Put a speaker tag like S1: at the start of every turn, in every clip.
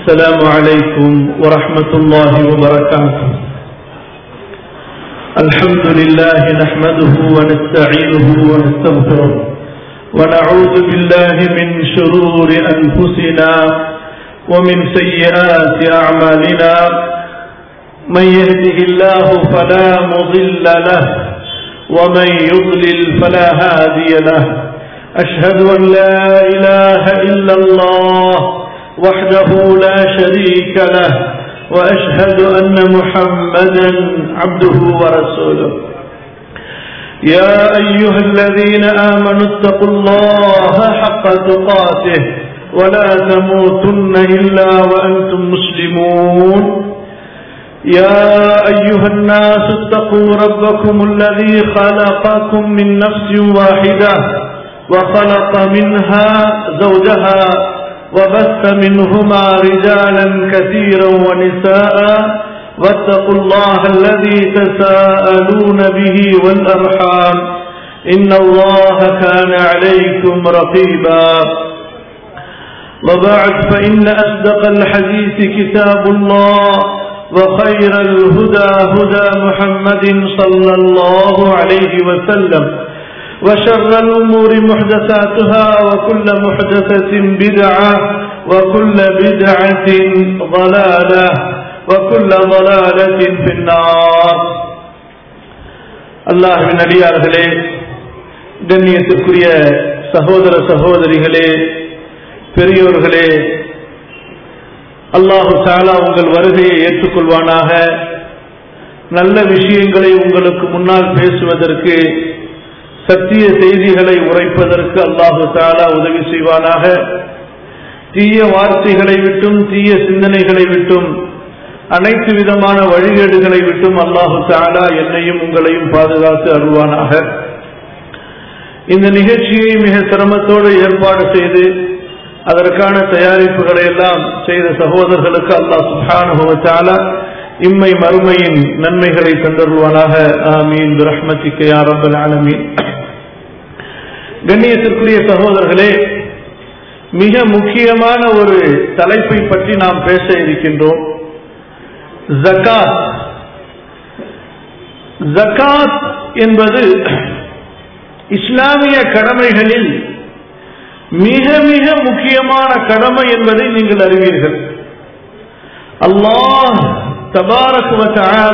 S1: السلام عليكم ورحمة الله وبركاته الحمد لله نحمده ونستعينه ونستغفره ونعوذ بالله من شرور أنفسنا ومن سيئات أعمالنا من يهده الله فلا مضل له ومن يضلل فلا هادي له أشهد أن لا إله إلا الله وحده لا شريك له وأشهد أن محمدا عبده ورسوله يا أيها الذين آمنوا اتقوا الله حق تقاته ولا تموتن إلا وأنتم مسلمون يا أيها الناس اتقوا ربكم الذي خلقكم من نفس واحدة وخلق منها زوجها وبث منهما رجالا كثيرا ونساء واتقوا الله الذي تساءلون به والأرحام إن الله كان عليكم رقيبا وبعد فإن أصدق الحديث كتاب الله وخير الهدى هدى محمد صلى الله عليه وسلم وشر الأمور محدثاتها وكل محدثة بدعة وكل بدعة ضلالة وكل ضلالة في النار அல்லாஹின் அடியார்களே கண்ணியத்திற்குரிய சகோதர சகோதரிகளே பெரியோர்களே அல்லாஹு சாலா உங்கள் வருகையை ஏற்றுக்கொள்வானாக நல்ல விஷயங்களை உங்களுக்கு முன்னால் பேசுவதற்கு சத்திய செய்திகளை உரைப்பதற்கு அல்லாஹு தாலா உதவி செய்வானாக தீய வார்த்தைகளை விட்டும் தீய சிந்தனைகளை விட்டும் அனைத்து விதமான வழிகேடுகளை விட்டும் அல்லாஹு தாலா என்னையும் உங்களையும் பாதுகாத்து அருள்வானாக இந்த நிகழ்ச்சியை மிக சிரமத்தோடு ஏற்பாடு செய்து அதற்கான தயாரிப்புகளை எல்லாம் செய்த சகோதரர்களுக்கு அல்லாஹ் சுஹானுபவத்தாலா இம்மை மறுமையின் நன்மைகளை தந்தருள்வானாக ஆமீன் ரஹ்மத்திக்கு யாரம்பல் ஆலமீன் கண்ணியத்திற்குரிய சகோதரர்களே மிக முக்கியமான ஒரு தலைப்பை பற்றி நாம் பேச இருக்கின்றோம் ஜக்காத் ஜக்காத் என்பது இஸ்லாமிய கடமைகளில் மிக மிக முக்கியமான கடமை என்பதை நீங்கள் அறிவீர்கள் அல்லாஹ் தபாரக்குவத்தால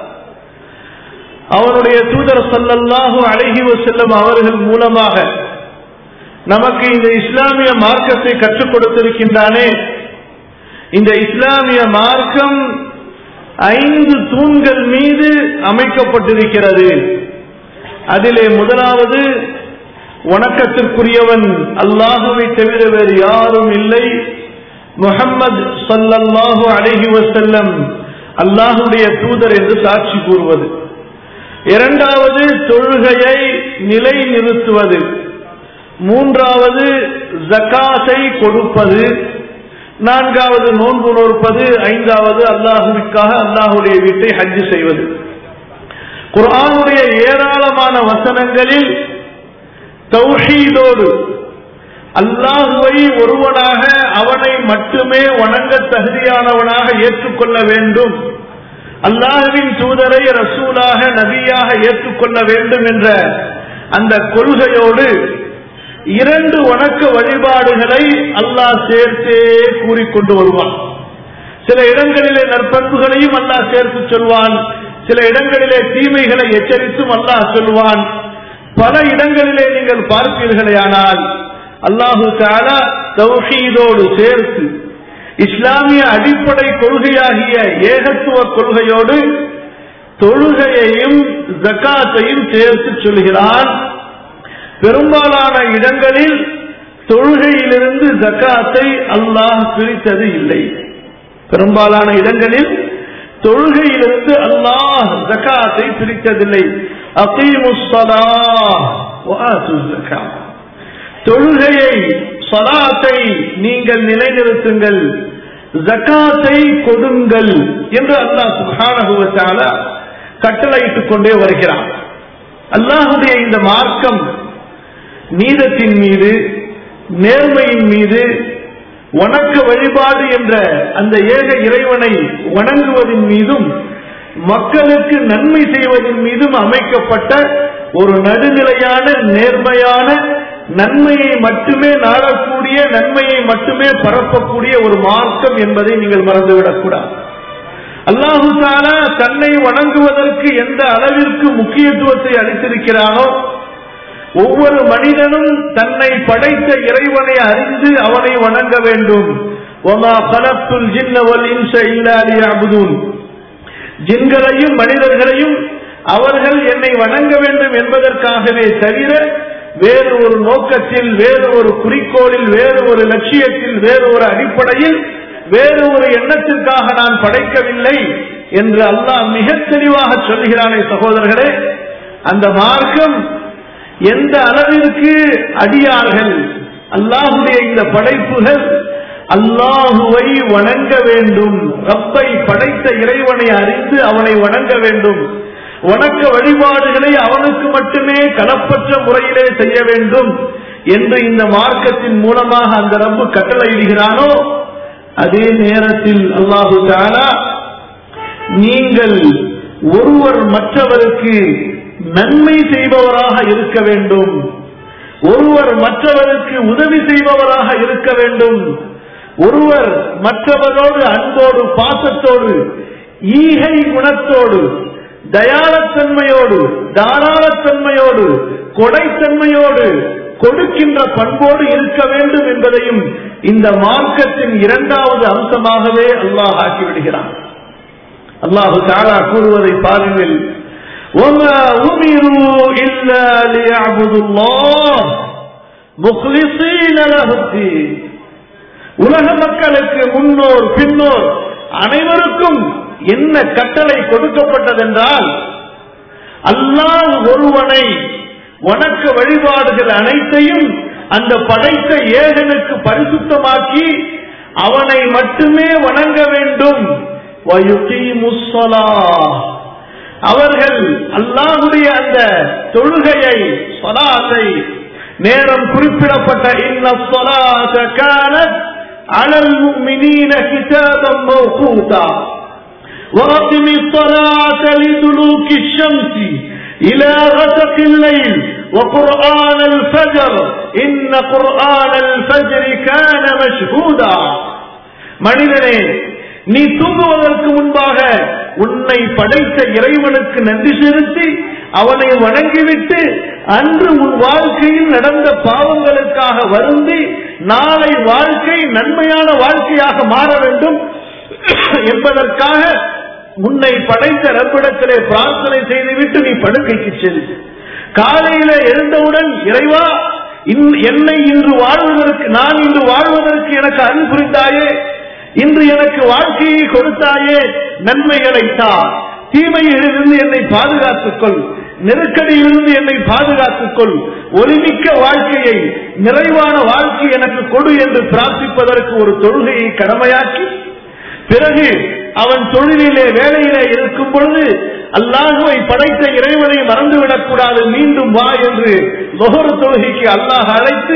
S1: அவருடைய தூதர் சல்லல்லாஹு அழகி செல்லும் அவர்கள் மூலமாக நமக்கு இந்த இஸ்லாமிய மார்க்கத்தை கற்றுக் கொடுத்திருக்கின்றானே இந்த இஸ்லாமிய மார்க்கம் ஐந்து தூண்கள் மீது அமைக்கப்பட்டிருக்கிறது அதிலே முதலாவது வணக்கத்திற்குரியவன் அல்லாஹுவை தவிர வேறு யாரும் இல்லை முகம்மது சல்லல்லாஹு அழகி வசல்லம் அல்லாஹுடைய தூதர் என்று சாட்சி கூறுவது இரண்டாவது தொழுகையை நிலை நிறுத்துவது மூன்றாவது ஜக்காத்தை கொடுப்பது நான்காவது நோன்பு நோற்பது ஐந்தாவது அல்லாஹுவிற்காக அல்லாஹுடைய வீட்டை ஹஜ்ஜு செய்வது குரானுடைய ஏராளமான வசனங்களில் தௌஹீதோடு அல்லாஹுவை ஒருவனாக அவனை மட்டுமே வணங்க தகுதியானவனாக ஏற்றுக்கொள்ள வேண்டும் அல்லாஹுவின் தூதரை ரசூலாக நபியாக ஏற்றுக்கொள்ள வேண்டும் என்ற அந்த கொள்கையோடு இரண்டு வணக்க வழிபாடுகளை அல்லாஹ் சேர்த்தே கூறிக்கொண்டு வருவான் சில இடங்களிலே நற்பண்புகளையும் அல்லாஹ் சேர்த்து சொல்வான் சில இடங்களிலே தீமைகளை எச்சரித்தும் அல்லாஹ் சொல்வான் பல இடங்களிலே நீங்கள் பார்ப்பீர்களே ஆனால் அல்லாஹு தாலா தௌஹீதோடு சேர்த்து இஸ்லாமிய அடிப்படை கொள்கையாகிய ஏகத்துவ கொள்கையோடு தொழுகையையும் ஜக்காத்தையும் சேர்த்து சொல்கிறான் பெரும்பாலான இடங்களில் தொழுகையிலிருந்து ஜக்காத்தை அல்லாஹ் பிரித்தது இல்லை பெரும்பாலான இடங்களில் தொழுகையிலிருந்து அல்லாஹ் ஜக்காத்தை பிரித்ததில்லை அகீமுஸ்ஸலா தொழுகையை சலாத்தை நீங்கள் நிலைநிறுத்துங்கள் ஜக்காத்தை கொடுங்கள் என்று அல்லாஹ் சுபானகுவத்தால கட்டளையிட்டுக் கொண்டே வருகிறான் அல்லாஹுடைய இந்த மார்க்கம் நீதத்தின் மீது நேர்மையின் மீது வணக்க வழிபாடு என்ற அந்த ஏக இறைவனை வணங்குவதன் மீதும் மக்களுக்கு நன்மை செய்வதன் மீதும் அமைக்கப்பட்ட ஒரு நடுநிலையான நேர்மையான நன்மையை மட்டுமே நாடக்கூடிய நன்மையை மட்டுமே பரப்பக்கூடிய ஒரு மார்க்கம் என்பதை நீங்கள் மறந்துவிடக் கூடாது அல்லாஹு தாலா தன்னை வணங்குவதற்கு எந்த அளவிற்கு முக்கியத்துவத்தை அளித்திருக்கிறானோ ஒவ்வொரு மனிதனும் தன்னை படைத்த இறைவனை அறிந்து அவனை வணங்க வேண்டும் ஒமா கலத்துல் ஜின்னவல் இன்ச இல்லாலியாபுதூன் ஜின்களையும் மனிதர்களையும் அவர்கள் என்னை வணங்க வேண்டும் என்பதற்காகவே தவிர வேறு ஒரு நோக்கத்தில் வேறு ஒரு குறிக்கோளில் வேறு ஒரு லட்சியத்தில் வேறு ஒரு அடிப்படையில் வேறு ஒரு எண்ணத்திற்காக நான் படைக்கவில்லை என்று அல்லாஹ் மிக தெளிவாக சொல்கிறானே சகோதரர்களே அந்த மார்க்கம் எந்த அளவிற்கு அடியார்கள் அல்லாஹுடைய இந்த படைப்புகள் அல்லாஹுவை வணங்க வேண்டும் ரப்பை படைத்த இறைவனை அறிந்து அவனை வணங்க வேண்டும் வணக்க வழிபாடுகளை அவனுக்கு மட்டுமே களப்பற்ற முறையிலே செய்ய வேண்டும் என்று இந்த மார்க்கத்தின் மூலமாக அந்த ரப்பு கட்டளையிடுகிறானோ அதே நேரத்தில் அல்லாஹு தாலா நீங்கள் ஒருவர் மற்றவருக்கு நன்மை செய்பவராக இருக்க வேண்டும் ஒருவர் மற்றவருக்கு உதவி செய்பவராக இருக்க வேண்டும் ஒருவர் மற்றவரோடு அன்போடு பாசத்தோடு ஈகை குணத்தோடு தயாளத்தன்மையோடு தாராளத்தன்மையோடு கொடைத்தன்மையோடு கொடுக்கின்ற பண்போடு இருக்க வேண்டும் என்பதையும் இந்த மார்க்கத்தின் இரண்டாவது அம்சமாகவே அல்லாஹ் ஆக்கிவிடுகிறான் அல்லாஹு தாலா கூறுவதை பாருங்கள் وما أمروا إلا ليعبدوا الله مخلصين له الدين உலக மக்களுக்கு முன்னோர் பின்னோர் அனைவருக்கும் என்ன கட்டளை கொடுக்கப்பட்டதென்றால் அல்லாஹ் ஒருவனை வணக்க வழிபாடுகள் அனைத்தையும் அந்த படைத்த ஏகனுக்கு பரிசுத்தமாக்கி அவனை மட்டுமே வணங்க வேண்டும் அவர்கள் அல்லாஹுடைய அந்த தொழுகையை சொலாத்தை நேரம் குறிப்பிடப்பட்ட இன்ன சொலாத காலத் அலல் முஃமினீன கிதாபம் மௌகூதா وأقم الصلاة لدلوك الشمس إلى غسق الليل وقرآن الفجر إن قرآن الفجر كان مشهودا மனிதனே நீ தூங்குவதற்கு முன்பாக உன்னை படைத்த இறைவனுக்கு நன்றி செலுத்தி அவனை வணங்கிவிட்டு அன்று உன் வாழ்க்கையில் நடந்த பாவங்களுக்காக வருந்தி நாளை வாழ்க்கை நன்மையான வாழ்க்கையாக மாற வேண்டும் என்பதற்காக உன்னை படைத்த ரப்பிடத்திலே பிரார்த்தனை செய்துவிட்டு நீ படுக்கைக்கு செல் காலையில எழுந்தவுடன் இறைவா என்னை இன்று வாழ்வதற்கு நான் இன்று வாழ்வதற்கு எனக்கு அருள் புரிந்தாயே இன்று எனக்கு வாழ்க்கையை கொடுத்தாயே நன்மைகளை தா தீமையிலிருந்து என்னை பாதுகாத்துக் கொள் நெருக்கடியிலிருந்து என்னை பாதுகாத்துக் கொள் ஒளிமிக்க வாழ்க்கையை நிறைவான வாழ்க்கை எனக்கு கொடு என்று பிரார்த்திப்பதற்கு ஒரு தொழுகையை கடமையாக்கி பிறகு அவன் தொழிலிலே வேலையிலே இருக்கும் பொழுது அல்லாஹுவை படைத்த இறைவனை மறந்துவிடக் கூடாது மீண்டும் வா என்று லொஹர் தொழுகைக்கு அல்லாஹ் அழைத்து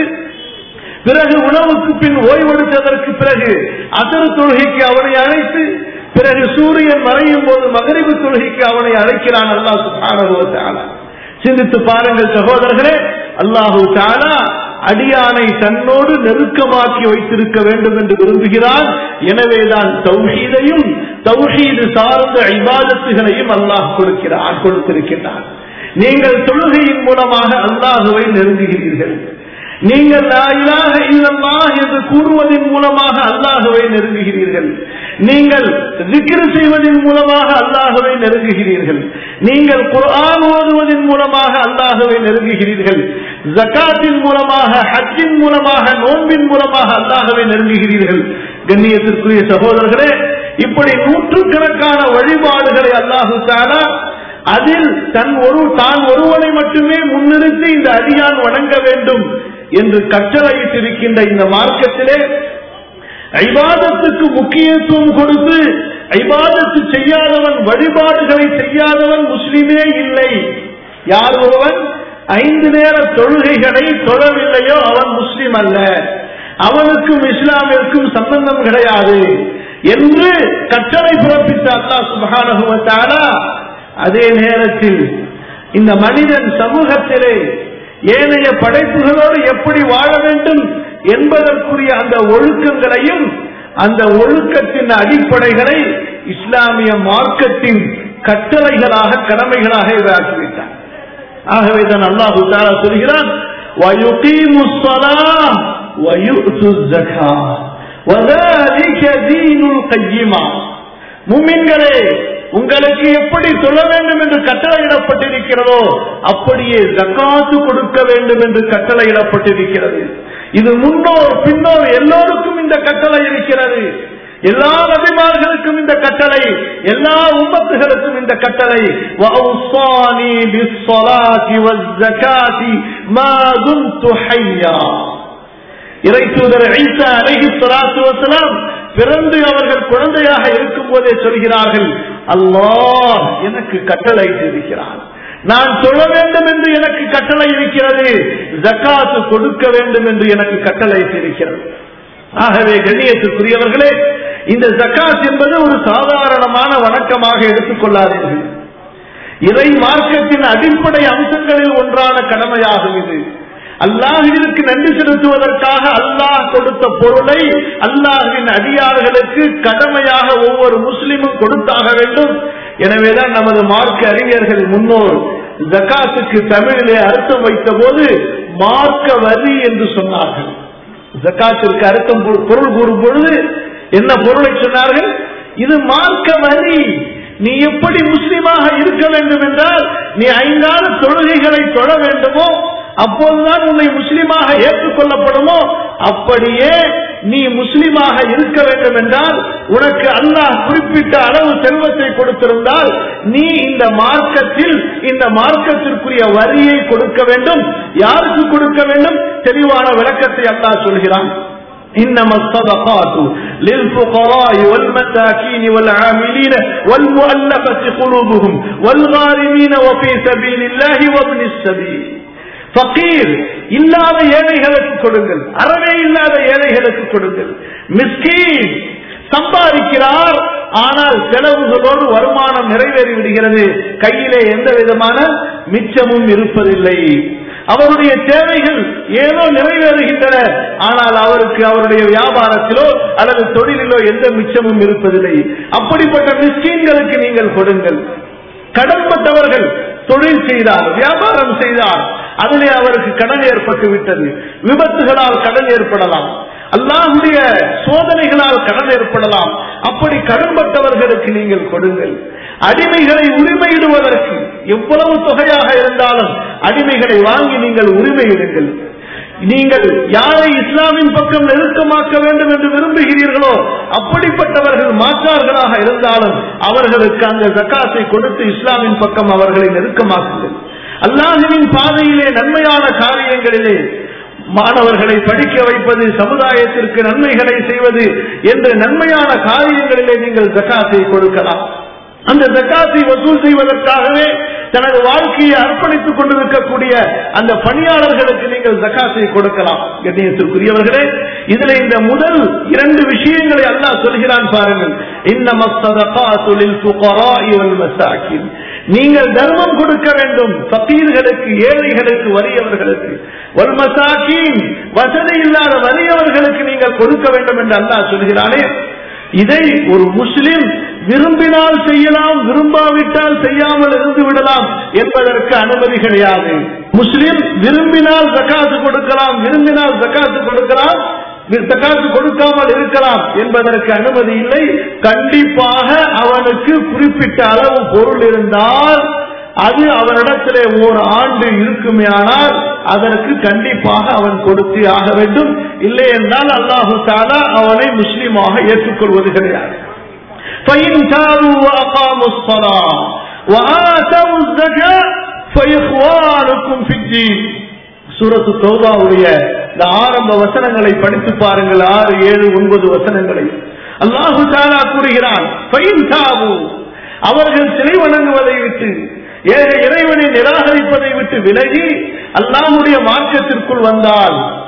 S1: பிறகு உணவுக்கு பின் ஓய்வெடுத்ததற்கு பிறகு அசரு தொழுகைக்கு அவனை அழைத்து பிறகு சூரியன் மறையும் போது மகரிபு தொழுகைக்கு அவனை அழைக்கிறான் அல்லாஹ் சுப்ஹானஹு சிந்தித்து பாருங்கள் சகோதரர்களே அல்லாஹு தாலா அடியானை தன்னோடு நெருக்கமாக்கி வைத்திருக்க வேண்டும் என்று விரும்புகிறான் எனவேதான் தௌஹீதையும் தௌஹீது சார்ந்த ஐபாதத்துகளையும் அல்லாஹ் கொடுக்கிறான் கொடுத்திருக்கிறான் நீங்கள் தொழுகையின் மூலமாக அல்லாஹுவை நெருங்குகிறீர்கள் நீங்கள் லாயிலாக இல்லல்லாஹ் என்று கூறுவதன் மூலமாக அல்லாஹுவை நெருங்குகிறீர்கள் நீங்கள் திக்ரு செய்வதன் மூலமாக அல்லாஹுவை நெருங்குகிறீர்கள் நீங்கள் குர்ஆன் ஓதுவதன் மூலமாக அல்லாஹுவை நெருங்குகிறீர்கள் ஜக்காத்தின் மூலமாக ஹஜ்ஜின் மூலமாக நோன்பின் மூலமாக அல்லாஹுவை நெருங்குகிறீர்கள் கண்ணியத்திற்குரிய சகோதரர்களே இப்படி நூற்றுக்கணக்கான வழிபாடுகளை அல்லாஹு தாலா அதில் தன் ஒரு தான் ஒருவனை மட்டுமே முன்னிறுத்தி இந்த அடியான் வணங்க வேண்டும் என்று கட்டளையிட்டிருக்கின்ற இந்த மார்க்கத்திலே ஐபாதத்துக்கு முக்கியத்துவம் கொடுத்து ஐபாதத்து செய்யாதவன் வழிபாடுகளை செய்யாதவன் முஸ்லிமே இல்லை யார் ஒருவன் ஐந்து நேர தொழுகைகளை தொழவில்லையோ அவன் முஸ்லிம் அல்ல அவனுக்கும் இஸ்லாமிற்கும் சம்பந்தம் கிடையாது என்று கட்டளை பிறப்பித்த அல்லாஹ் சுப்ஹானஹு வ தஆலா அதே நேரத்தில் இந்த மனிதன் சமூகத்திலே ஏனைய படைப்புகளோடு எப்படி வாழ வேண்டும் என்பதற்குரிய அந்த ஒழுக்கங்களையும் அந்த ஒழுக்கத்தின் அடிப்படைகளை இஸ்லாமிய மார்க்கத்தின் கட்டளைகளாக கடமைகளாக இதாக்கிவிட்டார் ஆகவே தான் அல்லாஹு தாலா சொல்கிறான் وَيُقِيمُوا الصَّلَاةَ وَيُؤْتُوا الزَّكَاةَ وَذَلِكَ دِينُ الْقَيِّمَةِ முமின்களே உங்களுக்கு எப்படி சொல்ல வேண்டும் என்று கட்டளையிடப்பட்டிருக்கிறதோ அப்படியே ஜக்காத்து கொடுக்க வேண்டும் என்று கட்டளையிடப்பட்டிருக்கிறது இது முன்னோர் பின்னோர் எல்லோருக்கும் இந்த கட்டளை இருக்கிறது எல்லா நபிமார்களுக்கும் இந்த கட்டளை எல்லா உம்மத்துகளுக்கும் இந்த கட்டளை وَأَوْصَانِي بِالصَّلَاةِ وَالزَّكَاةِ مَا دُمْتُ حَيًّا இறை தூதர் ஈசா அலைஹி ஸலாத்து வஸலாம் பிறந்து அவர்கள் குழந்தையாக இருக்கும் போதே சொல்கிறார்கள் அல்லாஹ் எனக்கு கட்டளை இருக்கிறான் நான் தொழ வேண்டும் என்று எனக்கு கட்டளை இருக்கிறது ஜக்காத்து கொடுக்க வேண்டும் என்று எனக்கு கட்டளை இருக்கிறது ஆகவே கண்ணியத்துக்குரியவர்களே இந்த ஜக்காத் என்பது ஒரு சாதாரணமான வணக்கமாக எடுத்துக்கொள்ளாதீர்கள் இறை மார்க்கத்தின் அடிப்படை அம்சங்களில் ஒன்றான கடமையாகும் இது அல்லாஹிற்கு நன்றி செலுத்துவதற்காக அல்லாஹ் கொடுத்த பொருளை அல்லாஹின் அடியார்களுக்கு கடமையாக ஒவ்வொரு முஸ்லிமும் கொடுத்தாக வேண்டும் எனவேதான் நமது மார்க்க அறிஞர்கள் முன்னோர் ஜக்காத்துக்கு தமிழிலே அர்த்தம் வைத்த போது மார்க்க வரி என்று சொன்னார்கள் ஜக்காத்திற்கு அர்த்தம் பொ- பொருள் கூறும் பொழுது என்ன பொருளை சொன்னார்கள் இது மார்க்க வரி நீ எப்படி முஸ்லிமாக இருக்க வேண்டும் என்றால் நீ ஐந்தாறு தொழுகைகளை தொழ வேண்டுமோ அப்போதுதான் உன்னை முஸ்லிமாக ஏற்றுக்கொள்ளப்படுமோ அப்படியே நீ முஸ்லிமாக இருக்க வேண்டும் என்றால் உனக்கு அல்லாஹ் குறிப்பிட்ட அளவு செல்வத்தை கொடுத்திருந்தால் நீ இந்த மார்க்கத்தில் இந்த மார்க்கத்திற்குரிய வரியை கொடுக்க வேண்டும் யாருக்கு கொடுக்க வேண்டும் தெளிவான விளக்கத்தை அல்லாஹ் சொல்கிறான் إنما الصدقات للفقراء والمساكين والعاملين والمؤلفة قلوبهم والغارمين وفي سبيل الله وابن السبيل ஃபகீர் இல்லாத ஏழைகளுக்கு கொடுங்கள் அறவே இல்லாத ஏழைகளுக்கு கொடுங்கள் மிஸ்கீன் சம்பாதிக்கிறார் ஆனால் செலவுகளோடு வருமானம் நிறைவேறி விடுகிறது கையிலே எந்த விதமான மிச்சமும் இருப்பதில்லை அவருடைய தேவைகள் ஏதோ நிறைவேறுகின்றன ஆனால் அவருக்கு அவருடைய வியாபாரத்திலோ அல்லது தொழிலிலோ எந்த மிச்சமும் இருப்பதில்லை அப்படிப்பட்ட மிஸ்கீன்களுக்கு நீங்கள் கொடுங்கள் கடன்பட்டவர்கள் தொழில் செய்தார் வியாபாரம் செய்தார் அதிலே அவருக்கு கடன் ஏற்பட்டு விட்டது விபத்துகளால் கடன் ஏற்படலாம் அல்லாஹுடைய சோதனைகளால் கடன் ஏற்படலாம் அப்படி கடன்பட்டவர்களுக்கு நீங்கள் கொடுங்கள் அடிமைகளை உரிமையிடுவதற்கு எவ்வளவு தொகையாக இருந்தாலும் அடிமைகளை வாங்கி நீங்கள் உரிமையிடுங்கள் நீங்கள் யாரை இஸ்லாமின் பக்கம் நெருக்கமாக்க வேண்டும் என்று விரும்புகிறீர்களோ அப்படிப்பட்டவர்கள் மாற்றார்களாக இருந்தாலும் அவர்களுக்கு அந்த ஜக்காத்தை கொடுத்து இஸ்லாமின் பக்கம் அவர்களை நெருக்கமாக்குங்கள் அல்லாஹுவின் பாதையிலே நன்மையான காரியங்களிலே மாணவர்களை படிக்க வைப்பது சமுதாயத்திற்கு நன்மைகளை செய்வது என்ற நன்மையான காரியங்களிலே நீங்கள் ஜக்காத்தை கொடுக்கலாம் அந்த ஜக்காத்தை வசூல் செய்வதற்காகவே தனது வாழ்க்கையை அர்ப்பணித்துக் கொண்டிருக்கக்கூடிய அந்த பணியாளர்களுக்கு நீங்கள் ஜக்காத்தை கொடுக்கலாம் கண்ணியத்திற்குரியவர்களே இதுல இந்த முதல் இரண்டு விஷயங்களை அல்லாஹ் சொல்கிறான் பாருங்கள் இன்னமஸ்தகாத்துலில் நீங்கள் தர்மம் கொடுக்க வேண்டும் பக்கீர்களுக்கு ஏழைகளுக்கு வறியவர்களுக்கு வல்மசாக்கின் வசதி இல்லாத வறியவர்களுக்கு நீங்கள் கொடுக்க வேண்டும் என்று அல்லாஹ் சொல்கிறானே இதை ஒரு முஸ்லிம் விரும்பினால் செய்யலாம் விரும்பாவிட்டால் செய்யாமல் இருந்து விடலாம் என்பதற்கு அனுமதி கிடையாது முஸ்லிம் விரும்பினால் ஜக்காத்து கொடுக்கலாம் விரும்பினால் ஜக்காத்து கொடுக்கலாம் ஜக்காத்து கொடுக்காமல் இருக்கலாம் என்பதற்கு அனுமதி இல்லை கண்டிப்பாக அவனுக்கு குறிப்பிட்ட அளவு பொருள் இருந்தால் அது அவனிடத்திலே ஒரு ஆண்டு இருக்குமே ஆனால் அதற்கு கண்டிப்பாக அவன் கொடுத்து ஆக வேண்டும் இல்லை என்றால் அல்லாஹு தாலா அவனை முஸ்லீமாக ஏற்றுக்கொள்வது கிடையாது فإن تابوا وأقاموا الصلاة وآتوا الزكاة فإخوانكم في الدين சூரத்து தௌபாவுடைய இந்த ஆரம்ப வசனங்களை படித்து பாருங்கள் ஆறு ஏழு ஒன்பது வசனங்களை அல்லாஹு தாலா கூறுகிறான் "ஃபைன் தாவு", அவர்கள் சிலை வணங்குவதை விட்டு ஏக இறைவனை நிராகரிப்பதை விட்டு விலகி அல்லாஹுடைய மார்க்கத்திற்குள் வந்தால்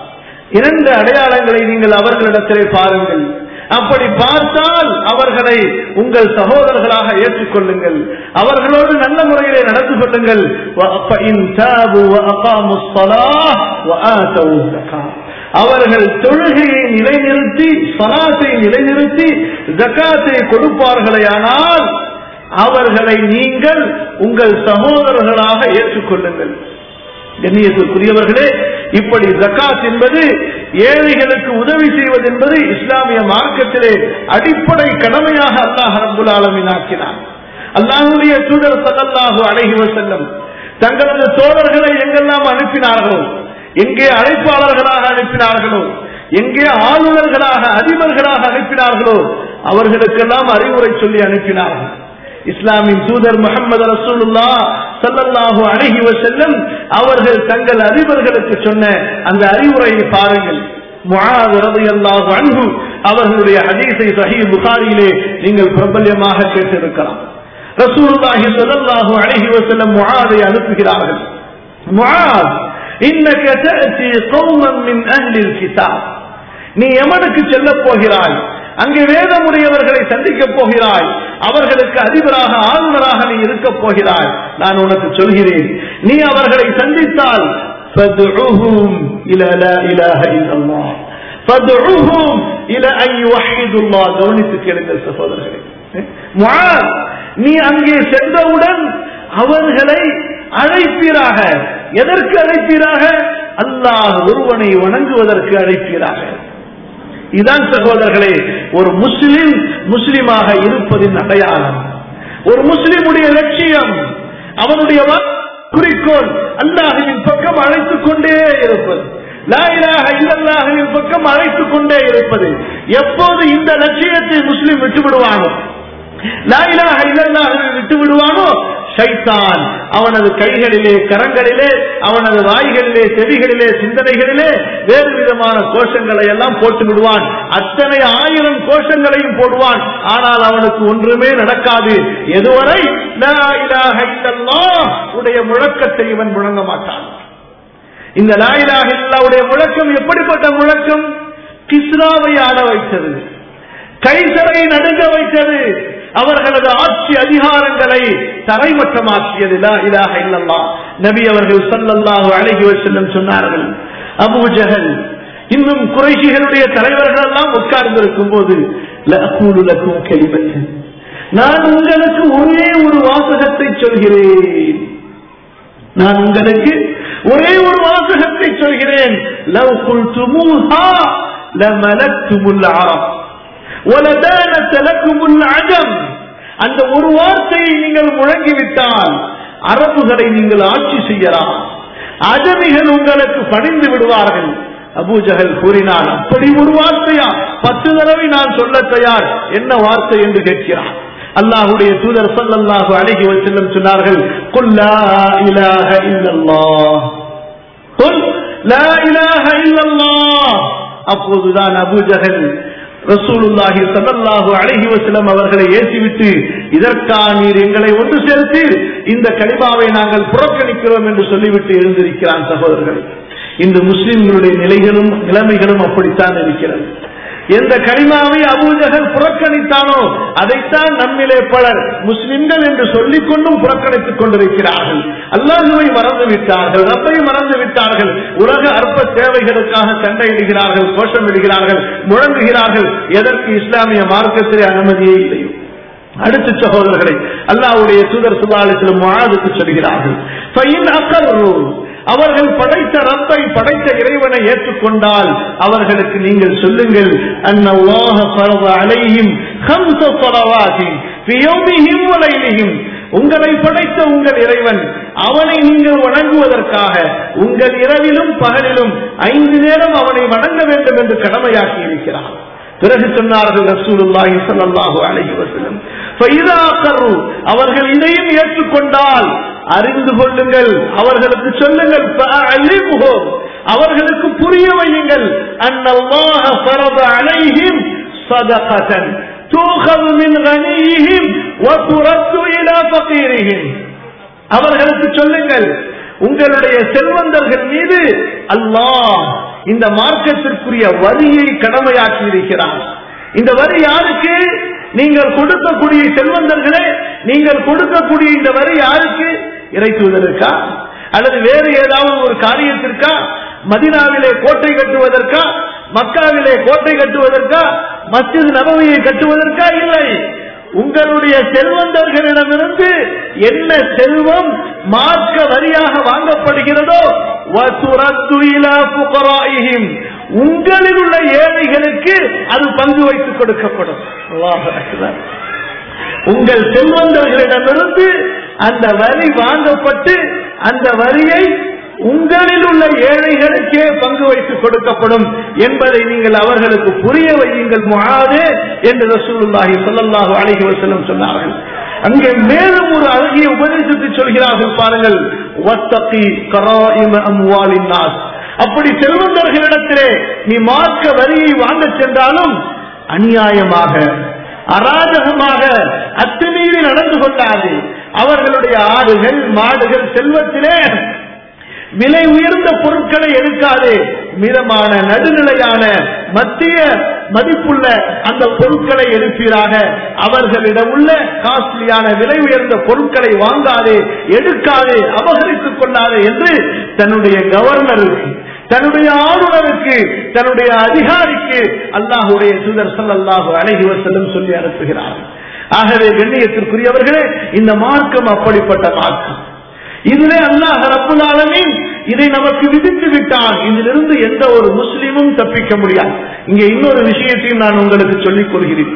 S1: இரண்டு அடையாளங்களை நீங்கள் அவர்களிடத்திலே பாருங்கள் அப்படி பார்த்தால் அவர்களை உங்கள் சகோதரர்களாக ஏற்றுக்கொள்ளுங்கள் அவர்களோடு நல்ல முறையிலே நடந்து கொள்ளுங்கள் وَإِنْ تَابُوا وَأَقَامُوا الصَّلَاةَ وَآتَوُا الزَّكَاةَ அவர்கள் தொழுகையை நிலைநிறுத்தி சலாத்தை நிலைநிறுத்தி ஜக்காத்தை கொடுப்பார்களேயானால் அவர்களை நீங்கள் உங்கள் சகோதரர்களாக ஏற்றுக்கொள்ளுங்கள் கண்ணியத்திற்குரியவர்களே இப்படி ஜக்காத் என்பது ஏழைகளுக்கு உதவி செய்வது என்பது இஸ்லாமிய மார்க்கத்திலே அடிப்படை கடமையாக அல்லாஹ் ரபுல் ஆலமின் ஆக்கினார் அல்லாஹுடைய தூதர் சல்லல்லாஹு அலைஹி வஸல்லம் தங்களது தோழர்களை எங்கெல்லாம் அனுப்பினார்களோ எங்கே அழைப்பாளர்களாக அனுப்பினார்களோ எங்கே ஆளுநர்களாக அதிபர்களாக அனுப்பினார்களோ அவர்களுக்கெல்லாம் அறிவுரை சொல்லி அனுப்பினார்கள் இஸ்லாமின் தூதர் முகமது ரசூலுல்லா சல்லல்லாஹு அழகி செல்லும் அவர்கள் தங்கள் அதிபர்களுக்கு சொன்ன அந்த அறிவுரையை பாருங்கள் முஆது அன்பு அவர்களுடைய ஹதீஸை சஹீ புகாரியிலே நீங்கள் பிரபல்யமாக கேட்டிருக்கலாம் ரசூலுல்லாஹி ஸல்லல்லாஹு அலைஹி வஸல்லம் முஆதை அனுப்புகிறார்கள் முஆத் இன்னக தஅதி கௌமன் மின் அஹ்லில் கிதாப் நீ எமனுக்கு செல்லப் போகிறாய் அங்கே வேதமுடையவர்களை சந்திக்கப் போகிறாய் அவர்களுக்கு அதிபராக ஆளுநராக நீ இருக்கப் போகிறாய் நான் உனக்கு சொல்கிறேன் நீ அவர்களை சந்தித்தால் فادعوهم إلى لا إله إلا الله فادعوهم إلى أن يوحدوا الله கவனித்து கேளுங்கள் சகோதரர்களே முஆத் நீ அங்கே சென்றவுடன் அவர்களை அழைப்பீராக எதற்கு அழைப்பீராக அல்லாஹ் ஒருவனை வணங்குவதற்கு அழைப்பீராக இதான் சகோதரர்களே ஒரு முஸ்லிம் முஸ்லிமாக இருப்பதின் அடையாளம் ஒரு முஸ்லிமுடைய லட்சியம் அவனுடைய குறிக்கோள் அல்லாஹுவின் பக்கம் அழைத்துக் கொண்டே இருப்பது லாயிலாக இல்லல்லாஹுவின் பக்கம் அழைத்துக் கொண்டே இருப்பது எப்போது இந்த லட்சியத்தை முஸ்லிம் விட்டுவிடுவானோ லாயிலாக இல்லல்லாஹுவை விட்டு விடுவானோ ஷைத்தான் அவனது கைகளிலே கரங்களிலே அவனது வாய்களிலே செவிகளிலே சிந்தனைகளிலே வேறு விதமான கோஷங்களை எல்லாம் போட்டு விடுவான் அத்தனை ஆயிரம் கோஷங்களையும் போடுவான் ஆனால் அவனுக்கு ஒன்றுமே நடக்காது எதுவரை உடைய முழக்கத்தை இவன் முழங்க மாட்டான் இந்த லாயிலாக இல்லாவுடைய முழக்கம் எப்படிப்பட்ட முழக்கம் கிஸ்ராவை ஆட வைத்தது கைசரை நடுங்க வைத்தது அவர்களது ஆட்சி அதிகாரங்களை தரைமட்டமாக்கியது இலாக இல்லல்லா நபி அவர்கள் சல்லல்லாஹு அழகி செல்லும் சொன்னார்கள் அபு ஜஹல் இன்னும் குறைஷிகளுடைய தலைவர்கள் எல்லாம் உட்கார்ந்திருக்கும் போது நான் உங்களுக்கு ஒரே ஒரு வாசகத்தை சொல்கிறேன் நான் உங்களுக்கு ஒரே ஒரு வாசகத்தை சொல்கிறேன் லவ் குல்துமூஹா லமலக்துமுல் அரப் وَلَدَانَتْ لَكُمُ الْعَجَمْ அந்த ஒரு வார்த்தையை நீங்கள் முழங்கிவிட்டால் அரபுகளை நீங்கள் ஆட்சி செய்யலாம் அஜமிகள் உங்களுக்கு பணிந்து விடுவார்கள் அபூஜகல் கூறினான் அப்படி ஒரு வார்த்தையா பத்து தடவை நான் சொல்ல தயார் என்ன வார்த்தை என்று கேட்கிறான் அல்லாஹுடைய தூதர் சல்லல்லாஹு அழகி செல்லும் சொன்னார்கள் குல்லா இலாஹ இல்லல்லாஹ் குல் லா இலாஹ இல்லல்லாஹ் அப்போதுதான் அபூஜகல் ரசூலுல்லாஹி சல்லல்லாஹு அலைஹி வஸல்லம் அவர்களை ஏற்றிவிட்டு இதற்கா நீர் எங்களை ஒன்று சேர்த்து இந்த கலிமாவை நாங்கள் புறக்கணிக்கிறோம் என்று சொல்லிவிட்டு எழுந்திருக்கிறான் சகோதரர்கள் இந்த முஸ்லிம்களுடைய நிலைகளும் நிலைமைகளும் அப்படித்தான் இருக்கிறது எந்த கலிமாவை அபூஜகல் புறக்கணித்தானோ அதைத்தான் நம்மிலே பலர் முஸ்லிம்கள் என்று சொல்லிக் கொண்டும் புறக்கணித்துக் கொண்டிருக்கிறார்கள் அல்லாஹுவை மறந்து விட்டார்கள் ரப்பை மறந்து விட்டார்கள் உலக அற்ப தேவைகளுக்காக சண்டையிடுகிறார்கள் கோஷமிடுகிறார்கள் முழங்குகிறார்கள் எதற்கு இஸ்லாமிய மார்க்கத்திலே அனுமதியே இல்லையோ அடுத்த சகோதரர்களை அல்லாவுடைய தூதர் சுல்லாலத்திலும் முழாதுக்கு சொல்கிறார்கள் அவர்கள் படைத்த ரப்பை படைத்த இறைவனை ஏற்றுக்கொண்டால் அவர்களுக்கு நீங்கள் சொல்லுங்கள் அன்னல்லாஹ ஃபரத அலைஹிம் خمس صلوات في يومهم وليلهم உங்களை படைத்த உங்கள் இறைவன் அவனை நீங்கள் வணங்குவதற்காக உங்கள் இரவிலும் பகலிலும் ஐந்து நேரம் அவனை வணங்க வேண்டும் என்று கடமையாக்கி இருக்கிறார் பிறகு சொன்னார்கள் ரசூலுல்லாஹி ஸல்லல்லாஹு அலைஹி வஸல்லம் ஃபைதா அக்கரு அவர்கள் இதையும் ஏற்றுக்கொண்டால் அறிந்து கொள்ளுங்கள் அவர்களுக்கு சொல்லுங்கள் ஃபஅலிமுஹும் அவர்களுக்கு புரிய வையுங்கள் அன்னல்லாஹ ஃபரத அலைஹிம் صدقة تؤخذ من غنيهم وترد إلى فقيرهم அவர்களுக்கு சொல்லுங்கள் உங்களுடைய செல்வந்தர்கள் மீது அல்லாஹ் இந்த மார்க்கத்திற்குரிய வரியை கடமையாக்கி இருக்கிறான் இந்த வரி யாருக்கு நீங்கள் கொடுக்கக்கூடிய செல்வந்தர்களே நீங்கள் கொடுக்கக்கூடிய இந்த வரி யாருக்கு இறைக்குவதற்கா அல்லது வேறு ஏதாவது ஒரு காரியத்திற்கா மதினாவிலே கோட்டை கட்டுவதற்கா மக்காவிலே கோட்டை கட்டுவதற்கா மஸ்ஜித் நபவியை கட்டுவதற்கா இல்லை உங்களுடைய செல்வந்தர்களிடமிருந்து என்ன செல்வம் மார்க்க வரியாக வாங்கப்படுகிறதோ வசுரத்து இலா புகராயிஹிம். உங்களில் உள்ள ஏழைகளுக்கு அது பங்கு வைத்துக் கொடுக்கப்படும் அல்லாஹ் அக்பர். உங்கள் செல்வந்தர்களிடமிருந்து அந்த வரி வாங்கப்பட்டு அந்த வரியை உங்களில் உள்ள ஏழைகளுக்கே பங்கு வைத்து கொடுக்கப்படும் என்பதை நீங்கள் அவர்களுக்கு புரிய வையுங்கள் முகாதே என்று ரசூலுல்லாஹி ஸல்லல்லாஹு அலைஹி வஸல்லம் சொன்னார்கள் அங்கே மேலும் ஒரு அழகிய உபதேசத்தை சொல்கிறார்கள் பாருங்கள் வத்தகி கராயிம அம்வாலின் நாஸ் அப்படி செல்வந்தர்களிடத்திலே நீ மார்க்க வரியை வாங்க சென்றாலும் அநியாயமாக அராஜகமாக அத்துமீறி நடந்து கொண்டாது அவர்களுடைய ஆடுகள் மாடுகள் செல்வத்திலே விலை உயர்ந்த பொருட்களை எடுக்காதே மிதமான நடுநிலையான மத்திய மதிப்புள்ள அந்த பொருட்களை எடுப்பீராக அவர்களிடம் உள்ள காஸ்ட்லியான விலை உயர்ந்த பொருட்களை வாங்காதே எடுக்காதே அபகரித்துக் கொள்ளாதே என்று தன்னுடைய கவர்னருக்கு தன்னுடைய ஆளுநருக்கு தன்னுடைய அதிகாரிக்கு அல்லாஹுடைய தூதர் ஸல்லல்லாஹு அலைஹி வஸல்லம் சொல்லி அனுப்புகிறார் ஆகவே கண்ணியத்திற்குரியவர்களே இந்த மார்க்கம் அப்படிப்பட்ட மார்க்கம் இதிலே அல்லாஹ் ரப்புல் ஆலமீன் இதை நமக்கு விதித்து விட்டான் இதிலிருந்து எந்த ஒரு முஸ்லீமும் தப்பிக்க முடியாது இங்கே இன்னொரு விஷயத்தையும் நான் உங்களுக்கு சொல்லிக் கொள்கிறேன்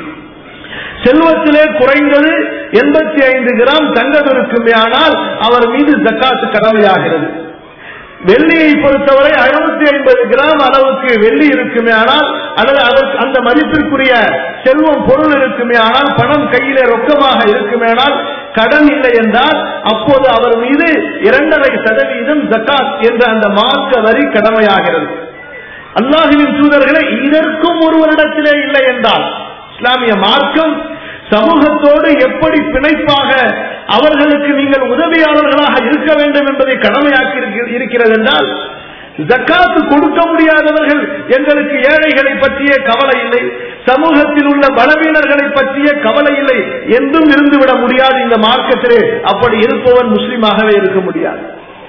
S1: செல்வத்திலே குறைந்தது எண்பத்தி ஐந்து கிராம் தங்கம் இருக்குமே ஆனால் அவர் மீது ஜக்காத்து கடமையாகிறது வெள்ளியை பொறுத்தவரை ஐநூத்தி ஐம்பது கிராம் அளவுக்கு வெள்ளி இருக்குமே ஆனால் அல்லது அதற்கு அந்த மதிப்பிற்குரிய செல்வம் பொருள் இருக்குமே ஆனால் பணம் கையிலே ரொக்கமாக இருக்குமே ஆனால் கடன் இல்லை என்றால் அப்போது அவர் மீது இரண்டரை சதவீதம் ஜக்காத் என்ற அந்த மார்க்க வரி கடமையாகிறது அல்லாஹுவின் தூதர்களே இதற்கும் ஒருவரிடத்திலே இல்லை என்றால் இஸ்லாமிய மார்க்கம் சமூகத்தோடு எப்படி பிணைப்பாக அவர்களுக்கு நீங்கள் உதவியாளர்களாக இருக்க வேண்டும் என்பதை கடமையாக்கி இருக்க- இருக்கிறது என்றால் ஜக்காத்து கொடுக்க முடியாதவர்கள் எங்களுக்கு ஏழைகளை பற்றிய கவலை இல்லை சமூகத்தில் உள்ள பலவீனர்களை பற்றிய கவலை இல்லை என்றும் இருந்துவிட முடியாது இந்த மார்க்கத்திலே அப்படி இருப்பவன் முஸ்லீமாகவே இருக்க முடியாது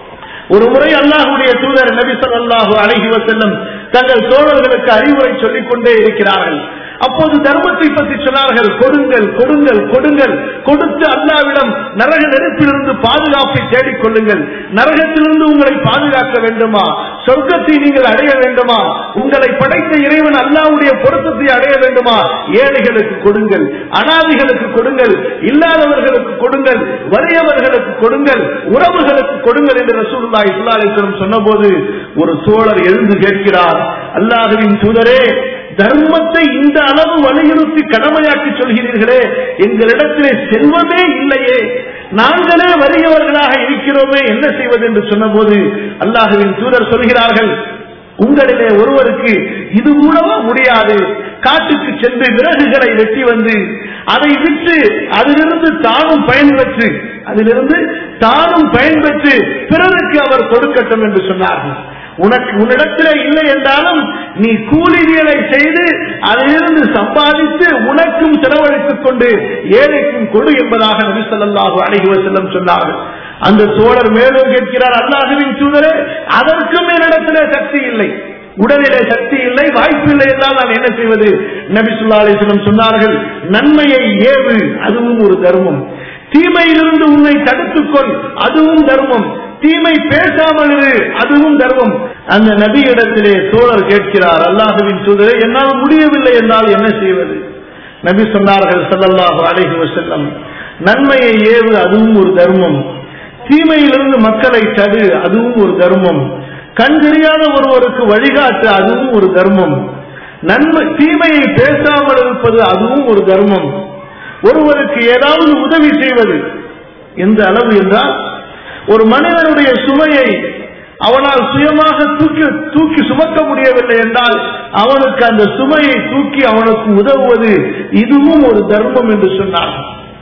S1: ஒரு முறை அல்லாஹுடைய தூதர் நபி ஸல்லல்லாஹு அலைஹி வஸல்லம் தங்கள் தோழர்களுக்கு அறிவுரை சொல்லிக் கொண்டே இருக்கிறார்கள் அப்போது தர்மத்தை பற்றி சொன்னார்கள் கொடுங்கள் கொடுங்கள் கொடுங்கள் கொடுத்து அல்லாவிடம் நரக நெருப்பிலிருந்து பாதுகாப்பை தேடிக் கொள்ளுங்கள் நரகத்திலிருந்து உங்களை பாதுகாக்க வேண்டுமா சொர்க்கத்தை நீங்கள் அடைய வேண்டுமா உங்களை படைத்த இறைவன் அல்லாவுடைய பொருத்தத்தை அடைய வேண்டுமா ஏழைகளுக்கு கொடுங்கள் அனாதிகளுக்கு கொடுங்கள் இல்லாதவர்களுக்கு கொடுங்கள் வறியவர்களுக்கு கொடுங்கள் உறவுகளுக்கு கொடுங்கள் என்று ரசூலுல்லாஹி ஸல்லல்லாஹு அலைஹி வஸல்லம் சொன்னபோது ஒரு தோழர் எழுந்து கேட்கிறார் அல்லாஹ்வின் தூதரே தர்மத்தை இந்த அளவு வலியுறுத்தி கடமையாக்கி சொல்கிறீர்களே எங்களிடத்திலே செல்வமே இல்லையே நாங்களே வறியவர்களாக இருக்கிறோமே என்ன செய்வது என்று சொன்னபோது அல்லாஹுவின் தூதர் சொல்கிறார்கள் உங்களிலே ஒருவருக்கு இது மூலமா முடியாது காட்டுக்கு சென்று விறகுகளை வெட்டி வந்து அதை விற்று அதிலிருந்து தானும் பயன்பெற்று அதிலிருந்து தானும் பயன்பெற்று பிறருக்கு அவர் கொடுக்கட்டும் என்று சொன்னார்கள் உனக்கு உன்னிடத்திலே இல்லை என்றாலும் நீ கூலி வேலை செய்து அதிலிருந்து சம்பாதித்து உனக்கும் செலவழித்துக் கொண்டு ஏழைக்கும் கொடு என்பதாக நபி ஸல்லல்லாஹு அலைஹி வஸல்லம் சொன்னார்கள் அந்த தோழர் மேலும் கேட்கிறார் அல்லாஹுவின் தூதரே அதற்கும் என்னிடத்திலே சக்தி இல்லை உடலிலே சக்தி இல்லை வாய்ப்பு இல்லை என்றால் நான் என்ன செய்வது நபி ஸல்லல்லாஹு அலைஹி வஸல்லம் சொன்னார்கள் நன்மையை ஏவு அதுவும் ஒரு தர்மம் தீமையிலிருந்து உன்னை தடுத்துக்கொள் அதுவும் தர்மம் தீமை பேசாமல் இரு அதுவும் தர்மம் அந்த நபியிடத்திலே தோழர் கேட்கிறார் அல்லாஹுவின் தூதரை என்னால் முடியவில்லை என்றால் என்ன செய்வது நபி சொன்னார்கள் ஸல்லல்லாஹு அலைஹி வஸல்லம் நன்மையை ஏவு அதுவும் ஒரு தர்மம் தீமையிலிருந்து மக்களை தடு அதுவும் ஒரு தர்மம் கண் தெரியாத ஒருவருக்கு வழிகாட்டு அதுவும் ஒரு தர்மம் நன்மை தீமையை பேசாமல் இருப்பது அதுவும் ஒரு தர்மம் ஒருவருக்கு ஏதாவது உதவி செய்வது எந்த அளவு என்றால் ஒரு மனிதனுடைய சுமையை அவனால் சுயமாக தூக்கி தூக்கி சுமக்க முடியவில்லை என்றால் அவனுக்கு அந்த சுமையை தூக்கி அவனுக்கு உதவுவது இதுவும் ஒரு தர்மம் என்று சொன்னார்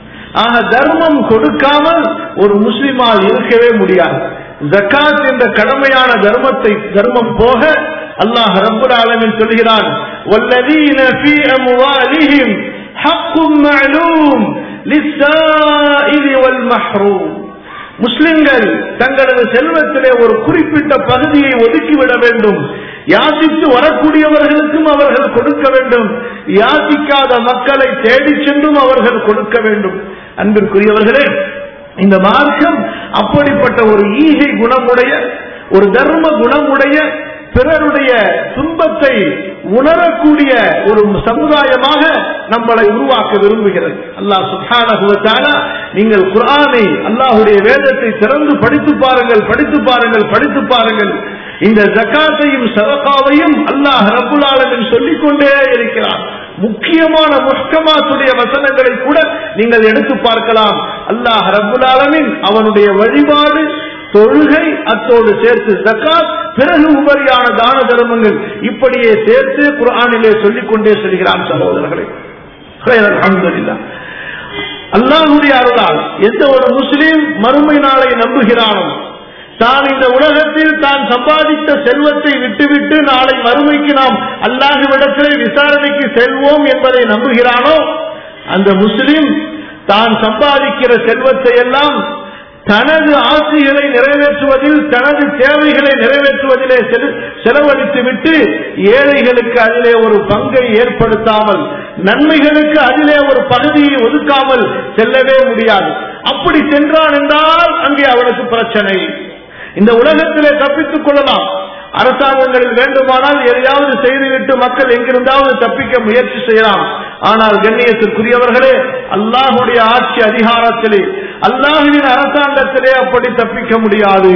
S1: ஆக தர்மம் கொடுக்காமல் ஒரு முஸ்லிமால் இருக்கவே முடியாது ஜக்காத் என்ற கடமையான தர்மத்தை தர்மம் போக அல்லாஹ் ரப்பல் ஆலமீன் சொல்கிறான் வல்லதீன ஃபீ அம்வாலிஹிம் ஹக்கும் மஅலூம் லிஸ்ஸாயிலி வல் மஹ்ரூம் முஸ்லிம்கள் தங்களது செல்வத்திலே ஒரு குறிப்பிட்ட பகுதியை ஒதுக்கிவிட வேண்டும் யாசித்து வரக்கூடியவர்களுக்கும் அவர்கள் கொடுக்க வேண்டும் யாசிக்காத மக்களை தேடி சென்றும் அவர்கள் கொடுக்க வேண்டும் அன்பிற்குரியவர்களே இந்த மார்க்கம் அப்படிப்பட்ட ஒரு ஈகை குணமுடைய ஒரு தர்ம குணமுடைய பிறருடைய துன்பத்தை உணரக்கூடிய ஒரு சமுதாயமாக நம்மளை உருவாக்க விரும்புகிறது அல்லாஹ் சுஹான நீங்கள் குரானை அல்லாஹுடைய வேதத்தை திறந்து படித்து பாருங்கள் படித்து பாருங்கள் படித்து பாருங்கள் இந்த ஜக்காத்தையும் சதகாவையும் அல்லாஹ் ரபுல் ஆலமின் சொல்லிக் கொண்டே இருக்கிறார் முக்கியமான முஷ்கமாத்துடைய வசனங்களை கூட நீங்கள் எடுத்து பார்க்கலாம் அல்லாஹ் ரபுல் ஆலமின் அவனுடைய வழிபாடு தொழுகை அத்தோடு சேர்த்து ஜக்காத் பிறகு உபரியான தான தர்மங்கள் இப்படியே சேர்த்து குரானிலே சொல்லிக் கொண்டே செல்கிறான் சகோதரர்களை அல்லாஹுடைய அருளால் எந்த ஒரு முஸ்லீம் மறுமை நாளை நம்புகிறானோ தான் இந்த உலகத்தில் தான் சம்பாதித்த செல்வத்தை விட்டுவிட்டு நாளை மறுமைக்கு நாம் அல்லாஹுவிடத்திலே விசாரணைக்கு செல்வோம் என்பதை நம்புகிறானோ அந்த முஸ்லிம் தான் சம்பாதிக்கிற செல்வத்தை எல்லாம் தனது ஆசைகளை நிறைவேற்றுவதில் தனது தேவைகளை நிறைவேற்றுவதிலே செலவழித்து விட்டு ஏழைகளுக்கு அதிலே ஒரு பங்கை ஏற்படுத்தாமல் நன்மைகளுக்கு அதிலே ஒரு பகுதியை ஒதுக்காமல் செல்லவே முடியாது அப்படி சென்றான் என்றால் அங்கே அவனுக்கு பிரச்சனை இந்த உலகத்திலே தப்பித்துக் கொள்ளலாம் அரசாங்கங்களில் வேண்டுமானால் எதையாவது செய்துவிட்டு மக்கள் எங்கிருந்தாவது தப்பிக்க முயற்சி செய்யலாம் ஆனால் கண்ணியத்திற்குரியவர்களே அல்லாஹுடைய ஆட்சி அதிகாரத்திலே அல்லாஹுவின் அரசாங்கத்திலே அப்படி தப்பிக்க முடியாது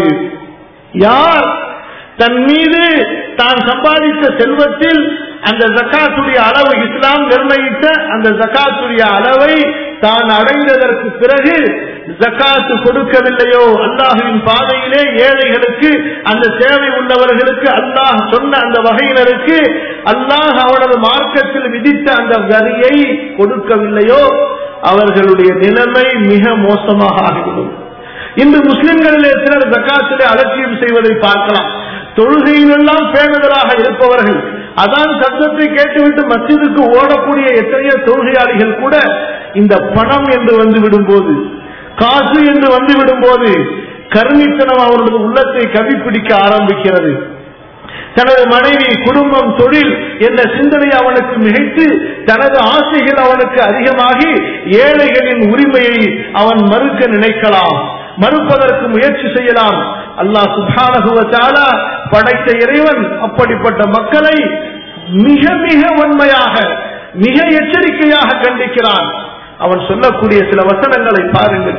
S1: யார் தன் மீது தான் சம்பாதித்த செல்வத்தில் அந்த ஜக்காத்துடைய அளவு இஸ்லாம் நிர்ணயித்த அந்த ஜக்காத்துடைய அளவை தான் அடைந்ததற்கு பிறகு ஜக்காத்து கொடுக்கவில்லையோ அல்லாஹுவின் பாதையிலே ஏழைகளுக்கு அந்த சேவை உள்ளவர்களுக்கு அல்லாஹ் சொன்ன அந்த வகையினருக்கு அல்லாஹ் அவனது மார்க்கத்தில் விதித்த அந்த வரியை கொடுக்கவில்லையோ அவர்களுடைய நிலைமை மிக மோசமாக ஆகிவிடும் இன்று முஸ்லிம்களிலே சிலர் ஜக்காத்திலே அலட்சியம் செய்வதை பார்க்கலாம் தொழுகையிலெல்லாம் பேணுதலாக இருப்பவர்கள் அதான் சத்தத்தை கேட்டுவிட்டு மசிதுக்கு ஓடக்கூடிய எத்தனையோ தொழுகையாளிகள் கூட இந்த பணம் என்று வந்து விடும்போது காசு என்று வந்து விடும்போது கருணித்தனம் அவரது உள்ளத்தை கவிப்பிடிக்க ஆரம்பிக்கிறது தனது மனைவி குடும்பம் தொழில் என்ற சிந்தனை அவனுக்கு மிகைத்து தனது ஆசைகள் அவனுக்கு அதிகமாகி ஏழைகளின் உரிமையை அவன் மறுக்க நினைக்கலாம் மறுப்பதற்கு முயற்சி செய்யலாம் அல்லாஹ் சுபானகுவத்தால படைத்த இறைவன் அப்படிப்பட்ட மக்களை மிக மிக உண்மையாக மிக எச்சரிக்கையாக கண்டிக்கிறான் அவன் சொல்லக்கூடிய சில வசனங்களை பாருங்கள்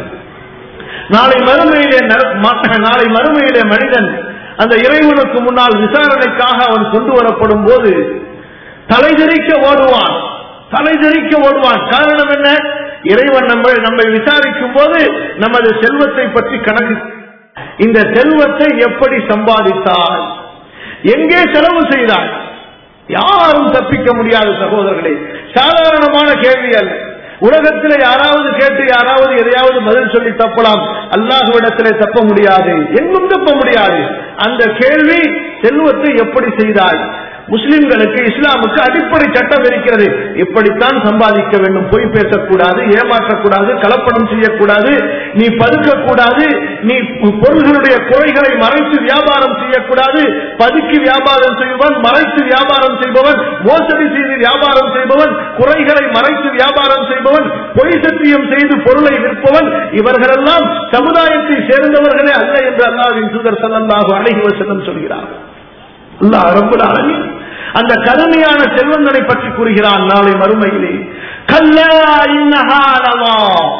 S1: நாளை மறுமையிலே நாளை மறுமையிலே மனிதன் அந்த இறைவனுக்கு முன்னால் விசாரணைக்காக அவன் கொண்டு வரப்படும் போது தலைதெறிக்க ஓடுவான் தலைதெறிக்க ஓடுவான் காரணம் என்ன இறைவன் நம்ம நம்மை விசாரிக்கும் போது நமது செல்வத்தை பற்றி கணக்கு இந்த செல்வத்தை எப்படி சம்பாதித்தால் எங்கே செலவு செய்தால் யாரும் தப்பிக்க முடியாது சகோதரர்களே சாதாரணமான கேள்வி அல்ல உலகத்தில் யாராவது கேட்டு யாராவது எதையாவது பதில் சொல்லி தப்பலாம் அல்லாஹுவிடத்திலே தப்ப முடியாது எங்கும் தப்ப முடியாது அந்த கேள்வி செல்வத்தை எப்படி செய்தாய் முஸ்லிம்களுக்கு இஸ்லாமுக்கு அடிப்படை சட்டம் இருக்கிறது இப்படித்தான் சம்பாதிக்க வேண்டும் பொய் பேசக்கூடாது ஏமாற்றக்கூடாது கலப்படம் செய்யக்கூடாது நீ பதுக்கக்கூடாது நீ பொருள்களுடைய குறைகளை மறைத்து வியாபாரம் செய்யக்கூடாது பதுக்கி வியாபாரம் செய்பவன் மறைத்து வியாபாரம் செய்பவன் மோசடி செய்து வியாபாரம் செய்பவன் குறைகளை மறைத்து வியாபாரம் செய்பவன் பொய் சத்தியம் செய்து பொருளை விற்பவன் இவர்களெல்லாம் சமுதாயத்தை சேர்ந்தவர்களே அல்ல என்று அல்லாவின் தூதர் சல்லாஹு அழகி வசனம் சொல்கிறார்கள் அல்லாஹ் ரப்புல் ஆலமீன் அந்த கருமையான செல்வங்களை பற்றி கூறுகிறான் நாளை மறுமையிலே கல்லா இன்னஹா லவா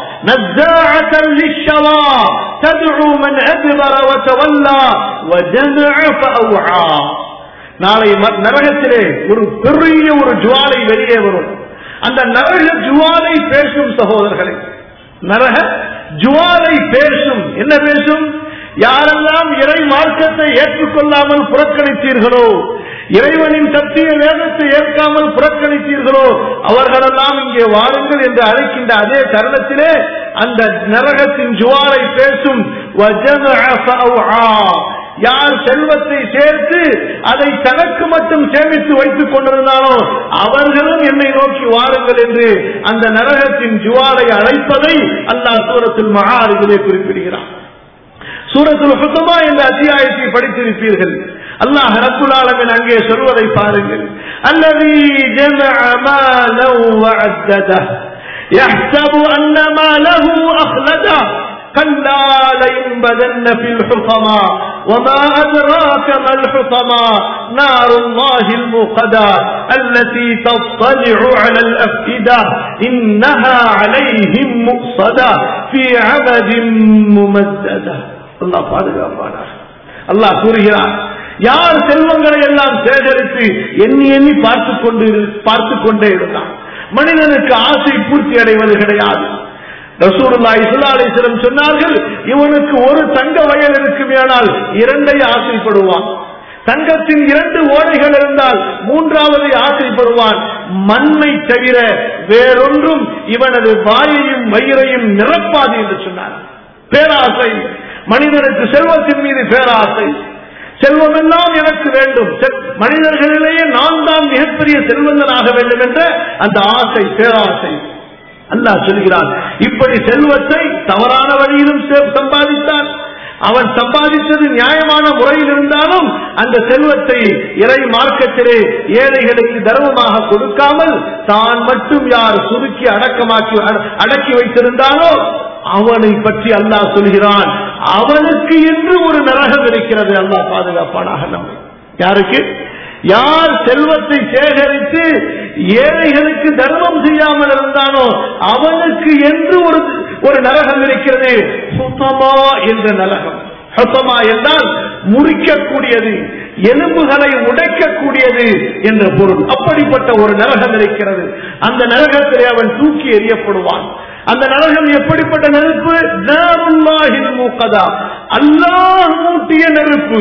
S1: نزاعة للشوى تدعو من أدبر وتولى وجمع فأوعى நாளை நரகத்திலே ஒரு பெரிய ஒரு ஜுவாலை வெளியே வரும் அந்த நரக ஜுவாலை பேசும் சகோதரர்களே நரக ஜுவாலை பேசும் என்ன பேசும் யாரெல்லாம் இறை மார்க்கத்தை ஏற்றுக்கொள்ளாமல் புறக்கணித்தீர்களோ இறைவனின் சத்திய வேதத்தை ஏற்காமல் புறக்கணித்தீர்களோ அவர்களெல்லாம் இங்கே வாருங்கள் என்று அழைக்கின்ற அதே தருணத்திலே அந்த நரகத்தின் ஜுவாலை பேசும் யார் செல்வத்தை சேர்த்து அதை தனக்கு மட்டும் சேமித்து வைத்துக் கொண்டிருந்தாலோ அவர்களும் என்னை நோக்கி வாருங்கள் என்று அந்த நரகத்தின் ஜுவாலை அழைப்பதை அல்லாஹ் சூரத்தில் மகாரிலே குறிப்பிடுகிறான் சூரத்துல் ஹுத்தமா என்ற அத்தியாயத்தை படித்திருப்பீர்கள் அல்லாஹ் ரப்புல் ஆலமின் அங்கே சொல்வதை பாருங்கள் அல்லதி ஜமஅ மாலன் வஅத்தத يحسب أن ماله أخلده كلا لينبذن في الحطمة وما أدراك ما الحطمة نار الله الموقدة التي تطلع على الأفئدة إنها عليهم مؤصدة في عمد ممددة الله பாதுகாப்பானார் அல்லாஹ் கூறுகிறார் யார் செல்வங்களை எல்லாம் சேகரித்து எண்ணி எண்ணி பார்த்து கொண்டு பார்த்து கொண்டே இருந்தான் மனிதனுக்கு ஆசை பூர்த்தி அடைவது கிடையாது ரசூலுல்லா இஸ்லாலிசிலம் சொன்னார்கள் இவனுக்கு ஒரு தங்க வயல் இருக்குமேனால் இரண்டை ஆசைப்படுவான் தங்கத்தின் இரண்டு ஓடைகள் இருந்தால் மூன்றாவதை ஆசைப்படுவான் மண்ணை தவிர வேறொன்றும் இவனது வாயையும் வயிறையும் நிரப்பாது என்று சொன்னார் பேராசை மனிதனுக்கு செல்வத்தின் மீது பேராசை செல்வம் எல்லாம் எனக்கு வேண்டும் மனிதர்களிலேயே நான் தான் மிகப்பெரிய செல்வந்தனாக வேண்டும் என்ற அந்த ஆசை பேராசை அல்லாஹ் சொல்கிறான் இப்படி செல்வத்தை தவறான வழியிலும் சம்பாதித்தான் அவன் சம்பாதித்தது நியாயமான முறையில் இருந்தாலும் அந்த செல்வத்தை இறை மார்க்கத்திலே ஏழைகளுக்கு தர்மமாக கொடுக்காமல் தான் மட்டும் யார் சுருக்கி அடக்கமாக்கி அடக்கி வைத்திருந்தானோ அவனை பற்றி அல்லாஹ் சொல்கிறான் அவனுக்கு என்று ஒரு நரகம் இருக்கிறது அல்லாஹ் பாதுகாப்பானாக நம்மை யாருக்கு யார் செல்வத்தை சேகரித்து ஏழைகளுக்கு தர்மம் செய்யாமல் இருந்தானோ அவனுக்கு என்று ஒரு ஒரு நரகம் இருக்கிறது சுத்தமா என்ற நரகம் ஹசமா என்றால் முறிக்கக்கூடியது எலும்புகளை உடைக்கக்கூடியது என்ற பொருள் அப்படிப்பட்ட ஒரு நரகம் இருக்கிறது அந்த நரகத்திலே அவன் தூக்கி எறியப்படுவான் அந்த நரகம் எப்படிப்பட்ட நெருப்பு மூக்கதா அல்லாஹ் மூட்டிய நெருப்பு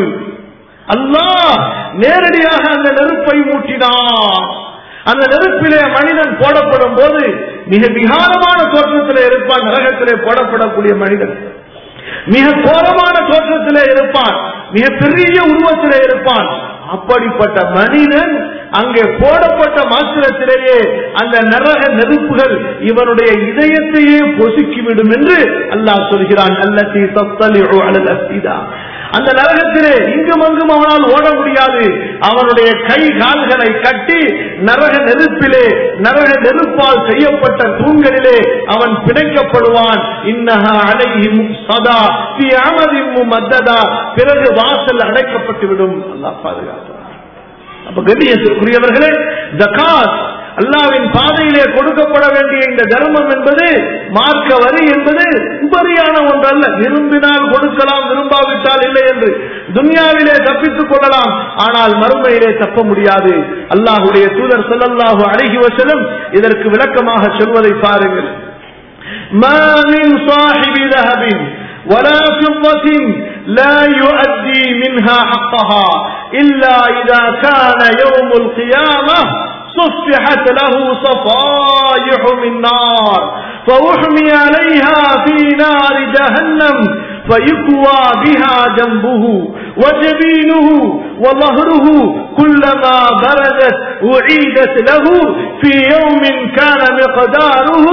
S1: அல்லாஹ் நேரடியாக அந்த நெருப்பை மூட்டினான் அந்த நெருப்பிலே மனிதன் போடப்படும் போது மிக விகாரமான தோற்றத்திலே இருப்பான் நரகத்திலே போடப்படக்கூடிய மனிதன் மிக கோரமான தோற்றத்திலே இருப்பான் மிக பெரிய உருவத்திலே இருப்பான் அப்படிப்பட்ட மனிதன் அங்கே போடப்பட்ட மாத்திரத்திலேயே அந்த நரக நெருப்புகள் இவனுடைய இதயத்தையே பொசுக்கிவிடும் என்று அல்லாஹ் சொல்கிறான் அல்லத்தி தத்தலி அலலத்திதா அந்த நரகத்திலே இங்கும் அங்கும் அவனால் ஓட முடியாது அவனுடைய கை கால்களை கட்டி நரக நெருப்பிலே நரக நெருப்பால் செய்யப்பட்ட தூண்களிலே அவன் பிணைக்கப்படுவான் இன்னஹா அலைஹிம் சதா பி அமதிம் மத்ததா பிறகு வாசல் அடைக்கப்பட்டு விடும் அல்லாஹ் பாதுகாப்பார் அப்ப கண்ணியத்திற்குரியவர்களே ஜகாத் அல்லாவின் பாதையிலே கொடுக்கப்பட வேண்டிய இந்த தர்மம் என்பது மார்க்க வரி என்பது உபரியான ஒன்றல்ல விரும்பினால் கொடுக்கலாம் விரும்பாவிட்டால் இல்லை என்று துன்யாவிலே தப்பித்துக் கொள்ளலாம் ஆனால் மறுமையிலே தப்ப முடியாது அல்லாஹுடைய தூதர் சொல்லல்லாஹு அழகி வசனம் இதற்கு விளக்கமாக சொல்வதை பாருங்கள் ما من صاحب ذهب ولا فضة لا يؤدي منها حقها إلا إذا كان يوم القيامة صفحت له صفائح من نار فأحمي عليها في نار جهنم فيكوى بها جنبه وجبينه وظهره كلما بردت أعيدت له في يوم كان مقداره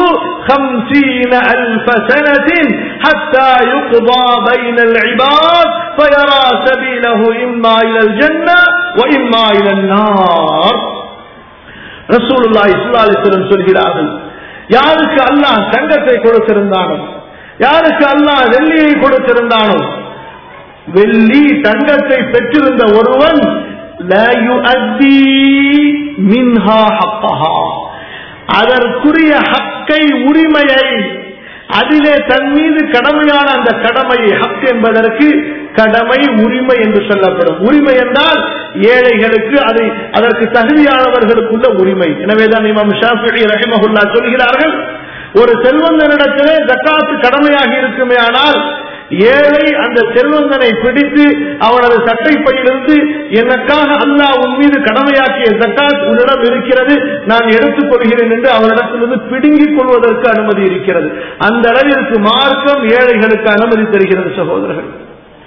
S1: خمسين ألف سنة حتى يقضى بين العباد فيرى سبيله إما إلى الجنة وإما إلى النار ரசூலுல்லா இஸ்லாலிஸ்வரம் சொல்கிறார்கள் யாருக்கு அல்லாஹ் தங்கத்தை கொடுத்திருந்தானோ யாருக்கு அல்லாஹ் வெள்ளியை கொடுத்திருந்தானோ வெள்ளி தங்கத்தை பெற்றிருந்த ஒருவன் மின்ஹா ஹக்கஹா அதற்குரிய ஹக்கை உரிமையை அதிலே தன் மீது கடமையான அந்த கடமையை ஹக் என்பதற்கு கடமை உரிமை என்று சொல்லப்படும் உரிமை என்றால் ஏழைகளுக்கு அதை அதற்கு தகுதியானவர்களுக்குள்ள உரிமை எனவேதான் இமாம் ஷாஃபி ரஹிமஹுல்லா சொல்கிறார்கள் ஒரு செல்வந்தனிடத்திலே ஜக்காத்து கடமையாகி இருக்குமே ஆனால் ஏழை அந்த செல்வந்தனை பிடித்து அவனது சட்டைப்பையிலிருந்து எனக்காக அல்லாஹ் உன் மீது கடமையாக்கிய ஜக்காத் உன்னிடம் இருக்கிறது நான் எடுத்துக் கொள்கிறேன் என்று அவனிடத்திலிருந்து பிடுங்கிக் கொள்வதற்கு அனுமதி இருக்கிறது அந்த அளவிற்கு மார்க்கம் ஏழைகளுக்கு அனுமதி தருகிறது சகோதரர்கள்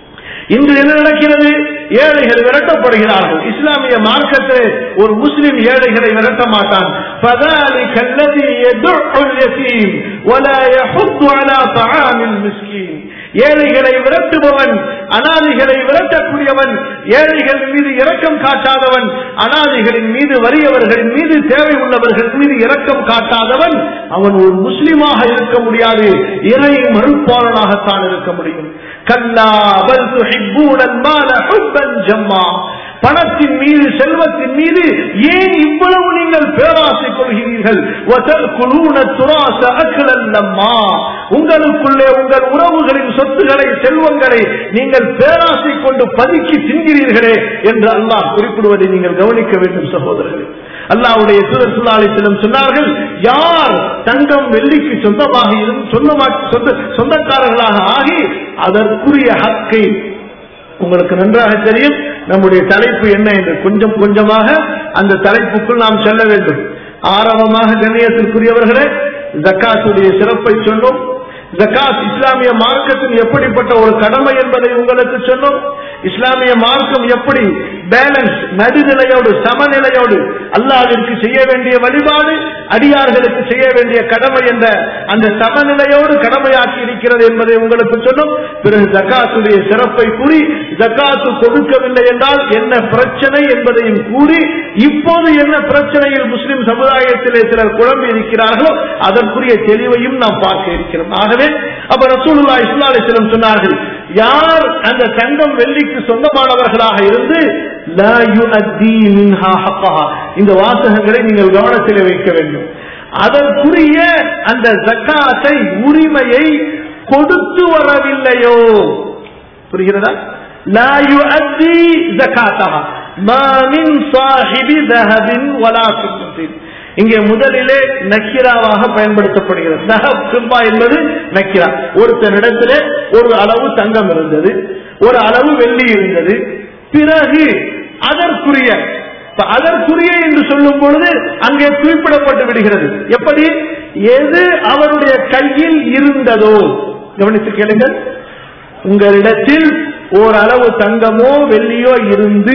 S1: இன்று என்ன நடக்கிறது ஏழைகள் விரட்டப்படுகிறார்கள் இஸ்லாமிய மார்க்கத்தில் ஒரு முஸ்லிம் ஏழைகளை விரட்ட மாட்டான் فذلك الذي يدع اليتيم ولا يحض على طعام المسكين ஏழைகளை விரட்டுபவன் அனாதிகளை விரட்டக்கூடியவன் ஏழைகள் மீது இரக்கம் காட்டாதவன் அனாதிகளின் மீது வறியவர்களின் மீது தேவை உள்ளவர்கள் மீது இரக்கம் காட்டாதவன் அவன் ஒரு முஸ்லிமாக இருக்க முடியாது இறை மறுப்பாளனாகத்தான் இருக்க முடியும் கல்லா பல் துஹிப்பூனல் மால ஹுப்பன் ஜம்மா பணத்தின் மீது செல்வத்தின் மீது ஏன் இவ்வளவு நீங்கள் பேராசை கொள்கிறீர்கள் وَتَأْكُلُونَ التُّرَاثَ أَكْلًا لَمًّا உங்களுக்குள்ளே உங்கள் உறவுகளின் சொத்துக்களை செல்வங்களை நீங்கள் பேராசை கொண்டு பதுக்கி தின்கிறீர்களே என்று அல்லாஹ் குறிப்பிடுவதை நீங்கள் கவனிக்க வேண்டும் சகோதரர்களே அல்லாவுடைய தூதர் சுல்லாலிசிலம் சொன்னார்கள் யார் தங்கம் வெள்ளிக்கு சொந்தமாக இருந்து சொந்தமாக சொந்த சொந்தக்காரர்களாக ஆகி அதற்குரிய ஹக்கை உங்களுக்கு நன்றாக தெரியும் நம்முடைய தலைப்பு என்ன என்று கொஞ்சம் கொஞ்சமாக அந்த தலைப்புக்குள் நாம் செல்ல வேண்டும் ஆரம்பமாக கண்ணியத்திற்குரியவர்களே ஜக்காத்துடைய சிறப்பை சொன்னோம் ஜக்காத் இஸ்லாமிய மார்க்கத்தின் எப்படிப்பட்ட ஒரு கடமை என்பதை உங்களுக்கு சொன்னோம் இஸ்லாமிய மார்க்கம் எப்படி பேலன்ஸ் நடுநிலையோடு சமநிலையோடு அல்லாவிற்கு செய்ய வேண்டிய வழிபாடு அடியார்களுக்கு செய்ய வேண்டிய கடமை என்ற அந்த சமநிலையோடு கடமையாக்கி இருக்கிறது என்பதை உங்களுக்கு சொன்னோம் பிறகு ஜக்காத்துடைய சிறப்பை கூறி ஜக்காத்து கொடுக்கவில்லை என்றால் என்ன பிரச்சனை என்பதையும் கூறி இப்போது என்ன பிரச்சனையில் முஸ்லிம் சமுதாயத்திலே சிலர் குழம்பி இருக்கிறார்களோ அதற்குரிய தெளிவையும் நாம் பார்க்க இருக்கிறோம் ஆகவே அப்ப ரசூலுல்லா இஸ்லா அலிஸ்லம் சொன்னார்கள் யார் அந்த தங்கம் வெள்ளிக்கு சொந்தமானவர்களாக இருந்து லா யுஅத்தி மின்ஹா ஹக்கஹா. இந்த வாசகங்களை நீங்கள் கவனத்தில் வைக்க வேண்டும் அதற்குரிய அந்த ஜக்காத்தை உரிமையை கொடுத்து வரவில்லையோ புரிகிறதா லா யுஅத்தி ஜகாத்தஹா மா மின் சாஹிபி தஹபின் வலா ஃபித்தத்தின் இங்கே முதலிலே நக்கிராவாக பயன்படுத்தப்படுகிறது தஹப் சிம்பா என்பது நக்கிரா ஒருத்தனிடத்திலே ஒரு அளவு தங்கம் இருந்தது ஒரு அளவு வெள்ளி இருந்தது பிறகு அதற்குரிய இப்ப அதற்குரிய என்று சொல்லும் பொழுது அங்கே குறிப்பிடப்பட்டு விடுகிறது எப்படி எது அவருடைய கையில் இருந்ததோ கவனித்து கேளுங்கள் உங்களிடத்தில் ஓரளவு தங்கமோ வெள்ளியோ இருந்து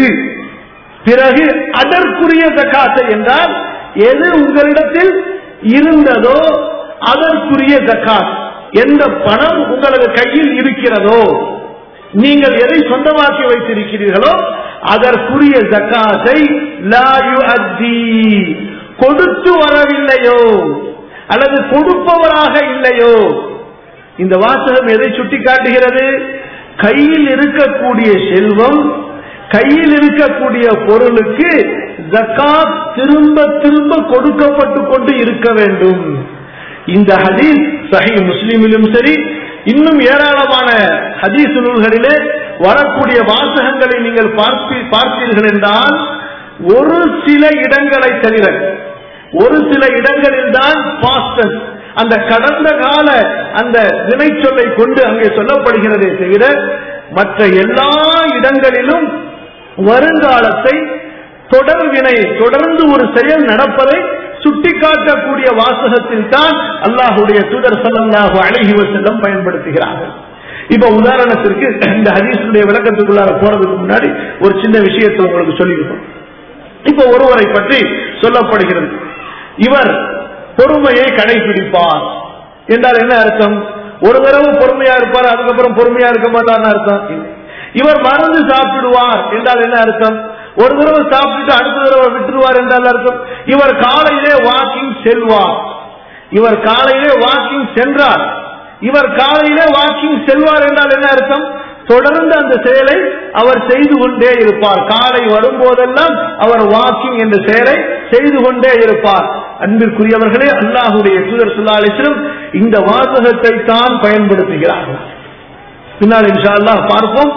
S1: பிறகு அதற்குரிய ஜக்காத்தை என்றால் எது உங்களிடத்தில் இருந்ததோ அதற்குரிய ஜக்காத் எந்த பணம் உங்களது கையில் இருக்கிறதோ நீங்கள் எதை சொந்தமாக்கி வைத்திருக்கிறீர்களோ அதற்குரிய ஜக்காத்தை லாயு அத்தி கொடுத்து வரவில்லையோ அல்லது கொடுப்பவராக இல்லையோ இந்த வாசகம் எதை சுட்டி காட்டுகிறது கையில் இருக்கக்கூடிய செல்வம் கையில் இருக்கக்கூடிய பொருளுக்கு ஜக்காத் திரும்ப திரும்ப கொடுக்கப்பட்டு கொண்டு இருக்க வேண்டும் இந்த ஹதீஸ் சஹி முஸ்லிமிலும் சரி இன்னும் ஏராளமான ஹதீஸ் நூல்களிலே வரக்கூடிய வாசகங்களை நீங்கள் பார்ப்பி பார்ப்பீர்கள் என்றால் ஒரு சில இடங்களை தவிர ஒரு சில இடங்களில் தான் பாஸ்டஸ் அந்த கடந்த கால அந்த வினைச்சொல்லை கொண்டு அங்கே சொல்லப்படுகிறதே தவிர மற்ற எல்லா இடங்களிலும் வருங்காலத்தை தொடர்வினை தொடர்ந்து ஒரு செயல் நடப்பதை சுட்டிக்காட்டக்கூடிய வாசகத்தில் தான் அல்லாஹுடைய தூதர் சல்லாஹு அழகி செல்லம் பயன்படுத்துகிறார்கள் இப்ப உதாரணத்திற்கு இந்த ஹதீஸுடைய விளக்கத்துக்குள்ளார போறதுக்கு முன்னாடி ஒரு சின்ன விஷயத்தை உங்களுக்கு சொல்லியிருக்கோம் இப்ப ஒருவரை பற்றி சொல்லப்படுகிறது இவர் பொறுமையை கடைபிடிப்பார் என்றால் என்ன அர்த்தம் ஒரு தடவை பொறுமையா இருப்பார் அதுக்கப்புறம் பொறுமையா இருக்க மாட்டார்னு அர்த்தம் இவர் மருந்து சாப்பிடுவார் என்றால் என்ன அர்த்தம் ஒரு தடவை சாப்பிட்டு அடுத்த தடவை விட்டுருவார் என்றால் அர்த்தம் இவர் காலையிலே வாக்கிங் செல்வார் இவர் காலையிலே வாக்கிங் சென்றார் இவர் காலையிலே வாக்கிங் செல்வார் என்றால் என்ன அர்த்தம் தொடர்ந்து அந்த செயலை அவர் செய்து கொண்டே இருப்பார் காலை வரும்போதெல்லாம் அவர் வாக்கிங் என்ற செயலை செய்து கொண்டே இருப்பார் அன்பிற்குரியவர்களே அல்லாஹுடைய தூதர் சுல்லாலிசிலும் இந்த வாசகத்தை தான் பயன்படுத்துகிறார்கள் பின்னால் இன்ஷா அல்லாஹ் பார்ப்போம்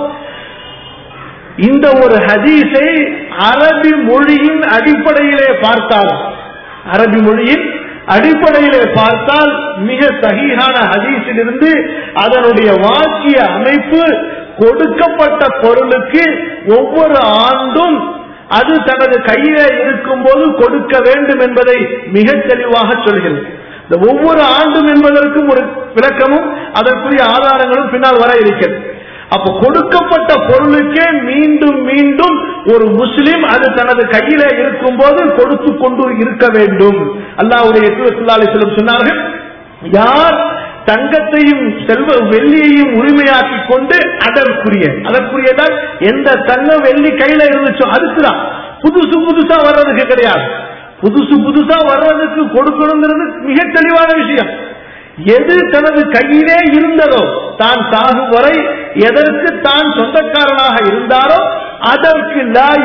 S1: இந்த ஒரு ஹதீஸை அரபி மொழியின் அடிப்படையிலே பார்த்தால் அரபி மொழியின் அடிப்படையிலே பார்த்தால் மிக சகிஹான ஹதீஸிலிருந்து அதனுடைய வாக்கிய அமைப்பு கொடுக்கப்பட்ட பொருளுக்கு ஒவ்வொரு ஆண்டும் அது தனது கையிலே இருக்கும் போது கொடுக்க வேண்டும் என்பதை மிக தெளிவாக சொல்கிறது இந்த ஒவ்வொரு ஆண்டும் என்பதற்கும் ஒரு விளக்கமும் அதற்குரிய ஆதாரங்களும் பின்னால் வர இருக்கிறது அப்ப கொடுக்கப்பட்ட பொருளுக்கே மீண்டும் மீண்டும் ஒரு முஸ்லிம் அது தனது கையில இருக்கும் போது கொடுத்து கொண்டு இருக்க வேண்டும் அல்லாவுடைய செல்லம் சொன்னார்கள் யார் தங்கத்தையும் செல்வ வெள்ளியையும் உரிமையாக்கி கொண்டு அதற்குரிய அதற்குரியதால் எந்த தங்க வெள்ளி கையில இருந்துச்சோ அதுக்குதான் புதுசு புதுசா வர்றதுக்கு கிடையாது புதுசு புதுசா வர்றதுக்கு கொடுக்கணுங்கிறது மிக தெளிவான விஷயம் எது தனது கையிலே இருந்ததோ தான் சாகும் வரை எதற்கு தான் சொந்தக்காரனாக இருந்தாரோ அதற்கு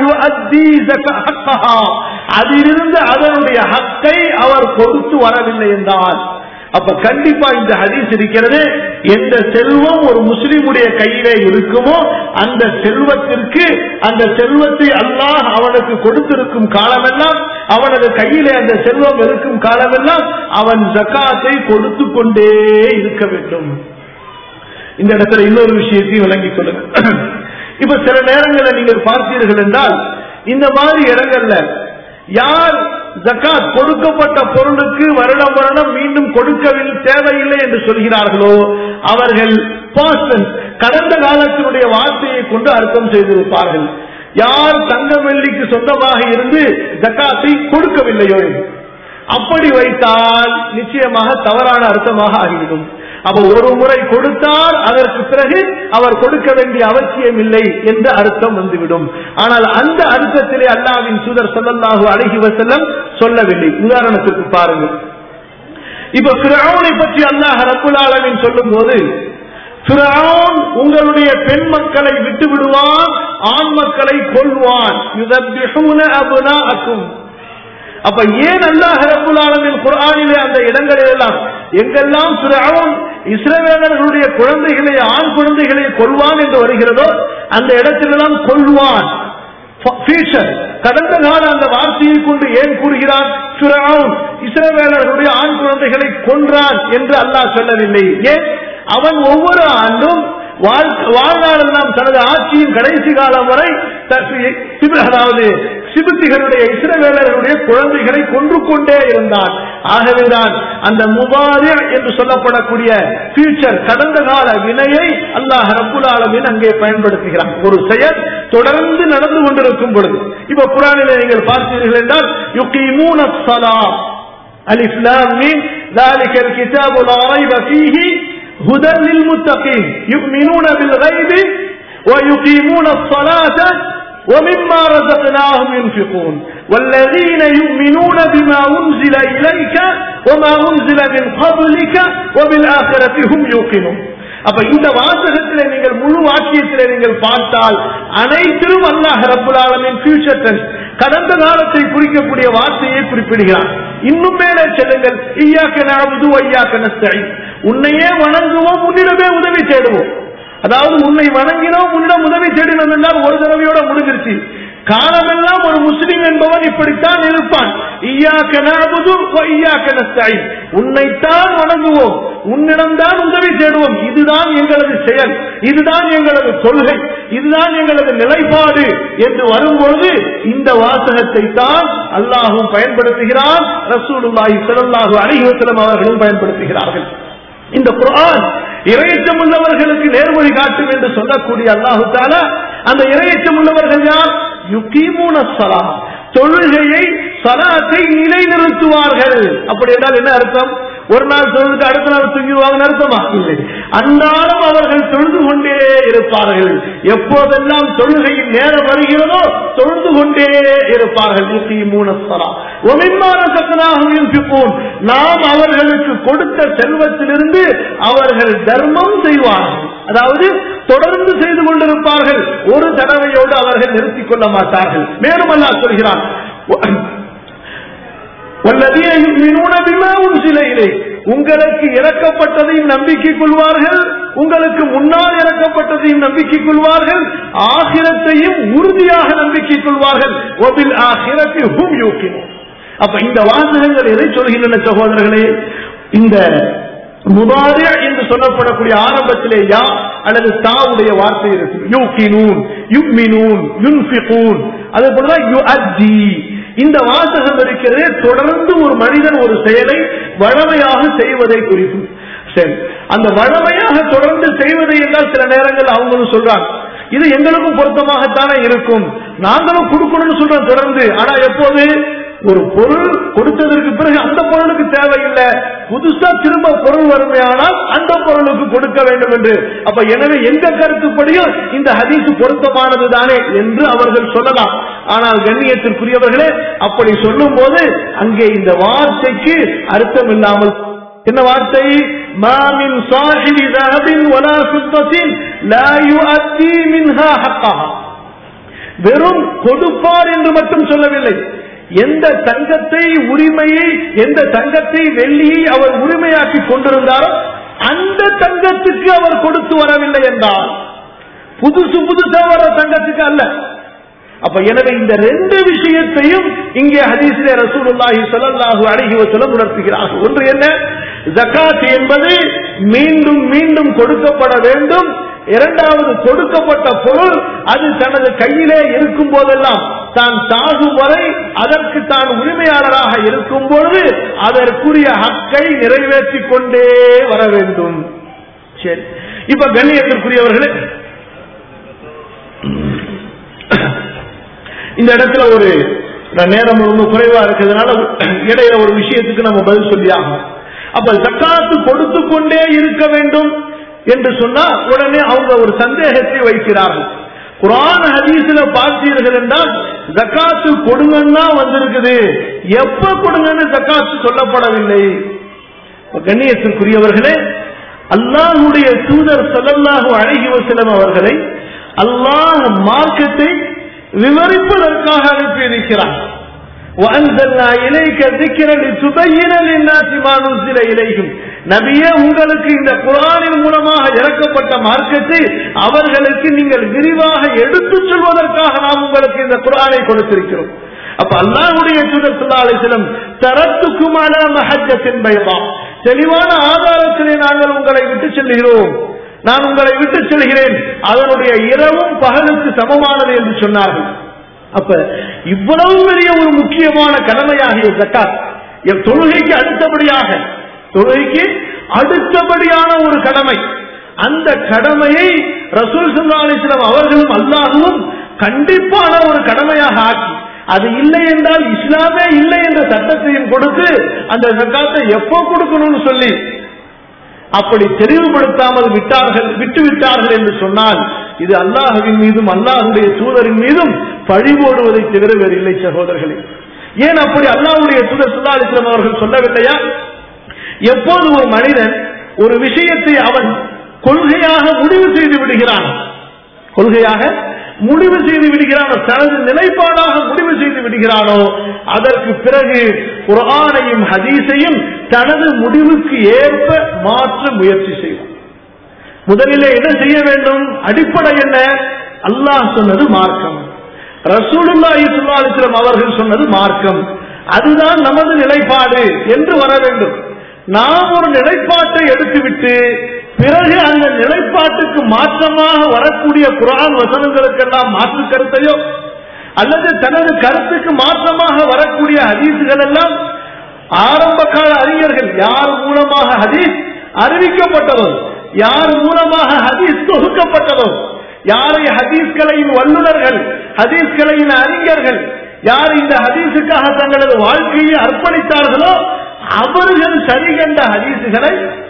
S1: அதிலிருந்து அதனுடைய ஹக்கை அவர் கொடுத்து வரவில்லை என்றால் அப்ப கண்டிப்பா இந்த ஹதீஸ் இருக்கிறது எந்த செல்வம் ஒரு முஸ்லிமுடைய கையிலே இருக்குமோ அந்த செல்வத்திற்கு அந்த செல்வத்தை அல்லாஹ் அவனுக்கு கொடுத்திருக்கும் காலமெல்லாம் அவனது கையிலே அந்த செல்வம் இருக்கும் காலமெல்லாம் அவன் ஜக்காத்தை கொடுத்து கொண்டே இருக்க வேண்டும் இந்த இடத்துல இன்னொரு விஷயத்தையும் விளங்கிக் கொள்ளுங்க இப்ப சில நேரங்களில் நீங்கள் பார்த்தீர்கள் என்றால் இந்த மாதிரி இடங்கள்ல யார் ஜக்காத் கொடுக்கப்பட்ட பொருளுக்கு வருடம் வருடம் மீண்டும் கொடுக்கவில்லை தேவையில்லை என்று சொல்கிறார்களோ அவர்கள் பாஸ்டன்ஸ் கடந்த காலத்தினுடைய வார்த்தையை கொண்டு அர்த்தம் செய்திருப்பார்கள் யார் தங்க வெள்ளிக்கு சொந்தமாக இருந்து ஜக்காத்தை கொடுக்கவில்லையோ அப்படி வைத்தால் நிச்சயமாக தவறான அர்த்தமாக ஆகிவிடும் அப்ப ஒரு முறை கொடுத்தால் அதற்கு பிறகு அவர் கொடுக்க வேண்டிய அவசியம் இல்லை என்ற அர்த்தம் வந்துவிடும் ஆனால் அந்த அர்த்தத்திலே அல்லாவின் சூதர் சொல்லல்லாஹு அழகி வசல்லம் சொல்லவில்லை உதாரணத்திற்கு பாருங்கள் இப்ப பிராவனை பற்றி அல்லாஹ் ரப்புல் ஆலமின் சொல்லும் போது பிரான் உங்களுடைய பெண் மக்களை விட்டு விடுவான் ஆண் மக்களை கொள்வான் அபுனாக்கும் அப்ப ஏன் அல்லாஹ் ரப்புல் ஆலமின் குரானிலே அந்த இடங்களில் எல்லாம் எங்கெல்லாம் பிராவன் இஸ்ரவேலர்களுடைய குழந்தைகளை ஆண் குழந்தைகளை கொள்வான் என்று வருகிறதோ அந்த இடத்திலெல்லாம் கொள்வான் கடந்த கால அந்த வார்த்தையை கொண்டு ஏன் கூறுகிறான் இஸ்ரவேலர்களுடைய ஆண் குழந்தைகளை கொன்றான் என்று அல்லாஹ் சொல்லவில்லை ஏன் அவன் ஒவ்வொரு ஆண்டும் வாழ்நாளெல்லாம் தனது ஆட்சியின் கடைசி காலம் வரை அதாவது சிபுத்திகளுடைய இஸ்ரவேலர்களுடைய குழந்தைகளை கொன்று கொண்டே இருந்தான் ஆகவேதான் அந்த முபாரி என்று சொல்லப்படக்கூடிய ஃபியூச்சர் கடந்த கால வினையை அல்லாஹ் ரப்புல் ஆலமின் அங்கே பயன்படுத்துகிறான் ஒரு செயல் தொடர்ந்து நடந்து கொண்டிருக்கும் பொழுது இப்ப புராணில நீங்கள் பார்த்தீர்கள் என்றால் யுகீமூன ஸலாம் அலிஃப் லாம் மீம் ذلك الكتاب لا ريب فيه هدى للمتقين يؤمنون بالغيب ويقيمون الصلاة ومما رزقناهم ينفقون والذين يؤمنون بما أنزل إليك وما أنزل من قبلك وبالآخرة هم يوقنون அப்ப இந்த வாசகத்திலே நீங்கள் முழு வாக்கியத்திலே நீங்கள் பார்த்தால் அனைத்திலும் அல்லாஹ் ரப்புல் ஆலமின் ஃபியூச்சர் டென்ஸ் கடந்த காலத்தை குறிக்கக்கூடிய வார்த்தையை குறிப்பிடுகிறார் இன்னும் மேலே செல்லுங்கள் ஐயாக்க நாவது ஐயாக்க நஸ்தை உன்னையே வணங்குவோம் உன்னிடமே உதவி தேடுவோம் அதாவது உன்னை வணங்கினோம் உன்னிடம் உதவி தேடினோம் என்றால் ஒரு தடவையோட முடிஞ்சிருச்சு காலமெல்லாம் ஒரு முஸ்லிம் என்பவன் இப்படித்தான் இருப்பான் உன்னைத்தான் வணங்குவோம் உன்னிடம்தான் உதவி தேடுவோம் இதுதான் எங்களது செயல் இதுதான் எங்களது கொள்கை இதுதான் எங்களது நிலைப்பாடு என்று வரும்பொழுது இந்த வாசகத்தை தான் அல்லாஹும் பயன்படுத்துகிறான் ரசூலுல்லாஹி ஸல்லல்லாஹு அலைஹி வஸல்லம் அவர்களும் பயன்படுத்துகிறார்கள் இந்த குரான் இரையச்சம் உள்ளவர்களுக்கு நேர்வழி காட்டும் என்று சொல்லக்கூடிய அல்லாஹு தாலா அந்த இரையச்சம் உள்ளவர்கள் யார் யுகீமூன சலா தொழுகையை சலாத்தை நிலைநிறுத்துவார்கள் அப்படி என்றால் என்ன அர்த்தம் ஒரு நாள் தொழுதுக்கு அடுத்த நாள் தூங்கிடுவாங்கன்னு அர்த்தமா இல்லை அன்றாடம் அவர்கள் தொழுது கொண்டே இருப்பார்கள் எப்போதெல்லாம் தொழுகையின் நேரம் வருகிறதோ தொழுது கொண்டே இருப்பார்கள் நூத்தி மூணு சலா ஒமின்மான சக்கனாகவும் நாம் அவர்களுக்கு கொடுத்த செல்வத்திலிருந்து அவர்கள் தர்மம் செய்வார்கள் அதாவது தொடர்ந்து செய்து கொண்டிருப்பார்கள் ஒரு தடவையோடு அவர்கள் நிறுத்திக் கொள்ள மாட்டார்கள் மேலும் அல்லா சொல்கிறான் உங்களுக்கு இறக்கப்பட்டதையும் நம்பிக்கை கொள்வார்கள் உங்களுக்கு முன்னால் இறக்கப்பட்டதையும் நம்பிக்கை கொள்வார்கள் ஆகிரத்தையும் உறுதியாக நம்பிக்கை கொள்வார்கள் ஒபில் ஆகிரத்தை ஹும் யோக்கினோம் அப்ப இந்த வாசகங்கள் எதை சொல்கின்றன சகோதரர்களே இந்த முபாரியா என்று சொல்லப்படக்கூடிய ஆரம்பத்திலே யா அல்லது தாவுடைய வார்த்தை இருக்கு யூகினூன் யுக்மினூன் யுன்ஃபிகூன் அதே போலதான் யு அஜி இந்த வாசகம் இருக்கிறதே தொடர்ந்து ஒரு மனிதன் ஒரு செயலை வழமையாக செய்வதை குறிக்கும் சரி அந்த வழமையாக தொடர்ந்து செய்வது என்றால் சில நேரங்கள் அவங்களும் சொல்றாங்க இது எங்களுக்கும் பொருத்தமாகத்தானே இருக்கும் நாங்களும் கொடுக்கணும்னு சொல்றோம் தொடர்ந்து ஆனா எப்போது ஒரு பொருள் கொடுத்ததற்கு பிறகு அந்த பொருளுக்கு தேவையில்லை புதுசா திரும்ப பொருள் வறுமையானால் அந்த பொருளுக்கு கொடுக்க வேண்டும் என்று அப்ப எனவே எங்க கருத்துப்படியும் இந்த ஹதீஸ் பொருத்தமானது தானே என்று அவர்கள் சொல்லலாம் ஆனால் கண்ணியத்திற்குரியவர்களே அப்படி சொல்லும் போது அங்கே இந்த வார்த்தைக்கு அர்த்தம் இல்லாமல் என்ன வார்த்தை மாமின் சாஹிபி தஹபின் வலா சுத்தத்தின் லா யுஅத்தி மின்ஹா ஹக்கஹா வெறும் கொடுப்பார் என்று மட்டும் சொல்லவில்லை எந்த தங்கத்தை உரிமையை எந்த தங்கத்தை வெள்ளியை அவர் உரிமையாக்கி கொண்டிருந்தாரோ அந்த தங்கத்துக்கு அவர் கொடுத்து வரவில்லை என்றார் புதுசு புதுசா வர தங்கத்துக்கு அல்ல அப்ப எனவே இந்த ரெண்டு விஷயத்தையும் இங்கே ஹதீஸிலே ரசூலுல்லாஹி ஸல்லல்லாஹு அலைஹி வஸல்லம் உணர்த்துகிறார்கள் ஒன்று என்ன ஜகாத் என்பது மீண்டும் மீண்டும் கொடுக்கப்பட வேண்டும் இரண்டாவது கொடுக்கப்பட்ட பொருள் அது தனது கையிலே இருக்கும் போதெல்லாம் தான் சாகும் வரை அதற்கு தான் உரிமையாளராக இருக்கும் பொழுது அதற்குரிய ஹக்கை நிறைவேற்றிக் கொண்டே வர வேண்டும் சரி இப்ப கண்ணியத்திற்குரியவர்களே இந்த இடத்துல ஒரு நேரம் ரொம்ப குறைவா இருக்கிறதுனால இடையில ஒரு விஷயத்துக்கு நம்ம பதில் சொல்லி ஆகணும் அப்ப ஜக்காத்து கொடுத்து கொண்டே இருக்க வேண்டும் என்று சொன்னா உடனே அவங்க ஒரு சந்தேகத்தை வைக்கிறார்கள் குரான் ஹதீஸ்ல பார்த்தீர்கள் என்றால் ஜக்காத்து கொடுங்கன்னா வந்திருக்குது எப்ப கொடுங்கன்னு ஜக்காத்து சொல்லப்படவில்லை கண்ணியத்திற்குரியவர்களே அல்லாஹுடைய தூதர் சொல்லல்லாஹு அழகி வசலம் அவர்களை அல்லாஹ் மார்க்கத்தை விவரிப்பதற்காக அனுப்பியிருக்கிறார் وأنزلنا إليك ذكرا لتبين للناس ما نزل إليهم நபியே உங்களுக்கு இந்த குரானின் மூலமாக இறக்கப்பட்ட மார்க்கத்தை அவர்களுக்கு நீங்கள் விரிவாக எடுத்துச் சொல்வதற்காக நாம் உங்களுக்கு இந்த குரானை கொடுத்திருக்கிறோம் அப்ப அல்லாஹுடைய தூதர் சொல்லா அலிஸ்லம் தரத்துக்குமான மஹஜத்தின் பயமா தெளிவான ஆதாரத்திலே நாங்கள் உங்களை விட்டு செல்கிறோம் நான் உங்களை விட்டு செல்கிறேன் அதனுடைய இரவும் பகலுக்கு சமமானது என்று சொன்னார்கள் அப்ப இவ்வளவு பெரிய ஒரு முக்கியமான கடமையாகிய ஜக்காத் என் தொழுகைக்கு அடுத்தபடியாக தொழுகைக்கு அடுத்தபடியான ஒரு கடமை அந்த கடமையை ரசூல் சல்லா அலிஸ்லாம் அவர்களும் அல்லாஹும் கண்டிப்பான ஒரு கடமையாக ஆக்கி அது இல்லை என்றால் இஸ்லாமே இல்லை என்ற சட்டத்தையும் கொடுத்து அந்த ஜக்காத்தை எப்போ கொடுக்கணும்னு சொல்லி அப்படி தெளிவுபடுத்தாமல் விட்டார்கள் விட்டு விட்டார்கள் என்று சொன்னால் இது அல்லாஹுவின் மீதும் அல்லாஹுடைய தூதரின் மீதும் பழி போடுவதை தவிர வேறு இல்லை சகோதரர்களே ஏன் அப்படி அல்லாஹுடைய தூதர் சுல்லாலிஸ்லாம் அவர்கள் சொல்லவில்லையா எப்போது ஒரு மனிதன் ஒரு விஷயத்தை அவன் கொள்கையாக முடிவு செய்து விடுகிறான் கொள்கையாக முடிவு செய்து விடுகிறானோ தனது நிலைப்பாடாக முடிவு செய்து விடுகிறானோ அதற்கு பிறகு குரானையும் ஹதீஸையும் தனது முடிவுக்கு ஏற்ப மாற்ற முயற்சி செய்வான் முதலிலே என்ன செய்ய வேண்டும் அடிப்படை என்ன அல்லாஹ் சொன்னது மார்க்கம் ரசூலுல்லாஹி சுல்லாலிஸ்லம் அவர்கள் சொன்னது மார்க்கம் அதுதான் நமது நிலைப்பாடு என்று வர வேண்டும் நாம் ஒரு நிலைப்பாட்டை எடுத்துவிட்டு பிறகு அந்த நிலைப்பாட்டுக்கு மாற்றமாக வரக்கூடிய குரான் வசனங்களுக்கெல்லாம் மாற்று கருத்தையோ அல்லது தனது கருத்துக்கு மாற்றமாக வரக்கூடிய ஹதீசுகள் எல்லாம் ஆரம்ப கால அறிஞர்கள் யார் மூலமாக ஹதீஸ் அறிவிக்கப்பட்டதோ யார் மூலமாக ஹதீஸ் தொகுக்கப்பட்டதோ யாரை ஹதீஸ்களையின் வல்லுநர்கள் ஹதீஸ்களையின் அறிஞர்கள் யார் இந்த ஹதீஸுக்காக தங்களது வாழ்க்கையை அர்ப்பணித்தார்களோ அவர்கள் சரி கண்ட ஹதீசுகளை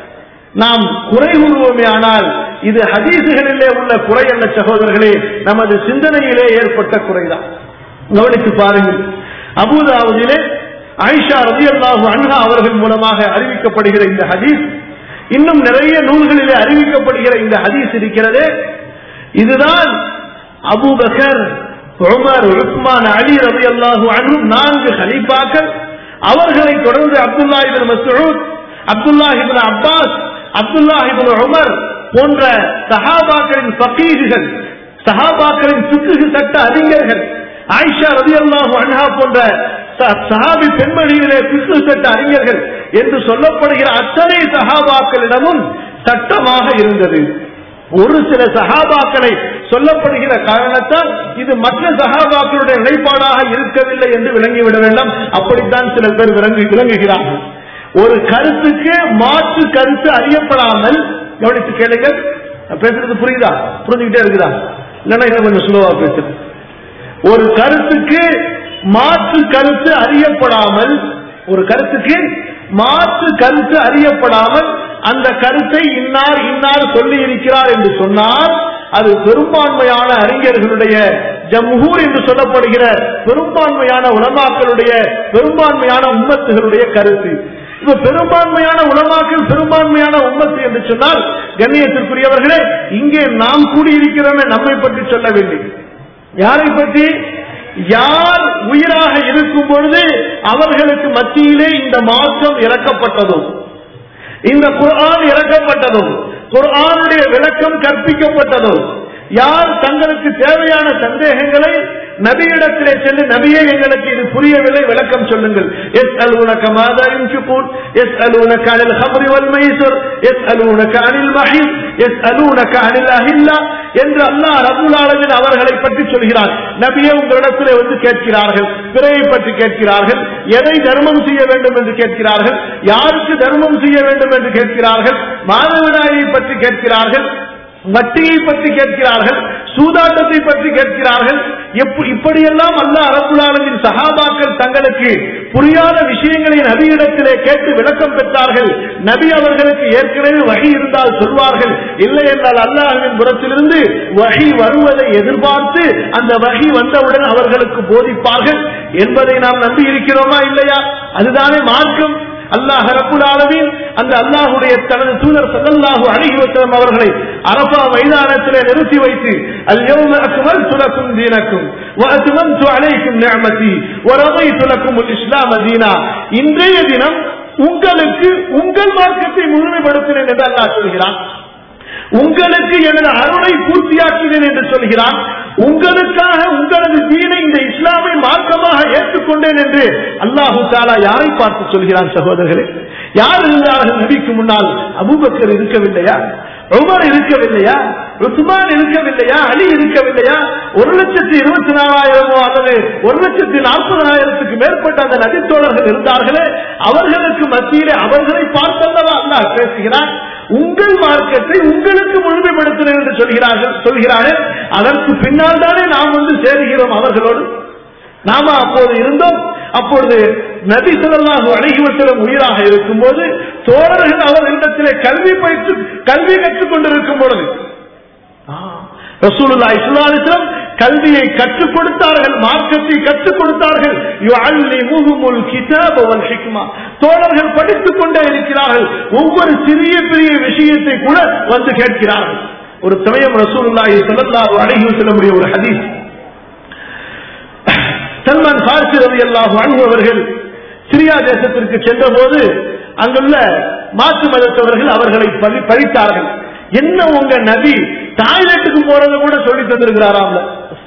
S1: நாம் குறை கூறுவோமே ஆனால் இது ஹதீசுகளிலே உள்ள குறை அல்ல சகோதரர்களே நமது சிந்தனையிலே ஏற்பட்ட குறைதான் கவனித்து பாருங்கள் அபுதாவுதிலே ஆயிஷா ரதி அல்லாஹு அன்ஹா அவர்கள் மூலமாக அறிவிக்கப்படுகிற இந்த ஹதீஸ் இன்னும் நிறைய நூல்களிலே அறிவிக்கப்படுகிற இந்த ஹதீஸ் இருக்கிறதே இதுதான் அபூபக்கர் உமர் உஸ்மான் அலி ரதி அல்லாஹு அன்ஹும் நான்கு ஹலீஃபாக்கள் அவர்களை தொடர்ந்து Abdullah ibn Masood Abdullah ibn Abbas Abdullah ibn Umar போன்ற சஹாபாக்களின் பக்கீதுகள் சஹாபாக்களின் சுக்கு சட்ட அறிஞர்கள் ஆயிஷா ரதி அல்லாஹு அன்ஹா போன்ற சஹாபி பெண்மணிகளே பிசு சட்ட அறிஞர்கள் என்று சொல்லப்படுகிற அத்தனை சஹாபாக்களிடமும் சட்டமாக இருந்தது ஒரு சில சகாபாக்களை சொல்லப்படுகிற காரணத்தால் இது மற்ற சகாபாக்களுடைய நிலைப்பாடாக இருக்கவில்லை என்று விளங்கிவிட வேண்டாம் அப்படித்தான் சில பேர் விளங்கு விளங்குகிறார்கள் ஒரு கருத்துக்கு மாற்று கருத்து அறியப்படாமல் கவனித்து கேளுங்கள் நான் பேசுறது புரியுதா புரிஞ்சுக்கிட்டே இருக்குதா இல்லைன்னா இன்னும் கொஞ்சம் ஸ்லோவா பேசுறேன் ஒரு கருத்துக்கு மாற்று கருத்து அறியப்படாமல் ஒரு கருத்துக்கு மாற்று கருத்து அறியப்படாமல் அந்த கருத்தை இன்னார் இன்னார் சொல்லி இருக்கிறார் என்று சொன்னால் அது பெரும்பான்மையான அறிஞர்களுடைய ஜம்ஹூர் என்று சொல்லப்படுகிற பெரும்பான்மையான உலமாக்களுடைய பெரும்பான்மையான உம்மத்துகளுடைய கருத்து இப்ப பெரும்பான்மையான உலமாக்கள் பெரும்பான்மையான உம்மத்து என்று சொன்னால் கண்ணியத்திற்குரியவர்களே இங்கே நாம் கூடியிருக்கிறோமே நம்மை பற்றி சொல்ல வேண்டும் யாரை பற்றி யார் உயிராக இருக்கும் பொழுது அவர்களுக்கு மத்தியிலே இந்த மாற்றம் இறக்கப்பட்டதும் இந்த குர்ஆன் இறக்கப்பட்டதும் குர்ஆனுடைய விளக்கம் கற்பிக்கப்பட்டதும் யார் தங்களுக்கு தேவையான சந்தேகங்களை நபியிடத்திலே சென்று நபியே எங்களுக்கு இது புரியவில்லை விளக்கம் சொல்லுங்கள் எஸ் அலுவனக மாதா யுன்ஃபிகூன் எஸ் அலுவனக அனில் ஹம்ரி வல் மைசர் எஸ் அலுவனக அனில் மஹில் எஸ் அலுவனக அனில் அஹில்லா என்று அல்லாஹ் ரபுல் ஆலமின் அவர்களை பற்றி சொல்கிறார் நபியே உங்களிடத்திலே வந்து கேட்கிறார்கள் பிறையை பற்றி கேட்கிறார்கள் எதை தர்மம் செய்ய வேண்டும் என்று கேட்கிறார்கள் யாருக்கு தர்மம் செய்ய வேண்டும் என்று கேட்கிறார்கள் மாதவிடாயை பற்றி கேட்கிறார்கள் வட்டியை பற்றி கேட்கிறார்கள் சூதாட்டத்தை பற்றி கேட்கிறார்கள் இப்படியெல்லாம் அல்ல அரபுலாளனின் சகாபாக்கள் தங்களுக்கு புரியாத விஷயங்களை நபியிடத்திலே கேட்டு விளக்கம் பெற்றார்கள் நபி அவர்களுக்கு ஏற்கனவே வகை இருந்தால் சொல்வார்கள் இல்லை என்றால் அல்லாஹின் புறத்திலிருந்து வகை வருவதை எதிர்பார்த்து அந்த வகை வந்தவுடன் அவர்களுக்கு போதிப்பார்கள் என்பதை நாம் நம்பி இருக்கிறோமா இல்லையா அதுதானே மார்க்கம் அல்லாஹ் ரப்புல் ஆலமீன் அந்த அல்லாஹுடைய தனது தூதர் சல்லல்லாஹு அலைஹி வஸல்லம் அவர்களை அரபா மைதானத்திலே நிறுத்தி வைத்து அல்யௌம அக்மல்து லக்கும் தீனக்கும் வஅத்மம்து அலைக்கும் நிஅமதி வரதைத்து லக்கும் இஸ்லாம் தீனா இன்றைய தினம் உங்களுக்கு உங்கள் மார்க்கத்தை முழுமைப்படுத்தினேன் என்று அல்லாஹ் சொல்கிறான் உங்களுக்கு எனது அருளை பூர்த்தியாக்கினேன் என்று சொல்கிறான் உங்களுக்காக உங்களது தீனை இந்த இஸ்லாமை மார்க்கமாக ஏற்றுக்கொண்டேன் என்று அல்லாஹு தாலா யாரை பார்த்து சொல்கிறான் சகோதரர்களே யார் இருந்தார்கள் நபிக்கு முன்னால் அபூபக்கர் இருக்கவில்லையா உமர் இருக்கவில்லையா உஸ்மான் இருக்கவில்லையா அலி இருக்கவில்லையா ஒரு லட்சத்தி இருபத்தி நாலாயிரமோ அல்லது ஒரு லட்சத்தி நாற்பதாயிரத்துக்கு மேற்பட்ட அந்த நபித்தோழர்கள் இருந்தார்களே அவர்களுக்கு மத்தியிலே அவர்களை பார்த்தல்லவா அல்லாஹ் பேசுகிறான் உங்கள் மார்க்கத்தை உங்களுக்கு முழுமைப்படுத்தினேன் என்று சொல்கிறார்கள் சொல்கிறார்கள் அதற்கு பின்னால் தானே நாம் வந்து சேருகிறோம் அவர்களோடு நாம அப்போது இருந்தோம் அப்பொழுது நபி சொல்லாஹு அழகிவத்திலும் உயிராக இருக்கும் போது தோழர்கள் அவர்களிடத்திலே கல்வி பயிற்று கல்வி கற்றுக் கொண்டிருக்கும் பொழுது ரசூலுல்லா இஸ்லாலிசம் கல்வியை கற்றுக் கொடுத்தார்கள் மார்க்கத்தை கற்றுக் கொடுத்தார்கள் தோழர்கள் படித்துக் கொண்டே இருக்கிறார்கள் ஒவ்வொரு சிறிய பெரிய விஷயத்தை கூட வந்து கேட்கிறார்கள் ஒரு சமயம் ரசூலுல்லாஹி ஸல்லல்லாஹு அலைஹி வஸல்லமுடைய ஒரு ஹதீஸ் சல்மான் பார்சி ரவி அல்லாஹு அன்பு அவர்கள் சிரியா தேசத்திற்கு சென்ற போது அங்குள்ள மாற்று மதத்தவர்கள் அவர்களை பழித்தார்கள் என்ன உங்க நபி டாய்லெட்டுக்கு போறதை கூட சொல்லி தந்திருக்கிறாராம்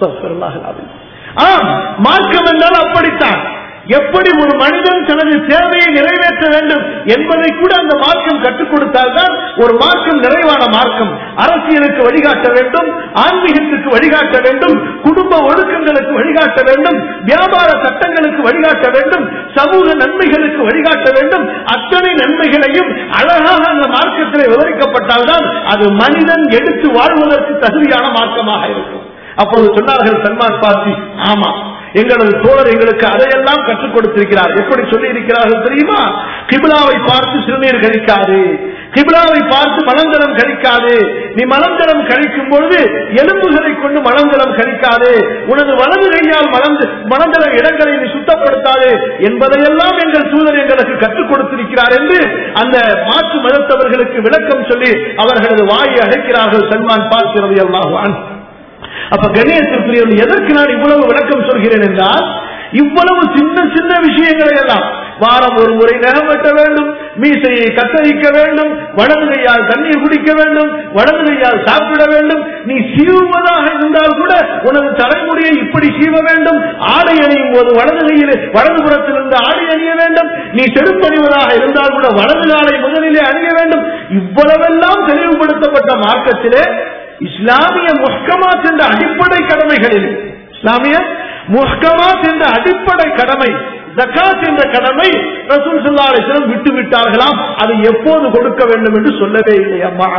S1: ஆம் மார்க்கம் என்றால் அப்படித்தான் எப்படி ஒரு மனிதன் தனது தேவையை நிறைவேற்ற வேண்டும் என்பதை கூட அந்த மார்க்கம் கற்றுக் கொடுத்தால்தான் ஒரு மார்க்கம் நிறைவான மார்க்கம் அரசியலுக்கு வழிகாட்ட வேண்டும் ஆன்மீகத்துக்கு வழிகாட்ட வேண்டும் குடும்ப ஒழுக்கங்களுக்கு வழிகாட்ட வேண்டும் வியாபார சட்டங்களுக்கு வழிகாட்ட வேண்டும் சமூக நன்மைகளுக்கு வழிகாட்ட வேண்டும் அத்தனை நன்மைகளையும் அழகாக அந்த மார்க்கத்தில் விவரிக்கப்பட்டால்தான் அது மனிதன் எடுத்து வாழ்வதற்கு தகுதியான மார்க்கமாக இருக்கும் அப்போது சொன்னார்கள் சல்மான் பாசி ஆமா எங்களது தோழர் எங்களுக்கு அதையெல்லாம் கற்றுக் கொடுத்திருக்கிறார் எப்படி சொல்லி இருக்கிறார்கள் தெரியுமா கிபிலாவை பார்த்து சிறுநீர் கழிக்காது கிபிலாவை பார்த்து மலந்தரம் கழிக்காது நீ மலந்தரம் கழிக்கும் பொழுது எலும்புகளை கொண்டு மலந்தரம் கழிக்காது உனது வலது கையால் மலந்து மலந்தர இடங்களை நீ சுத்தப்படுத்தாது என்பதையெல்லாம் எங்கள் தூதர் எங்களுக்கு கற்றுக் கொடுத்திருக்கிறார் என்று அந்த மாற்று மதத்தவர்களுக்கு விளக்கம் சொல்லி அவர்களது வாயை அடைக்கிறார்கள் சல்மான் பார்க்கிறது எல்லாம் அப்ப கணேசத்திற்கு எதற்கு நான் இவ்வளவு விளக்கம் சொல்கிறேன் என்றால் இவ்வளவு சின்ன சின்ன விஷயங்களை எல்லாம் வாரம் ஒரு முறை நகம் வெட்ட வேண்டும் மீசையை கத்தரிக்க வேண்டும் வலது கையால் தண்ணீர் குடிக்க வேண்டும் வலது கையால் சாப்பிட வேண்டும் நீ சீவுவதாக இருந்தால் கூட உனது தலைமுடியை இப்படி சீவ வேண்டும் ஆடை அணியும் போது வலது கையில் வலது புறத்திலிருந்து ஆடை அணிய வேண்டும் நீ செருப்பணிவதாக இருந்தால் கூட வலது காலை முதலிலே அணிய வேண்டும் இவ்வளவெல்லாம் தெளிவுபடுத்தப்பட்ட மார்க்கத்திலே இஸ்லாமிய முஹ்கமாத் என்ற அடிப்படை கடமைகளில் இஸ்லாமிய முஹ்கமாத் என்ற அடிப்படை கடமை ஜக்காத் என்ற கடமை ரசூல் சல்லா அலிஸ்லம் விட்டு விட்டார்களாம் அதை எப்போது கொடுக்க வேண்டும் என்று சொல்லவே இல்லை அம்மா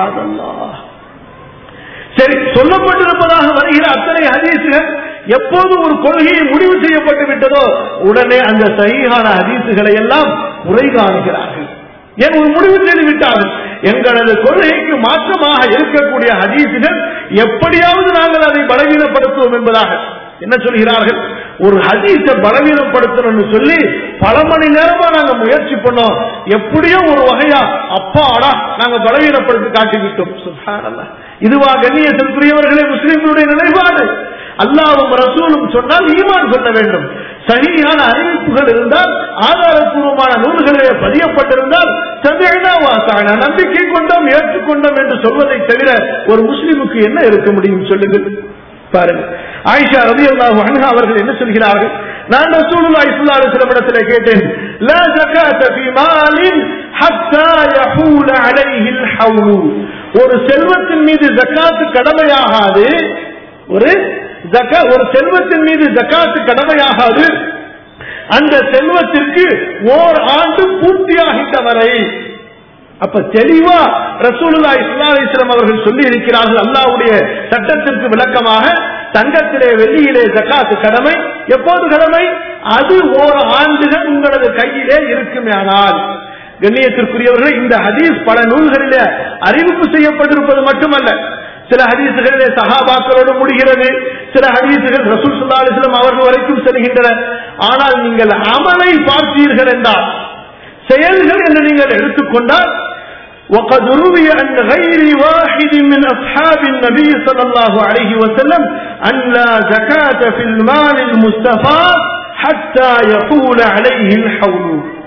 S1: சரி சொல்லப்பட்டிருப்பதாக வருகிற அத்தனை ஹதீசுகள் எப்போது ஒரு கொள்கையை முடிவு செய்யப்பட்டு விட்டதோ உடனே அந்த சகிகான ஹதீசுகளை எல்லாம் குறை காணுகிறார்கள் ஏன் ஒரு முடிவு செய்து விட்டார்கள் எங்களது கொள்கைக்கு மாற்றமாக இருக்கக்கூடிய ஹதீசுகள் எப்படியாவது நாங்கள் அதை பலவீனப்படுத்துவோம் என்பதாக என்ன சொல்கிறார்கள் ஒரு ஹதீஸை பலவீனப்படுத்தணும்னு சொல்லி பல மணி நேரமா நாங்க முயற்சி பண்ணோம் எப்படியோ ஒரு வகையா அப்பாடா நாங்க பலவீனப்படுத்தி காட்டிவிட்டோம் சுப்ஹானல்லாஹ். இதுவா கண்ணியத்திற்குரியவர்களே முஸ்லிம்களுடைய நிலைப்பாடு அல்லாவும் ரசூலும் சொன்னால் ஈமான் சொல்ல வேண்டும் சரியான அறிவிப்புகள் இருந்தால் ஆதாரப்பூர்வமான நூல்களிலே பதியப்பட்டிருந்தால் சந்தேகனா வாசான நம்பிக்கை கொண்டோம் ஏற்றுக்கொண்டோம் என்று சொல்வதை தவிர ஒரு முஸ்லிமுக்கு என்ன இருக்க முடியும் சொல்லுங்கள் பாருங்க ஆயிஷா ரவி அல்லாஹு அவர்கள் என்ன சொல்கிறார்கள் நான் ரசூலுல்லாஹி ஸல்லல்லாஹு அலைஹி வஸல்லம் இடத்திலே கேட்டேன் லா ஜகாத ஃபீ மாலின் ஹத்தா யஹூல அலைஹி அல் ஒரு செல்வத்தின் மீது ஜக்காத்து கடமையாகாது ஒரு ஜக்கா ஒரு செல்வத்தின் மீது ஜக்காத்து கடமையாகாது அந்த செல்வத்திற்கு ஓர் ஆண்டு பூர்த்தியாகின்ற வரை அப்ப தெளிவா ரசூலுல்லா இஸ்லாம் அவர்கள் சொல்லி இருக்கிறார்கள் அல்லாவுடைய சட்டத்திற்கு விளக்கமாக தங்கத்திலே வெள்ளியிலே ஜக்காத்து கடமை எப்போது கடமை அது ஓர் ஆண்டுகள் உங்களது கையிலே இருக்குமேனால் கண்ணியத்திற்குரியவர்கள் இந்த ஹதீஸ் பல நூல்களிலே அறிவிப்பு செய்யப்பட்டிருப்பது மட்டுமல்ல சில ஹதீசுகளிலே சஹாபாக்களோடு முடிகிறது சில ஹதீசுகள் ரசூல் சுல்லா அலிஸ்லாம் அவர்கள் வரைக்கும் செல்கின்றன ஆனால் நீங்கள் அமலை பார்த்தீர்கள் என்றால் செயல்கள் என்று நீங்கள் எடுத்துக்கொண்டால் وقد روي عن غير واحد من أصحاب النبي صلى الله عليه وسلم أن لا زكاة في المال المستفاد حتى يحول عليه الحول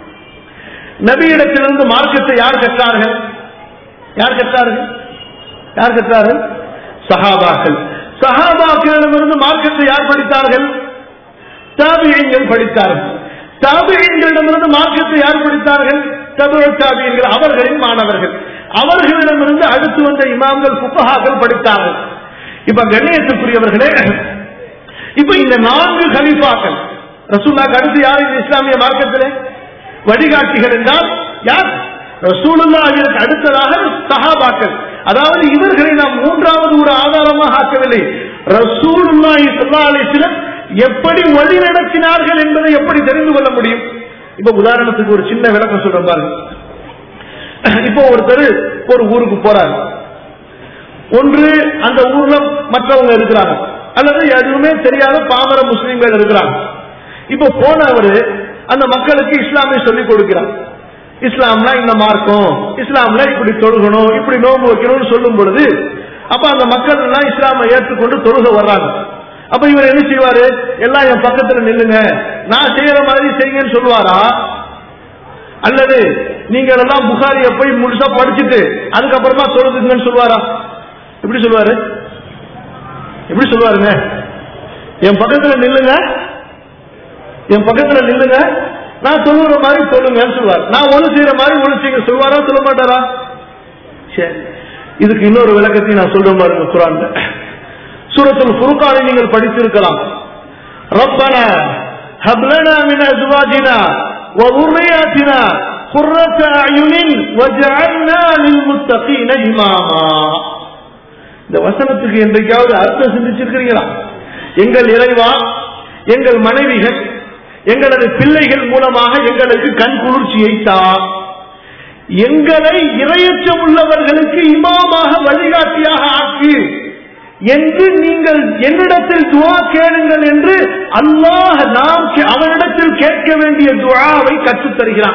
S1: நபியிடத்திலிருந்து மார்க்கத்தை யார் கற்றார்கள் யார் கற்றார்கள் யார் கற்றார்கள் சஹாபாக்கள் சஹாபாக்களிடமிருந்து மார்க்கத்தை யார் படித்தார்கள் தாபியங்கள் படித்தார்கள் தாபியங்களிடமிருந்து மார்க்கத்தை யார் படித்தார்கள் தபுழ் தாபியங்கள் அவர்களின் மாணவர்கள் அவர்களிடமிருந்து அடுத்து வந்த இமாம்கள் புத்தகாக்கள் படித்தார்கள் இப்ப கண்ணியத்துக்குரியவர்களே இப்ப இந்த நான்கு கலிஃபாக்கள் ரசூல்லாக்கு அடுத்து யார் இந்த இஸ்லாமிய மார்க்கத்திலே வழிகாட்டிகள் என்றால் யார் ரசூலுல்லாவிற்கு அடுத்ததாக சஹாபாக்கள் அதாவது இவர்களை நாம் மூன்றாவது ஒரு ஆதாரமாக ஆக்கவில்லை ரசூலுல்லாஹி ஸல்லல்லாஹு அலைஹி வஸல்லம் எப்படி வழி நடத்தினார்கள் என்பதை எப்படி தெரிந்து கொள்ள முடியும் இப்ப உதாரணத்துக்கு ஒரு சின்ன விளக்கம் சொல்றேன் பாருங்க இப்போ ஒருத்தர் ஒரு ஊருக்கு போறாரு ஒன்று அந்த ஊர்ல மற்றவங்க இருக்கிறாங்க அல்லது எதுவுமே தெரியாத பாமர முஸ்லிம்கள் இருக்கிறாங்க இப்ப போனவர் அந்த மக்களுக்கு இஸ்லாமை சொல்லிக் கொடுக்கிறார் இஸ்லாம்னா இந்த மார்க்கம் இஸ்லாம்ல இப்படி தொழுகணும் இப்படி நோம்பு வைக்கணும்னு சொல்லும் பொழுது அப்ப அந்த மக்கள் எல்லாம் இஸ்லாமை ஏற்றுக்கொண்டு தொழுக வர்றாங்க அப்ப இவர் என்ன செய்வாரு எல்லாம் என் பக்கத்துல நில்லுங்க நான் செய்யற மாதிரி செய்யுங்கன்னு சொல்லுவாரா அல்லது நீங்க எல்லாம் புகாரிய போய் முழுசா படிச்சுட்டு அதுக்கப்புறமா தொழுதுங்கன்னு சொல்லுவாரா எப்படி சொல்லுவாரு எப்படி சொல்லுவாருங்க என் பக்கத்துல நில்லுங்க என் பக்கத்துல நில்லுங்க நான் சொல்லுற மாதிரி சொல்லுங்கன்னு சொல்லுவார் நான் ஒண்ணு செய்யற மாதிரி ஒண்ணு செய்ய சொல்லுவாரா சொல்ல மாட்டாரா சரி இதுக்கு இன்னொரு விளக்கத்தையும் நான் சொல்றேன் பாருங்க குரான்ல சூரத்துல் ஃபுர்கானை நீங்கள் படித்திருக்கலாம் ரப்பனா ஹப்லனா மின் அஸ்வாஜினா وذرياتنا قرة أعين وجعلنا للمتقين إماما இந்த வசனத்துக்கு என்றைக்காவது அர்த்தம் சிந்திச்சிருக்கிறீங்களா எங்கள் இறைவா எங்கள் மனைவிகள் எங்களது பிள்ளைகள் மூலமாக எங்களுக்கு கண் குளிர்ச்சியை தா எங்களை இரையச்சம் உள்ளவர்களுக்கு இமாமாக வழிகாட்டியாக ஆக்கு என்று நீங்கள் என்னிடத்தில் துவா கேளுங்கள் என்று அல்லாஹ் நாம் கே- அவனிடத்தில் கேட்க வேண்டிய துவாவை கற்றுத் தருகிறான்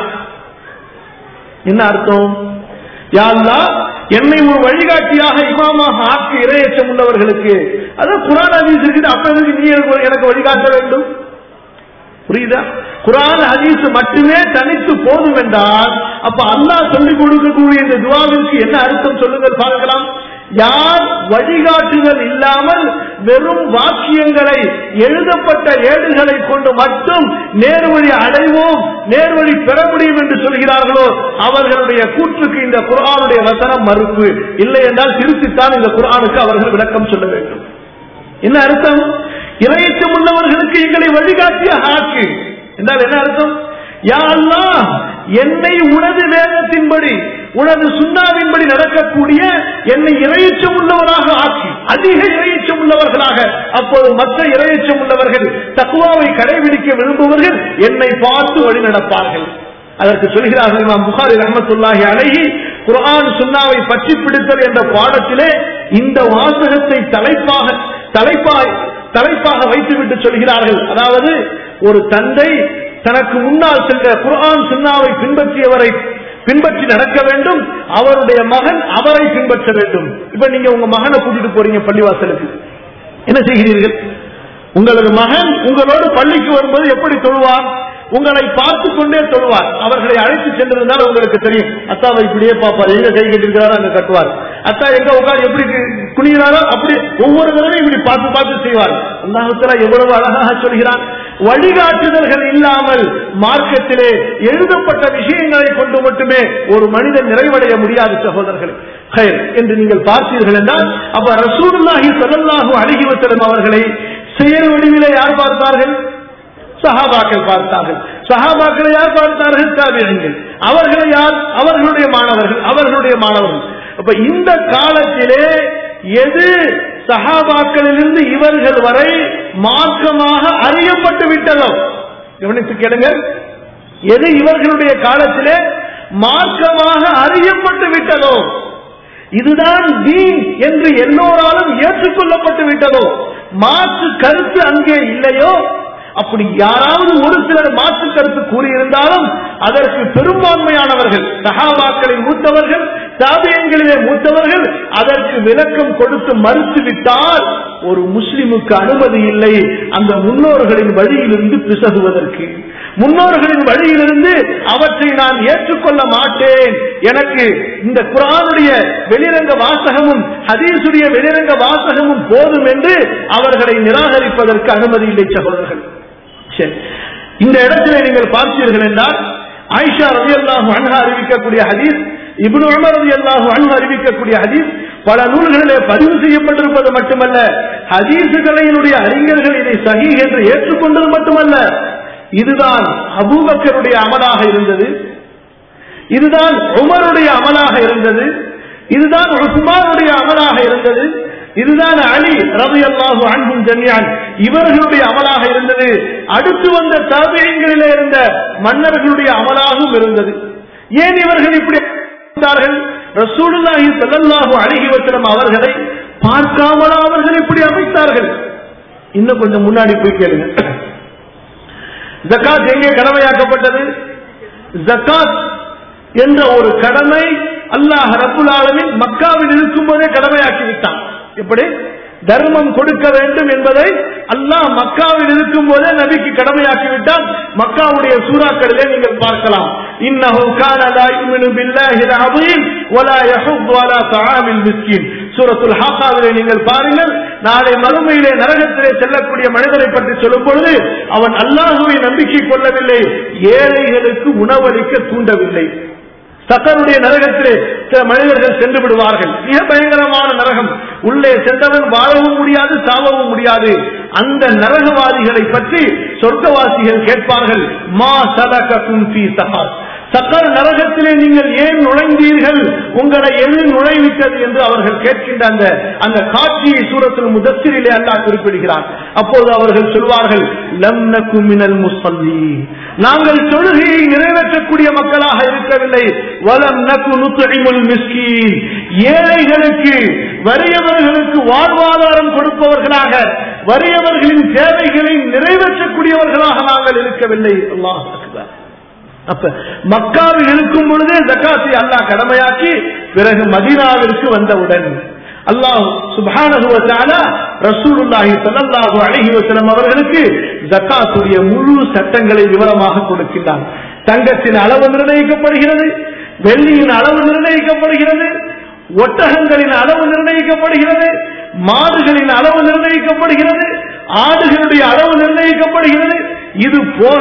S1: என்ன அர்த்தம் யா அல்லாஹ் என்னை ஒரு வழிகாட்டியாக இமாமாக ஆக்கு இரையச்சம் உள்ளவர்களுக்கு அதான் குரான் ஹதீஸ் இருக்குது அப்ப எதுக்கு நீ எனக்கு எனக்கு வழிகாட்ட வேண்டும் புரியுதா குரான் ஹதீஸ் மட்டுமே தனித்து போதும் என்றால் அப்ப அல்லாஹ் சொல்லிக் கொடுக்கக்கூடிய இந்த துவாவிற்கு என்ன அர்த்தம் சொல்லுங்கள் பார்க்கலாம் யார் வழிகாட்டுதல் இல்லாமல் வெறும் வாக்கியங்களை எழுதப்பட்ட ஏடுகளை கொண்டு மட்டும் நேர்வழி அடைவோம் நேர்வழி பெற முடியும் என்று சொல்கிறார்களோ அவர்களுடைய கூற்றுக்கு இந்த குர்ஆனுடைய வசனம் மறுப்பு இல்லை என்றால் திருத்தித்தான் இந்த குர்ஆனுக்கு அவர்கள் விளக்கம் சொல்ல வேண்டும் என்ன அர்த்தம் இறையச்சம் உள்ளவர்களுக்கு எங்களை வழிகாட்டிய ஆக்கு என்றால் என்ன அர்த்தம் யா அல்லாஹ் என்னை உனது வேதத்தின்படி உனது சுண்ணாவின்படி நடக்கக்கூடிய என்னை இறையச்சம் உள்ளவராக ஆக்கி அதிக இறையச்சம் உள்ளவர்களாக அப்போது மற்ற இறையச்சம் உள்ளவர்கள் தக்குவாவை கடைபிடிக்க விரும்புவர்கள் என்னை பார்த்து வழி நடப்பார்கள் அதற்கு சொல்கிறார்கள் இமாம் புகாரி ரஹமத்துல்லாஹி அலைஹி குர்ஆன் சுன்னாவை பற்றி பிடித்தல் என்ற பாடத்திலே இந்த வாசகத்தை தலைப்பாக தலைப்பாய் தலைப்பாக வைத்துவிட்டு சொல்கிறார்கள் அதாவது ஒரு தந்தை தனக்கு முன்னால் சென்ற குர்ஆன் சுன்னாவை பின்பற்றியவரை பின்பற்றி நடக்க வேண்டும் அவருடைய மகன் அவரை பின்பற்ற வேண்டும் இப்ப நீங்க உங்க மகனை கூட்டிட்டு போறீங்க பள்ளிவாசலுக்கு என்ன செய்கிறீர்கள் உங்களது மகன் உங்களோடு பள்ளிக்கு வரும்போது எப்படி தொழுவார் உங்களை பார்த்து கொண்டே தொழுவார் அவர்களை அழைத்து சென்றிருந்தால் உங்களுக்கு தெரியும் அத்தாவை இப்படியே பார்ப்பார் எங்க கை கட்டிருக்கிறாரோ அங்க கட்டுவார் அத்தா எங்க உட்கார் எப்படி குனிகிறாரோ அப்படி ஒவ்வொரு தடவையும் இப்படி பார்த்து பார்த்து செய்வார் அல்லாஹத்துல எவ்வளவு அழகாக சொல்கிறான் வழிகாட்டுதல்கள் இல்லாமல் மார்க்கத்திலே எழுதப்பட்ட விஷயங்களை கொண்டு மட்டுமே ஒரு மனிதன் நிறைவடைய முடியாது சகோதரர்களே ஹைர் என்று நீங்கள் பார்த்தீர்கள் என்றால் அப்ப ரசூலுல்லாஹி ஸல்லல்லாஹு அலைஹி வஸல்லம் அவர்களை செயல் வடிவிலே யார் பார்த்தார்கள் சஹாபாக்கள் பார்த்தார்கள் சஹாபாக்களை யார் பார்த்தார்கள் தாபியங்கள் அவர்களை யார் அவர்களுடைய மாணவர்கள் அவர்களுடைய மாணவர்கள் அப்ப இந்த காலத்திலே எது சஹாபாக்களிலிருந்து இவர்கள் வரை மார்க்கமாக அறியப்பட்டு விட்டதோ கவனித்து கேளுங்க எது இவர்களுடைய காலத்திலே மார்க்கமாக அறியப்பட்டு விட்டதோ இதுதான் தீன் என்று எல்லோராலும் ஏற்றுக்கொள்ளப்பட்டு விட்டதோ மாற்று கருத்து அங்கே இல்லையோ அப்படி யாராவது ஒரு சிலர் மாற்று கருத்து கூறியிருந்தாலும் அதற்கு பெரும்பான்மையானவர்கள் சகாபாக்களில் மூத்தவர்கள் தாபியங்களிலே மூத்தவர்கள் அதற்கு விளக்கம் கொடுத்து மறுத்துவிட்டால் ஒரு முஸ்லிமுக்கு அனுமதி இல்லை அந்த முன்னோர்களின் வழியிலிருந்து பிசகுவதற்கு முன்னோர்களின் வழியிலிருந்து அவற்றை நான் ஏற்றுக்கொள்ள மாட்டேன் எனக்கு இந்த குரானுடைய வெளிரங்க வாசகமும் ஹதீசுடைய வெளிரங்க வாசகமும் போதும் என்று அவர்களை நிராகரிப்பதற்கு அனுமதி இல்லை சகோதரர்கள் சரி இந்த இடத்திலே நீங்கள் பார்த்தீர்கள் என்றால் ஆயிஷா ரவி அல்லாஹு அன்ஹா அறிவிக்கக்கூடிய ஹதீஸ் இப்னு உமர் ரவி அல்லாஹு அன்ஹா அறிவிக்கக்கூடிய ஹதீஸ் பல நூல்களிலே பதிவு செய்யப்பட்டிருப்பது மட்டுமல்ல ஹதீசுகளினுடைய அறிஞர்கள் இதை சஹி என்று ஏற்றுக்கொண்டது மட்டுமல்ல இதுதான் அபூபக்கருடைய அமலாக இருந்தது இதுதான் உமருடைய அமலாக இருந்தது இதுதான் உஸ்மானுடைய அமலாக இருந்தது இதுதான் அலி ரவி அல்லாஹு அன்பும் ஜன்யான் இவர்களுடைய அமலாக இருந்தது அடுத்து வந்த தாபியங்களிலே இருந்த மன்னர்களுடைய அமலாகவும் இருந்தது ஏன் இவர்கள் இப்படி இருந்தார்கள் ரசூலுல்லாஹி ஸல்லல்லாஹு அலைஹி வஸல்லம் அவர்களை பார்க்காமலா அவர்கள் இப்படி அமைத்தார்கள் இன்னும் கொஞ்சம் முன்னாடி போய் கேளுங்க ஜக்காத் எங்கே கடமையாக்கப்பட்டது ஜக்காத் என்ற ஒரு கடமை அல்லாஹ் ரபுல் ஆலமின் மக்காவில் இருக்கும் போதே கடமையாக்கி விட்டான் எப்படி தர்மம் கொடுக்க வேண்டும் என்பதை அல்லாஹ் மக்காவில் இருக்கும் போதே நபிக்கு கடமையாக்கி விட்டால் மக்காவுடைய சூறாக்களிலே நீங்கள் பார்க்கலாம் இன்னஹு கான லா யுமினு பில்லாஹி அலீம் வலா யஹுது அலா தஆமில் மிஸ்கின் சூரத்துல் ஹாக்காவிலே நீங்கள் பாருங்கள் நாளை மறுமையிலே நரகத்திலே செல்லக்கூடிய மனிதனை பற்றி சொல்லும் பொழுது அவன் அல்லாஹுவை நம்பிக்கை கொள்ளவில்லை ஏழைகளுக்கு உணவளிக்க தூண்டவில்லை சக்கருடைய நரகத்திலே சில மனிதர்கள் சென்று விடுவார்கள் மிக பயங்கரமான நரகம் உள்ளே சென்றவன் வாழவும் முடியாது சாவவும் முடியாது அந்த நரகவாதிகளை பற்றி சொர்க்கவாசிகள் கேட்பார்கள் மா சதகும் ஃபீ சஹர் சக்கர நரகத்திலே நீங்கள் ஏன் நுழைந்தீர்கள் உங்களை எது நுழைவித்தது என்று அவர்கள் கேட்கின்ற அந்த அந்த காட்சியை சூரத்தில் முதத்திரிலே அல்லாஹ் குறிப்பிடுகிறார் அப்போது அவர்கள் சொல்வார்கள் லம் நக்கு மினல் முசல்லி நாங்கள் தொழுகையை நிறைவேற்றக்கூடிய மக்களாக இருக்கவில்லை வலம் நக்கு நுத்துஇமுல் மிஸ்கீன் ஏழைகளுக்கு வறியவர்களுக்கு வாழ்வாதாரம் கொடுப்பவர்களாக வறியவர்களின் தேவைகளை நிறைவேற்றக்கூடியவர்களாக நாங்கள் இருக்கவில்லை அல்லாஹ் அக்பர் அப்ப மக்காவில் இருக்கும் பொழுதே ஜக்காத்தை அல்லாஹ் கடமையாக்கி பிறகு மதீனாவிற்கு வந்தவுடன் அல்லாஹ் சுபானகுவத்தால ரசூலுல்லாஹி ஸல்லல்லாஹு அலைஹி வஸல்லம் அவர்களுக்கு ஜக்காத்துடைய முழு சட்டங்களை விவரமாக கொடுக்கின்றான் தங்கத்தின் அளவு நிர்ணயிக்கப்படுகிறது வெள்ளியின் அளவு நிர்ணயிக்கப்படுகிறது ஒட்டகங்களின் அளவு நிர்ணயிக்கப்படுகிறது மாடுகளின் அளவு நிர்ணயிக்கப்படுகிறது ஆடுகளுடைய அளவு நிர்ணயிக்கப்படுகிறது இது போக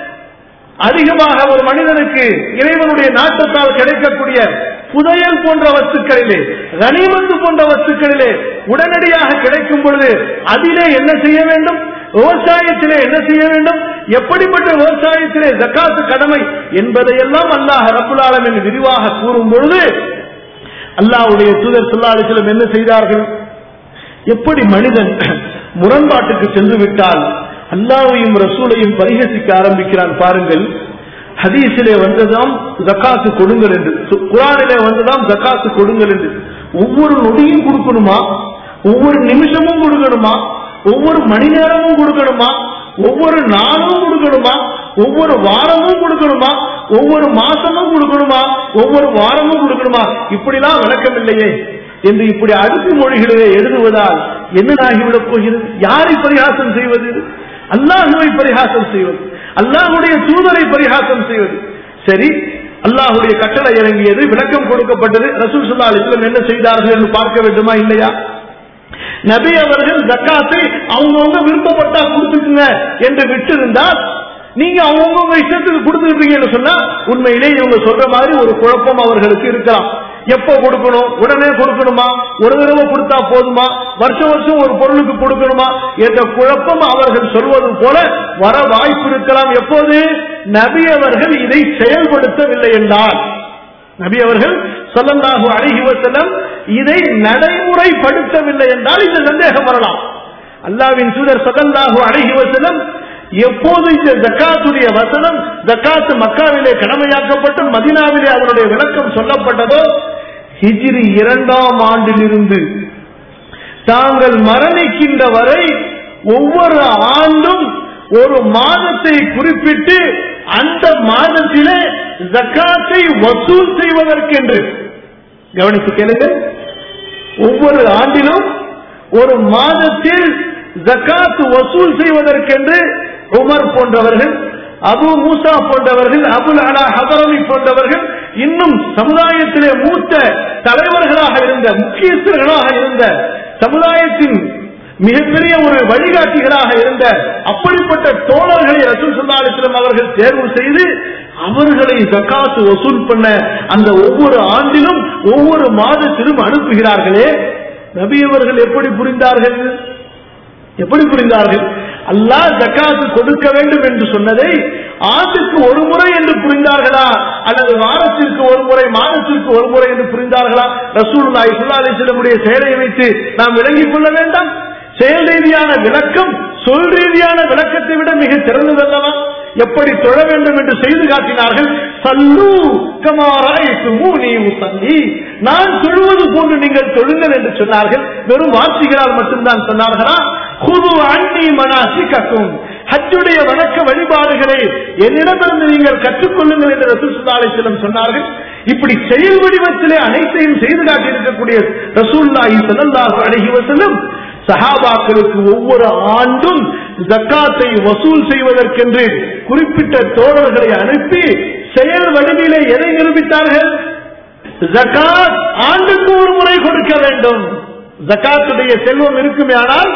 S1: அதிகமாக ஒரு மனிதனுக்கு இறைவனுடைய நாட்டத்தால் கிடைக்கக்கூடிய புதையல் போன்ற வஸ்துக்களிலே கனிமந்து போன்ற வஸ்துக்களிலே உடனடியாக கிடைக்கும் பொழுது அதிலே என்ன செய்ய வேண்டும் விவசாயத்திலே என்ன செய்ய வேண்டும் எப்படிப்பட்ட விவசாயத்திலே ஜக்காத்து கடமை என்பதையெல்லாம் அல்லாஹ் ரபுல் ஆலமின் விரிவாக கூறும் பொழுது அல்லாஹ்வுடைய தூதர் ஸல்லல்லாஹு அலைஹி வஸல்லம் என்ன செய்தார்கள் எப்படி மனிதன் முரண்பாட்டுக்கு சென்று விட்டால் அல்லாஹ்வையும் ரசூலையும் பரிகசிக்க ஆரம்பிக்கிறான் பாருங்கள் ஹதீஸிலே வந்ததாம் ஜக்காத்து கொடுங்கள் என்று சு- குர்ஆனிலே வந்ததாம் ஜக்காத்து கொடுங்கள் என்று ஒவ்வொரு நொடியும் கொடுக்கணுமா ஒவ்வொரு நிமிஷமும் கொடுக்கணுமா ஒவ்வொரு மணி நேரமும் கொடுக்கணுமா ஒவ்வொரு நாளும் கொடுக்கணுமா ஒவ்வொரு வாரமும் கொடுக்கணுமா ஒவ்வொரு மாசமும் கொடுக்கணுமா ஒவ்வொரு வாரமும் கொடுக்கணுமா இப்படிலாம் விளக்கம் இல்லையே என்று இப்படி அடுக்கு மொழிகளிலே எழுதுவதால் என்ன ஆகிவிடப் போகிறது யாரை பரிகாசம் செய்வது அல்லாஹுவை பரிகாசம் செய்வது அல்லாஹுடைய தூதரை பரிகாசம் செய்வது சரி அல்லாஹுடைய கட்டளை இறங்கியது விளக்கம் கொடுக்கப்பட்டது ரசூல் சுல்லா அலிஸ்லம் என்ன செய்தார்கள் என்று பார்க்க வேண்டுமா இல்லையா நபி அவர்கள் ஜக்காத்தை அவங்கவுங்க விருப்பப்பட்டா கொடுத்துக்குங்க என்று விட்டிருந்தால் நீங்க அவங்கவுங்க இஷ்டத்துக்கு கொடுத்துருப்பீங்கன்னு சொன்னா உண்மையிலே இவங்க சொல்ற மாதிரி ஒரு குழப்பம் அவர்களுக்கு இருக்கலாம் எப்ப கொடுக்கணும் உடனே கொடுக்கணுமா ஒரு தடவை கொடுத்தா போதுமா வருஷம் வருஷம் ஒரு பொருளுக்கு கொடுக்கணுமா என்ற குழப்பம் அவர்கள் சொல்வது போல வர வாய்ப்பு இருக்கலாம் எப்போது நபி அவர்கள் இதை செயல்படுத்தவில்லை என்றால் நபி அவர்கள் சொல்லல்லாஹு அழகி வசலம் இதை நடைமுறைப்படுத்தவில்லை என்றால் இந்த சந்தேகம் வரலாம் அல்லாவின் தூதர் சதல்லாஹு அழகி வசலம் எப்போது இந்த ஜக்காத்துடைய வசனம் ஜக்காத்து மக்காவிலே கடமையாக்கப்பட்டு மதினாவிலே அதனுடைய விளக்கம் சொல்லப்பட்டதோ ஹிஜ்ரி இரண்டாம் ஆண்டிலிருந்து தாங்கள் மரணிக்கின்ற வரை ஒவ்வொரு ஆண்டும் ஒரு மாதத்தை குறிப்பிட்டு அந்த மாதத்திலே ஜக்காத்தை வசூல் செய்வதற்கென்று கவனித்து கேளுங்க ஒவ்வொரு ஆண்டிலும் ஒரு மாதத்தில் ஜக்காத் வசூல் செய்வதற்கென்று உமர் போன்றவர்கள் அபு மூசா போன்றவர்கள் அபுல் அலா ஹபரமி போன்றவர்கள் இன்னும் சமுதாயத்திலே மூத்த தலைவர்களாக இருந்த முக்கியஸ்தர்களாக இருந்த சமுதாயத்தின் மிகப்பெரிய ஒரு வழிகாட்டிகளாக இருந்த அப்படிப்பட்ட தோழர்களை ரசூல் சுல்லாலிஸ்லம் அவர்கள் தேர்வு செய்து அவர்களை ஜக்காத்து வசூல் பண்ண அந்த ஒவ்வொரு ஆண்டிலும் ஒவ்வொரு மாதத்திலும் அனுப்புகிறார்களே நபி அவர்கள் எப்படி புரிந்தார்கள் எப்படி புரிந்தார்கள் அல்லாஹ் ஜக்காத்து கொடுக்க வேண்டும் என்று சொன்னதை ஆண்டுக்கு ஒரு முறை என்று புரிந்தார்களா அல்லது வாரத்திற்கு ஒரு முறை மாதத்திற்கு ஒரு முறை என்று புரிந்தார்களா ரசூலுல்லாஹி ஸல்லல்லாஹு அலைஹி வஸல்லமுடைய செயலை வைத்து நாம் விளங்கிக் கொள்ள வேண்டாம் செயல் ரீதியான விளக்கம் சொல் ரீதியான விளக்கத்தை விட மிக சிறந்ததல்லவா எப்படி தொழ வேண்டும் என்று செய்து காட்டினார்கள் சல்லு கமாராயத்துமூனி உசல்லி நான் தொழுவது போன்று நீங்கள் தொழுங்கள் என்று சொன்னார்கள் வெறும் வார்த்தைகளால் மட்டும்தான் சொன்னார்களா குது அன்னி மனாசிக்கும் ஹஜ்ஜுடைய வணக்க வழிபாடுகளை என்னிடமிருந்து நீங்கள் கற்றுக்கொள்ளுங்கள் என்று ரசூல் செல்லம் சொன்னார்கள் இப்படி செயல் வடிவத்திலே அனைத்தையும் செய்து காட்டியிருக்கக்கூடிய ரசூல்லாஹி ஸல்லல்லாஹு அலைஹி வஸல்லம் சஹாபாக்களுக்கு ஒவ்வொரு ஆண்டும் ஜக்காத்தை வசூல் செய்வதற்கென்று குறிப்பிட்ட தோழர்களை அனுப்பி செயல் வடிவிலே எதை நிரூபித்தார்கள் ஜக்காத் ஆண்டுக்கு ஒரு முறை கொடுக்க வேண்டும் ஜக்காத்துடைய செல்வம் இருக்குமே ஆனால்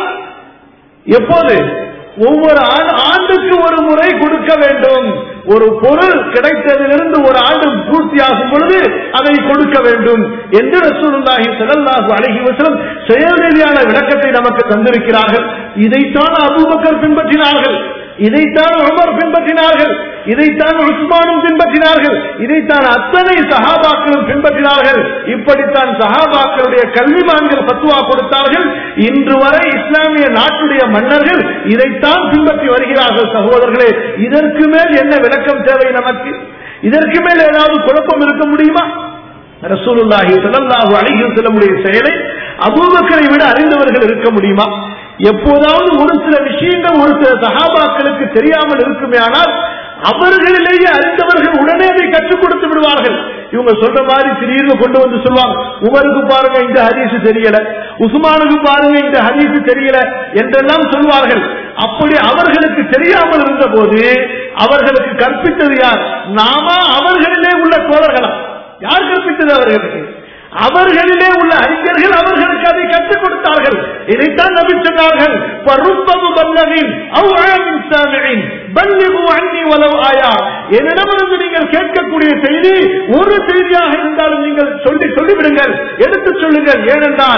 S1: எப்போது ஒவ்வொரு ஆண்டு- ஆண்டுக்கு ஒரு முறை கொடுக்க வேண்டும் ஒரு பொருள் கிடைத்ததிலிருந்து ஒரு ஆண்டு பூர்த்தியாகும் பொழுது அதை கொடுக்க வேண்டும் என்று ரசூலுல்லாஹி ஸல்லல்லாஹு அலைஹி வஸல்லம் செயல் ரீதியான விளக்கத்தை நமக்கு தந்திருக்கிறார்கள் இதைத்தான் அபூபக்கர் பின்பற்றினார்கள் இதைத்தான் உமர் பின்பற்றினார்கள் இதைத்தான் உஸ்மானும் பின்பற்றினார்கள் இதைத்தான் அத்தனை சஹாபாக்களும் பின்பற்றினார்கள் இப்படித்தான் சஹாபாக்களுடைய கல்விமான்கள் பத்துவா கொடுத்தார்கள் இன்று வரை இஸ்லாமிய நாட்டுடைய மன்னர்கள் இதைத்தான் பின்பற்றி வருகிறார்கள் சகோதரர்களே இதற்கு மேல் என்ன விளக்கம் தேவை நமக்கு இதற்கு மேல் ஏதாவது குழப்பம் இருக்க முடியுமா ரசூலுல்லாஹி ஸல்லல்லாஹு அலைஹி வஸல்லமுடைய செயலை அபூபக்கரை விட அறிந்தவர்கள் இருக்க முடியுமா எப்போதாவது ஒரு சில விஷயங்கள் ஒரு சில சஹாபாக்களுக்கு தெரியாமல் இருக்குமே ஆனால் அவர்களிலேயே அறிந்தவர்கள் உடனே அதை கற்றுக் கொடுத்து விடுவார்கள் இவங்க சொல்ற மாதிரி திடீர்னு கொண்டு வந்து சொல்லுவாங்க உமருக்கு பாருங்க இந்த ஹதீஸ் தெரியல உஸ்மானுக்கு பாருங்க இந்த ஹதீஸ் தெரியல என்றெல்லாம் சொல்வார்கள் அப்படி அவர்களுக்கு தெரியாமல் இருந்த போது அவர்களுக்கு கற்பித்தது யார் நாம அவர்களிலே உள்ள தோழர்களா யார் கற்பித்தது அவர்களுக்கு அவர்களிலே உள்ள அறிஞர்கள் அவர்களுக்கு அதை கற்றுக் கொடுத்தார்கள் இதைத்தான் நபி சொன்னார்கள் பருப்பது பல்லவின் அவ்வாமின் சாமியின் பல்லிபு அன்னி வலவு ஆயா என்னிடமிருந்து நீங்கள் கேட்கக்கூடிய செய்தி ஒரு செய்தியாக இருந்தாலும் நீங்கள் சொல்லி சொல்லிவிடுங்கள் எடுத்து சொல்லுங்கள் ஏனென்றால்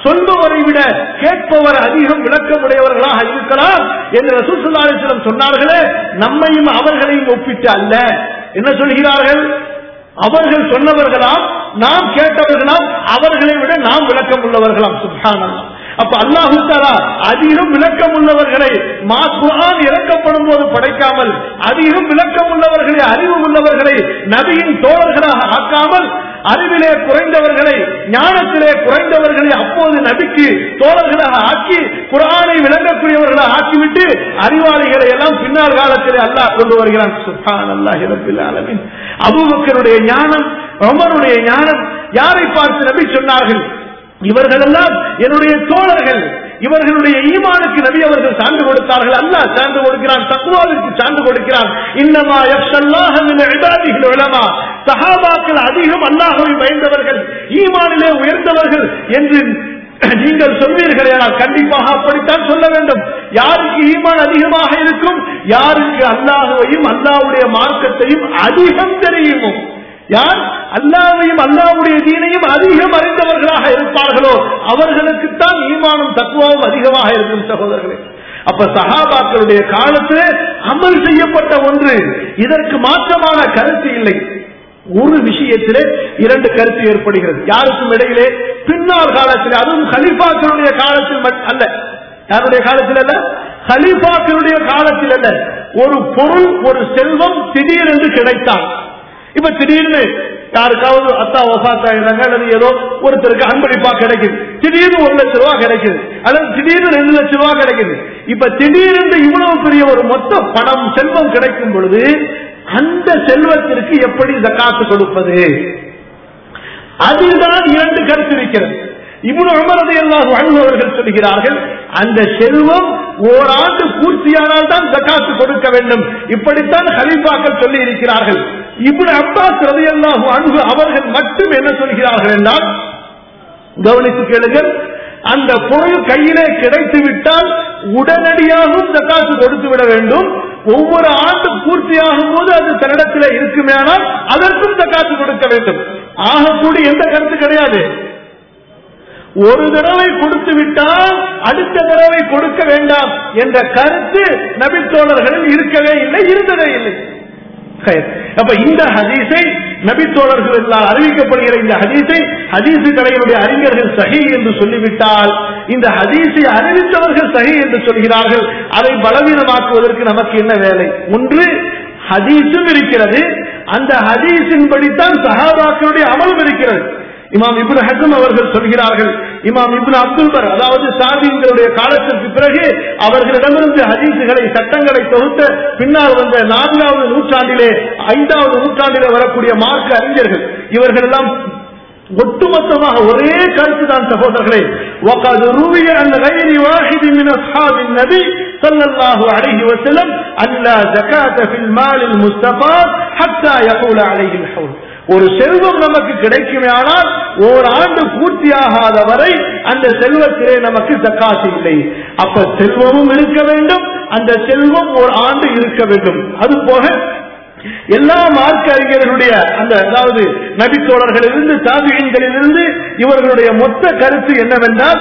S1: சொல்பவரை விட கேட்பவர் அதிகம் விளக்கமுடையவர்களாக இருக்கலாம் என்று ரசூசுல்லாஸ்லம் சொன்னார்களே நம்மையும் அவர்களையும் ஒப்பிட்டு அல்ல என்ன சொல்கிறார்கள் அவர்கள் சொன்னவர்களாம் நாம் கேட்டவர்களாம் அவர்களை விட நாம் விளக்கம் உள்ளவர்களாம் சுப்ஹானல்லாஹ் அப்ப அல்லாஹு தாலா அதிகம் விளக்கம் உள்ளவர்களை குர்ஆன் இறக்கப்படும் போது படைக்காமல் அதிகம் விளக்கம் உள்ளவர்களை அறிவு உள்ளவர்களை நபியின் தோழர்களாக ஆக்காமல் அறிவிலே குறைந்தவர்களை ஞானத்திலே குறைந்தவர்களை அப்போது நபிக்கு தோழர்களாக ஆக்கி குரானை விளங்கக்கூடியவர்களாக ஆக்கிவிட்டு அறிவாளிகளை எல்லாம் பின்னால் காலத்திலே அல்லாஹ் கொண்டு வருகிறான் சுல்தான் அல்லாஹ் இரப்பில் ஆலமின் அபூபக்கருடைய ஞானம் உமருடைய ஞானம் யாரை பார்த்து நபி சொன்னார்கள் இவர்களெல்லாம் என்னுடைய தோழர்கள் இவர்களுடைய ஈமானுக்கு நபி அவர்கள் சான்று கொடுத்தார்கள் அல்லாஹ் சான்று கொடுக்கிறான் தக்குவாவிற்கு சான்று கொடுக்கிறான் இன்னமா யக்ஷல்லாஹ மின் இபாதிஹில் உலமா சஹாபாக்கள் அதிகம் அல்லாஹ்வை பயந்தவர்கள் ஈமானிலே உயர்ந்தவர்கள் என்று நீங்கள் சொல்வீர்களே ஆனால் கண்டிப்பாக அப்படித்தான் சொல்ல வேண்டும் யாருக்கு ஈமான் அதிகமாக இருக்கும் யாருக்கு அல்லாஹுவையும் அல்லாஹ்வுடைய மார்க்கத்தையும் அதிகம் தெரியுமோ யார் அல்லாவையும் அல்லாவுடைய தீனையும் அதிகம் அறிந்தவர்களாக இருப்பார்களோ அவர்களுக்குத்தான் ஈமானும் தக்குவாவும் அதிகமாக இருக்கும் சகோதரர்களே அப்ப சஹாபாக்களுடைய காலத்தில் அமல் செய்யப்பட்ட ஒன்று இதற்கு மாற்றமான கருத்து இல்லை ஒரு விஷயத்திலே இரண்டு கருத்து ஏற்படுகிறது யாருக்கும் இடையிலே பின்னால் காலத்தில் அதுவும் ஹலிஃபாக்களுடைய காலத்தில் அல்ல யாருடைய காலத்தில் அல்ல ஹலிஃபாக்களுடைய காலத்தில் அல்ல ஒரு பொருள் ஒரு செல்வம் திடீரென்று கிடைத்தான் இப்ப திடீர்னு யாருக்காவது அத்தா ஒசாத்தாயிராங்க அல்லது ஏதோ ஒருத்தருக்கு அன்பளிப்பா கிடைக்குது திடீர்னு ஒரு லட்சம் ரூபாய் கிடைக்குது அல்லது திடீர்னு ரெண்டு லட்சம் ரூபாய் கிடைக்குது இப்ப திடீர்னு இவ்வளவு பெரிய ஒரு மொத்த பணம் செல்வம் கிடைக்கும் பொழுது அந்த செல்வத்திற்கு எப்படி காசு கொடுப்பது அதில்தான் இரண்டு கருத்து இருக்கிறது இவ்வளவு அமரதை எல்லாம் வாழ்ந்தவர்கள் சொல்கிறார்கள் அந்த செல்வம் ஓராண்டு பூர்த்தியானால் தான் ஜக்காத்து கொடுக்க வேண்டும் இப்படித்தான் ஹலீஃபாக்கள் சொல்லி இருக்கிறார்கள் இவ்வளவு அப்பாஸ் ரதையெல்லாம் அன்பு அவர்கள் மட்டும் என்ன சொல்கிறார்கள் என்றால் கவனித்து கேளுங்கள் அந்த பொருள் கையிலே கிடைத்து விட்டால் உடனடியாகவும் ஜக்காத்து கொடுத்து விட வேண்டும் ஒவ்வொரு ஆண்டு பூர்த்தியாகும் போது அது தன்னிடத்தில் இருக்குமேனால் அதற்கும் ஜக்காத்து கொடுக்க வேண்டும் ஆகக்கூடிய எந்த கருத்து கிடையாது ஒரு தடவை கொடுத்து விட்டால் அடுத்த தடவை கொடுக்க வேண்டாம் என்ற கருத்து நபித்தோழர்களில் இருக்கவே இல்லை இருந்ததே இல்லை அப்ப இந்த ஹதீஸை நபித்தோழர்களால் அறிவிக்கப்படுகிற இந்த ஹதீஸை ஹதீசு கலையினுடைய அறிஞர்கள் சஹி என்று சொல்லிவிட்டால் இந்த ஹதீஸை அறிவித்தவர்கள் சஹி என்று சொல்கிறார்கள் அதை பலவீனமாக்குவதற்கு நமக்கு என்ன வேலை ஒன்று ஹதீஸும் இருக்கிறது அந்த ஹதீஸின் படித்தான் சஹாபாக்களுடைய அமலும் இருக்கிறது இமாம் இப்னு ஹசம் அவர்கள் சொல்கிறார்கள் இமாம் இப்னு அப்துல் பர் அதாவது சாதிங்களுடைய காலத்திற்கு பிறகு அவர்களிடமிருந்து ஹதீசுகளை சட்டங்களை தொகுத்த பின்னால் வந்த நான்காவது நூற்றாண்டிலே ஐந்தாவது நூற்றாண்டிலே வரக்கூடிய மார்க்க அறிஞர்கள் இவர்கள் எல்லாம் ஒட்டுமொத்தமாக ஒரே கருத்து தான் சகோதரர்களே وقد روي عن غير واحد من اصحاب النبي صلى الله عليه وسلم ان لا زكاه في المال المستفاد حتى يقول عليه الحول ஒரு செல்வம் நமக்கு கிடைக்குமே ஆனால் ஓராண்டு பூர்த்தியாகாத வரை அந்த செல்வத்திலே நமக்கு தக்காசு இல்லை அப்ப செல்வமும் இருக்க வேண்டும் அந்த செல்வம் ஒரு ஆண்டு இருக்க வேண்டும் அது போக எல்லா மார்க்க அறிஞர்களுடைய அந்த அதாவது நபித்தோழர்களிலிருந்து தாபியன்களிலிருந்து இவர்களுடைய மொத்த கருத்து என்னவென்றால்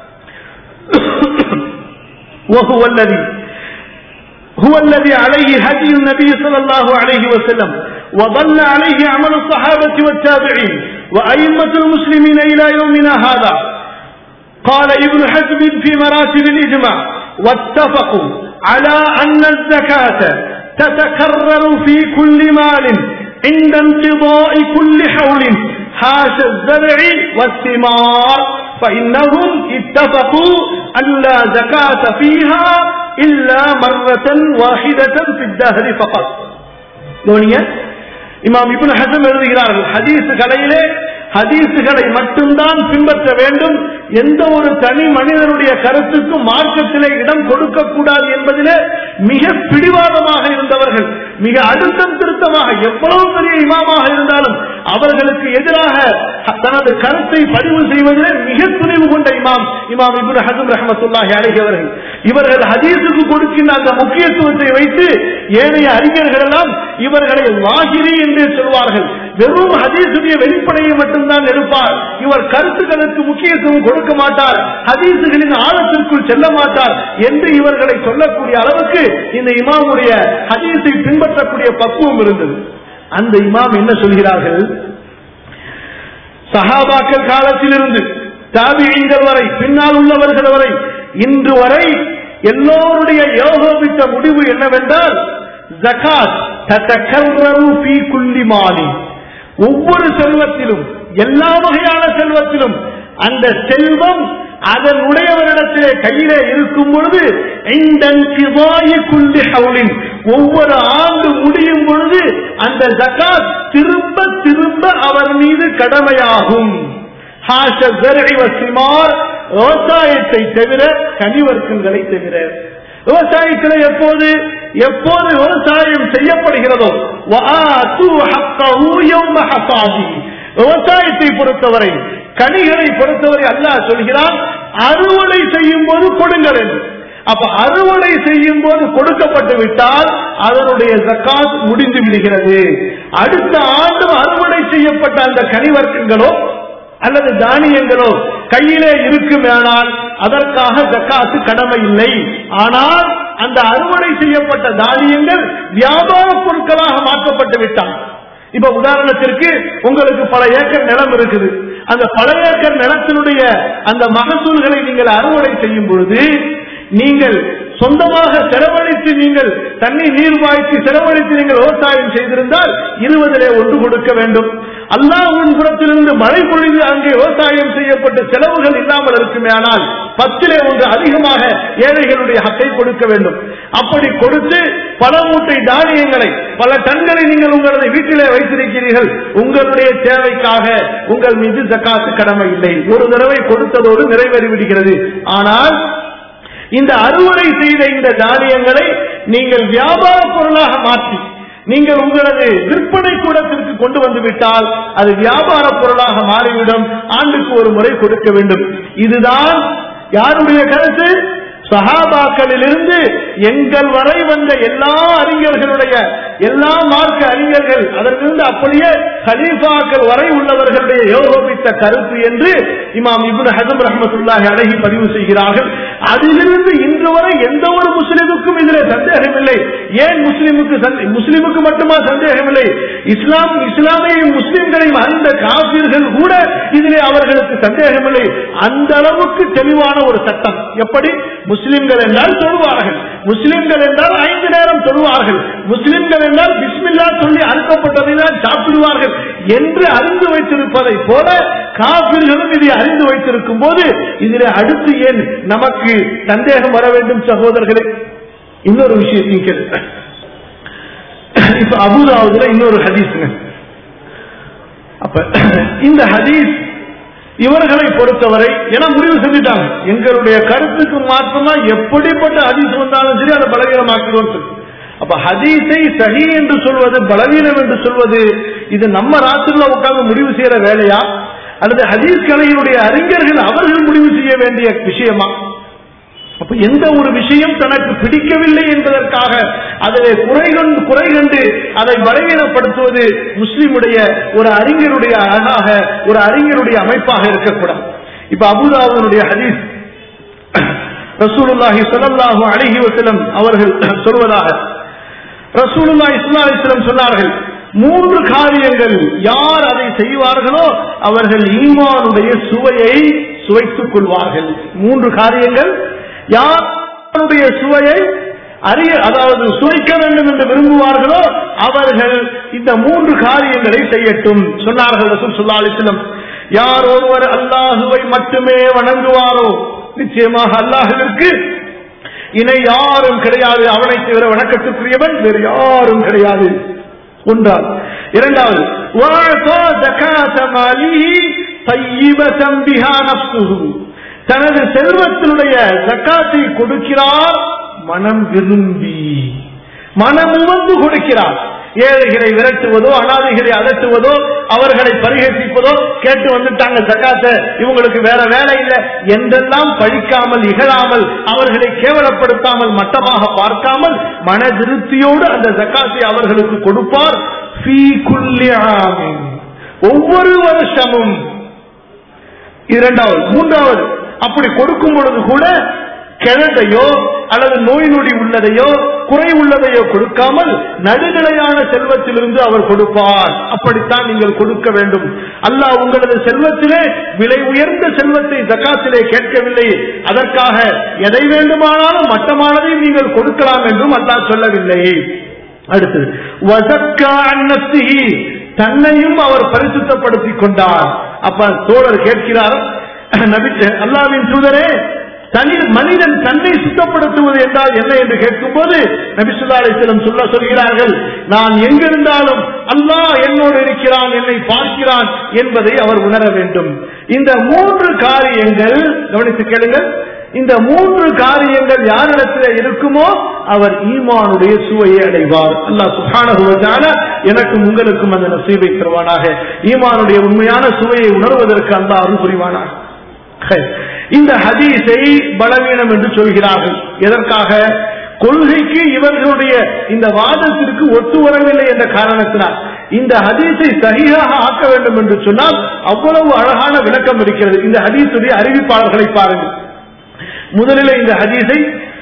S1: وهو الذي هو الذي عليه هدي النبي صلى الله عليه وسلم وظل عليه عمل الصحابة والتابعين وأئمة المسلمين إلى يومنا هذا قال ابن حزم في مراتب الإجماع واتفقوا على أن الزكاة تتكرر في كل مال عند انقضاء كل حول حاش الزرع والثمار فإنهم اتفقوا أن لا زكاة فيها إلا مرة واحدة في الدهر فقط கவனிங்க இமாம் இப்னு ஹசம் எழுதுகிறார்கள் ஹதீஸ் கலையிலே ஹதீசுகளை மட்டும்தான் பின்பற்ற வேண்டும் எந்த ஒரு தனி மனிதனுடைய கருத்துக்கும் மார்க்கத்திலே இடம் கொடுக்க கூடாது என்பதிலே மிக பிடிவாதமாக இருந்தவர்கள் மிக அழுத்தம் திருத்தமாக எவ்வளவு பெரிய இமாமாக இருந்தாலும் அவர்களுக்கு எதிராக தனது கருத்தை பதிவு செய்வதிலே மிக துணிவு கொண்ட இமாம் இமாம் இபுன் ஹசம் ரஹமத்துல்லாஹி அழகியவர்கள் இவர்கள் ஹதீஸுக்கு கொடுக்கின்ற அந்த முக்கியத்துவத்தை வைத்து ஏனைய அறிஞர்கள் எல்லாம் இவர்களை வாகிரி என்றே சொல்வார்கள் வெறும் ஹதீசுடைய வெளிப்படையை மட்டும்தான் எடுப்பார் இவர் கருத்துக்களுக்கு முக்கியத்துவம் கொடுக்க மாட்டார் ஹதீசுகளின் ஆழத்திற்குள் செல்ல மாட்டார் என்று இவர்களை சொல்லக்கூடிய அளவுக்கு இந்த இமாமுடைய ஹதீஸை பின்பற்றக்கூடிய பக்குவம் இருந்தது அந்த இமாம் என்ன சொல்கிறார்கள் சஹாபாக்கள் காலத்திலிருந்து தாபியங்கள் வரை பின்னால் உள்ளவர்கள் வரை இன்று வரை எல்லோருடைய யோகோபித்த முடிவு என்னவென்றால் ஜகாத் தத்தக்கர்ரரு ஃபீ குல்லி மாலி ஒவ்வொரு செல்வத்திலும் எல்லா வகையான செல்வத்திலும் அந்த செல்வம் அதன் உடையவரிடத்திலே கையிலே இருக்கும் பொழுது குள்ளி ஹவுலின் ஒவ்வொரு ஆண்டு முடியும் பொழுது அந்த ஜகாத் திரும்ப திரும்ப அவர் மீது கடமையாகும் ஹாஷ ஜர்இ வசிமார் விவசாயத்தை தவிர கனிவர்க்கங்களை தவிர விவசாயத்தில் எப்போது எப்போது விவசாயம் செய்யப்படுகிறதோ வஆத்து ஹக்கஹு யௌம ஹசாதிஹி. விவசாயத்தை பொறுத்தவரை கனிகளை பொறுத்தவரை அல்லாஹ் சொல்கிறான் அறுவடை செய்யும் போது கொடுங்கள் என்று அப்ப அறுவடை செய்யும் போது கொடுக்கப்பட்டு விட்டால் அதனுடைய ஜக்காத் முடிந்து விடுகிறது அடுத்த ஆண்டு அறுவடை செய்யப்பட்ட அந்த கனிவர்க்கங்களோ அல்லது தானியங்களோ கையிலே இருக்குமேனால் அதற்காக ஜக்காத்து கடமை இல்லை ஆனால் அந்த அறுவடை செய்யப்பட்ட தானியங்கள் வியாபார பொருட்களாக மாற்றப்பட்டு விட்டான் இப்ப உதாரணத்திற்கு உங்களுக்கு பல ஏக்கர் நிலம் இருக்குது அந்த பல ஏக்கர் நிலத்தினுடைய அந்த மகசூல்களை நீங்கள் அறுவடை செய்யும் பொழுது நீங்கள் சொந்தமாக செலவழித்து நீங்கள் தண்ணி நீர் வாய்த்து செலவழித்து நீங்கள் விவசாயம் செய்திருந்தால் இருபதிலே ஒன்று கொடுக்க வேண்டும் அல்லாஹ்வின் புறத்திலிருந்து மழை பொழிந்து அங்கே விவசாயம் செய்யப்பட்ட செலவுகள் இல்லாமல் இருக்குமே ஆனால் பத்திலே ஒன்று அதிகமாக ஏழைகளுடைய ஹக்கை கொடுக்க வேண்டும் அப்படி கொடுத்து பல மூட்டை தானியங்களை பல டன்களை நீங்கள் உங்களது வீட்டிலே வைத்திருக்கிறீர்கள் உங்களுடைய தேவைக்காக உங்கள் மீது ஜக்காத்து கடமை இல்லை ஒரு தடவை கொடுத்ததோடு நிறைவேறி விடுகிறது ஆனால் இந்த அறுவடை செய்த இந்த தானியங்களை நீங்கள் வியாபார பொருளாக மாற்றி நீங்கள் உங்களது விற்பனை கூடத்திற்கு கொண்டு வந்து விட்டால் அது வியாபார பொருளாக மாறிவிடும் ஆண்டுக்கு ஒரு முறை கொடுக்க வேண்டும் இதுதான் யாருடைய கருத்து சஹாபாக்களிலிருந்து எங்கள் வரை வந்த எல்லா அறிஞர்களுடைய எல்லா மார்க்க அறிஞர்கள் அதற்கிருந்து அப்படியே ஹலீஃபாக்கள் வரை உள்ளவர்களுடைய யோகோபித்த கருத்து என்று இமாம் இபுன் ஹசம் ரஹமத்துல்லாஹி அழகி பதிவு செய்கிறார்கள் அதிலிருந்து இன்று வரை எந்த ஒரு முஸ்லிமுக்கும் இதில் சந்தேகம் இல்லை ஏன் முஸ்லிமுக்கு சந்தே- முஸ்லிமுக்கு மட்டுமா சந்தேகம் இல்லை இஸ்லாம் இஸ்லாமையும் முஸ்லிம்களையும் அறிந்த காபிர்கள் கூட இதிலே அவர்களுக்கு சந்தேகம் இல்லை அந்த அளவுக்கு தெளிவான ஒரு சட்டம் எப்படி முஸ்லிம்கள் என்றால் தொழுவார்கள் முஸ்லிம்கள் என்றால் ஐந்து நேரம் தொழுவார்கள் முஸ்லிம்கள் என்றால் பிஸ்மில்லா சொல்லி அறுக்கப்பட்டதை தான் சாப்பிடுவார்கள் என்று அறிந்து வைத்திருப்பதை போல காபிர்களும் இதை அறிந்து வைத்திருக்கும் போது இதிலே அடுத்து ஏன் நமக்கு சந்தேகம் வர வேண்டும் சகோதரர்களே இன்னொரு விஷயத்தையும் கேளுங்க இப்ப அபுதாவுதுல இன்னொரு ஹதீஸ்ங்க அப்ப இந்த ஹதீஸ் இவர்களை பொறுத்தவரை என முடிவு செஞ்சுட்டாங்க எங்களுடைய கருத்துக்கு மாற்றமா எப்படிப்பட்ட ஹதீஸ் வந்தாலும் சரி அதை பலவீனமாக்கிறோம் சொல்லி அப்ப ஹதீஸை சஹி என்று சொல்வது பலவீனம் என்று சொல்வது இது நம்ம ராத்திரில உட்கார்ந்து முடிவு செய்யற வேலையா அல்லது ஹதீஸ் கலையினுடைய அறிஞர்கள் அவர்கள் முடிவு செய்ய வேண்டிய விஷயமா அப்ப எந்த ஒரு விஷயம் தனக்கு பிடிக்கவில்லை என்பதற்காக அதிலே குறை கண்டு குறை கண்டு அதை பலவீனப்படுத்துவது முஸ்லிமுடைய ஒரு அறிஞருடைய அழகாக ஒரு அறிஞருடைய அமைப்பாக இருக்கக்கூடாது இப்ப அபுதாவுடைய ஹதீஸ் ரசூலுல்லாஹி ஸல்லல்லாஹு அலைஹி வஸல்லம் அவர்கள் சொல்வதாக ரசூலுல்லாஹி ஸல்லல்லாஹு அலைஹி வஸல்லம் சொன்னார்கள் மூன்று காரியங்கள் யார் அதை செய்வார்களோ அவர்கள் ஈமானுடைய சுவையை சுவைத்துக் கொள்வார்கள் மூன்று காரியங்கள் யாருடைய சுவையை அறிய அதாவது சுவைக்க வேண்டும் என்று விரும்புவார்களோ அவர்கள் இந்த மூன்று காரியங்களை செய்யட்டும் சொன்னார்கள் ரசூல் ஸல்லல்லாஹு அலைஹி வஸல்லம் யார் ஒருவர் அல்லாஹுவை மட்டுமே வணங்குவாரோ நிச்சயமாக அல்லாஹுவிற்கு இணை யாரும் கிடையாது அவனை தவிர வணக்கத்துக்குரியவன் வேறு யாரும் கிடையாது ஒன்றால் இரண்டாவது وَأَعْطَى زَكَاةَ مَالِهِ طَيِّبَةً بِهَا نَفْسُهُ தனது செல்வத்தினுடைய ஜக்காத்தை கொடுக்கிறார் மனம் விரும்பி மனம் உவந்து கொடுக்கிறார் ஏழைகளை விரட்டுவதோ அனாதைகளை அதட்டுவதோ அவர்களை பரிகசிப்பதோ கேட்டு வந்துட்டாங்க ஜக்காத்த இவங்களுக்கு வேற வேலை இல்லை என்றெல்லாம் பழிக்காமல் இகழாமல் அவர்களை கேவலப்படுத்தாமல் மட்டமாக பார்க்காமல் மன திருப்தியோடு அந்த ஜக்காத்தை அவர்களுக்கு கொடுப்பார் ஃபீ குல்லி ஆமின். ஒவ்வொரு வருஷமும் இரண்டாவது மூன்றாவது அப்படி கொடுக்கும் பொழுது கூட கிழந்தையோ அல்லது நோய் நொடி உள்ளதையோ குறை உள்ளதையோ கொடுக்காமல் நடுநிலையான செல்வத்திலிருந்து அவர் கொடுப்பார் அப்படித்தான் நீங்கள் கொடுக்க வேண்டும் அல்லாஹ் உங்களது செல்வத்திலே விலை உயர்ந்த செல்வத்தை ஜக்காத்திலே கேட்கவில்லை அதற்காக எதை வேண்டுமானாலும் மட்டமானதை நீங்கள் கொடுக்கலாம் என்றும் அல்லாஹ் சொல்லவில்லை அடுத்தது வசக்கா அன்னத்திஹி தன்னையும் அவர் பரிசுத்தப்படுத்திக் கொண்டார் அப்ப தோழர் கேட்கிறார் நபி அல்லாவின் தூதரே தனி மனிதன் தன்னை சுத்தப்படுத்துவது என்றால் என்ன என்று கேட்கும்போது நபிசுல்லா அலிஸ்லம் சொல்ல சொல்கிறார்கள் நான் எங்கிருந்தாலும் அல்லாஹ் என்னோடு இருக்கிறான் என்னை பார்க்கிறான் என்பதை அவர் உணர வேண்டும் இந்த மூன்று காரியங்கள் கவனித்து கேளுங்கள் இந்த மூன்று காரியங்கள் யாரிடத்தில் இருக்குமோ அவர் ஈமானுடைய சுவையை அடைவார் அல்லாஹ் சுகானகுவதான எனக்கும் உங்களுக்கும் அந்த நசீபை தருவானாக ஈமானுடைய உண்மையான சுவையை உணர்வதற்கு அந்த அருள் புரிவானாக இந்த ஹதீஸை பலவீனம் என்று சொல்கிறார்கள் எதற்காக கொள்கைக்கு இவர்களுடைய இந்த வாதத்திற்கு ஒத்து வரவில்லை என்ற காரணத்தினால் இந்த ஹதீஸை சரியாக ஆக்க வேண்டும் என்று சொன்னால் அவ்வளவு அழகான விளக்கம் இருக்கிறது இந்த ஹதீஸுடைய அறிவிப்பாளர்களை பாருங்கள் முதலில் இந்த ஹதீஸை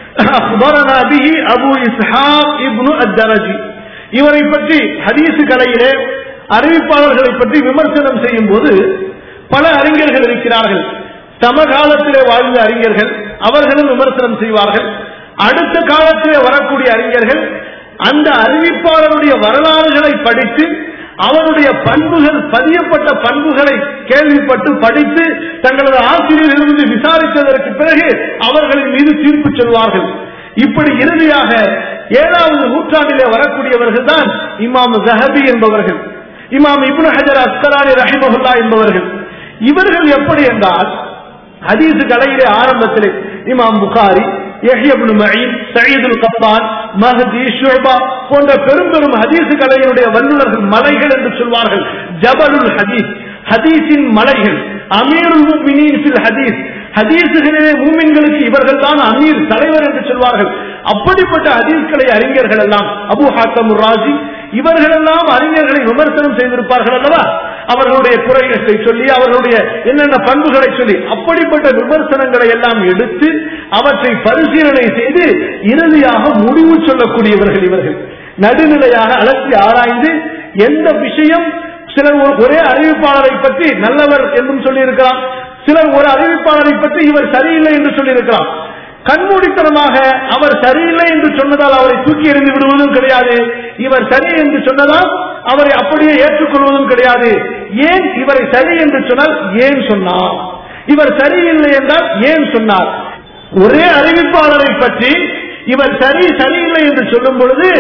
S1: أخبرنا به أبو إسحاق ابن الدرجي இவரை பற்றி ஹதீஸ் கலையிலே அறிவிப்பாளர்களை பற்றி விமர்சனம் செய்யும் போது பல அறிஞர்கள் இருக்கிறார்கள் சமகாலத்திலே வாழ்ந்த அறிஞர்கள் அவர்களும் விமர்சனம் செய்வார்கள் அடுத்த காலத்திலே வரக்கூடிய அறிஞர்கள் அந்த அறிவிப்பாளருடைய வரலாறுகளை படித்து அவருடைய பண்புகள் பதியப்பட்ட பண்புகளை கேள்விப்பட்டு படித்து தங்களது ஆசிரியரிலிருந்து விசாரித்ததற்கு பிறகு அவர்களின் மீது தீர்ப்பு சொல்வார்கள் இப்படி இறுதியாக ஏழாவது நூற்றாண்டிலே வரக்கூடியவர்கள் தான் இமாம் ஜஹபி என்பவர்கள் இமாம் இப்னு ஹஜர் அஸ்கலானி ரஹிமஹுல்லா என்பவர்கள் இவர்கள் எப்படி என்றால் ஹதீஸ் கலையிலே ஆரம்பத்திலே இமாம் புகாரி யஹ்யப்னு மயீன் சயீதுல் கப்பான் மஹதி ஷுபா போன்ற பெரும் பெரும் ஹதீஸ் கலையினுடைய வல்லுநர்கள் மலைகள் என்று சொல்வார்கள் ஜபலுல் ஹதீஸ் ஹதீஸின் மலைகள் அமீருல் முஃமினீன் ஃபில் ஹதீஸ் ஹதீஸுகளிலே மூமின்களுக்கு இவர்கள் தான் அமீர் தலைவர் என்று சொல்வார்கள் அப்படிப்பட்ட ஹதீஸ்களை அறிஞர்கள் எல்லாம் அபு ஹாத்தம் ராஜி இவர்களெல்லாம் அறிஞர்களை விமர்சனம் செய்திருப்பார்கள் அல்லவா அவர்களுடைய குறைகளை சொல்லி அவர்களுடைய என்னென்ன பண்புகளை சொல்லி அப்படிப்பட்ட விமர்சனங்களை எல்லாம் எடுத்து அவற்றை பரிசீலனை செய்து இறுதியாக முடிவு சொல்லக்கூடியவர்கள் இவர்கள் நடுநிலையாக அலசி ஆராய்ந்து எந்த விஷயம் சிலர் ஒரே அறிவிப்பாளரை பற்றி நல்லவர் என்றும் சொல்லியிருக்கலாம் சிலர் ஒரு அறிவிப்பாளரை பற்றி இவர் சரியில்லை என்று சொல்லியிருக்கலாம் கண்மூடித்தனமாக அவர் சரியில்லை என்று சொன்னதால் அவரை தூக்கி எறிந்து விடுவதும் கிடையாது இவர் சரி என்று சொன்னதால் அவரை அப்படியே ஏற்றுக்கொள்வதும் கிடையாது ஏன் இவரை சரி என்று சொன்னால் ஏன் சொன்னார் இவர் சரியில்லை என்றால் ஏன் சொன்னார் ஒரே அறிவிப்பாளரை பற்றி இவர் சரி சரியில்லை என்று சொல்லும் பொழுது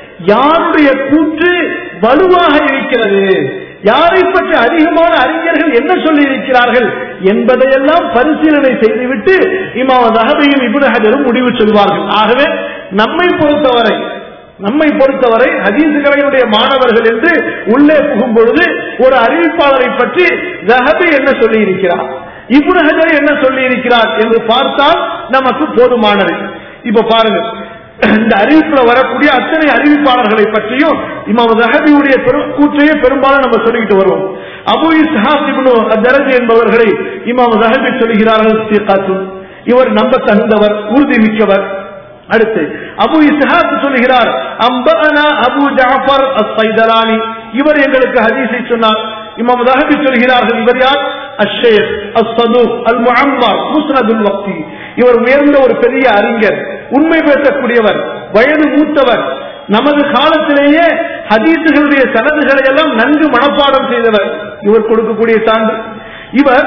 S1: யாருடைய கூற்று வலுவாக இருக்கிறது யாரை பற்றி அதிகமான அறிஞர்கள் என்ன சொல்லி இருக்கிறார்கள் என்பதையெல்லாம் பரிசீலனை செய்துவிட்டு இமாம் தகவையும் இபுனஹரும் முடிவு சொல்வார்கள் ஆகவே நம்மை பொறுத்தவரை நம்மை பொறுத்தவரை ஹதீசுகளையுடைய மாணவர்கள் என்று உள்ளே புகும் பொழுது ஒரு அறிவிப்பாளரை பற்றி ஜஹபி என்ன சொல்லி இருக்கிறார் இப்னு ஹஜர் என்ன சொல்லி இருக்கிறார் என்று பார்த்தால் நமக்கு போதுமானது இப்ப பாருங்க இந்த அறிவிப்புல வரக்கூடிய அத்தனை அறிவிப்பாளர்களை பற்றியும் இமாம் ஜஹபியுடைய கூற்றையே பெரும்பாலும் நம்ம சொல்லிக்கிட்டு வருவோம் அபு இஸ்ஹாக் இப்னு தரஜி என்பவர்களை இமாம் ஜஹபி சொல்கிறார்கள் சீகாத்தும் இவர் நம்ப தகுந்தவர் உறுதி மிக்கவர் அடுத்து அபு இஸ்ஹாக் சொல்கிறார் அம்பனா அபு ஜாஃபர் அஸ்ஸைதலானி இவர் எங்களுக்கு ஹதீஸை சொன்னார் இமாம் தஹபி சொல்கிறார்கள் இவர் யார் அஷேர் அஸ்ஸதூக் அல் முஅம்மர் முஸ்னதுல் வக்தி இவர் உயர்ந்த ஒரு பெரிய அறிஞர் உண்மை பேசக்கூடியவர் வயது மூத்தவர் நமது காலத்திலேயே ஹதீசுகளுடைய சனதுகளை எல்லாம் நன்கு மனப்பாடம் செய்தவர் இவர் கொடுக்கக்கூடிய சான்று இவர்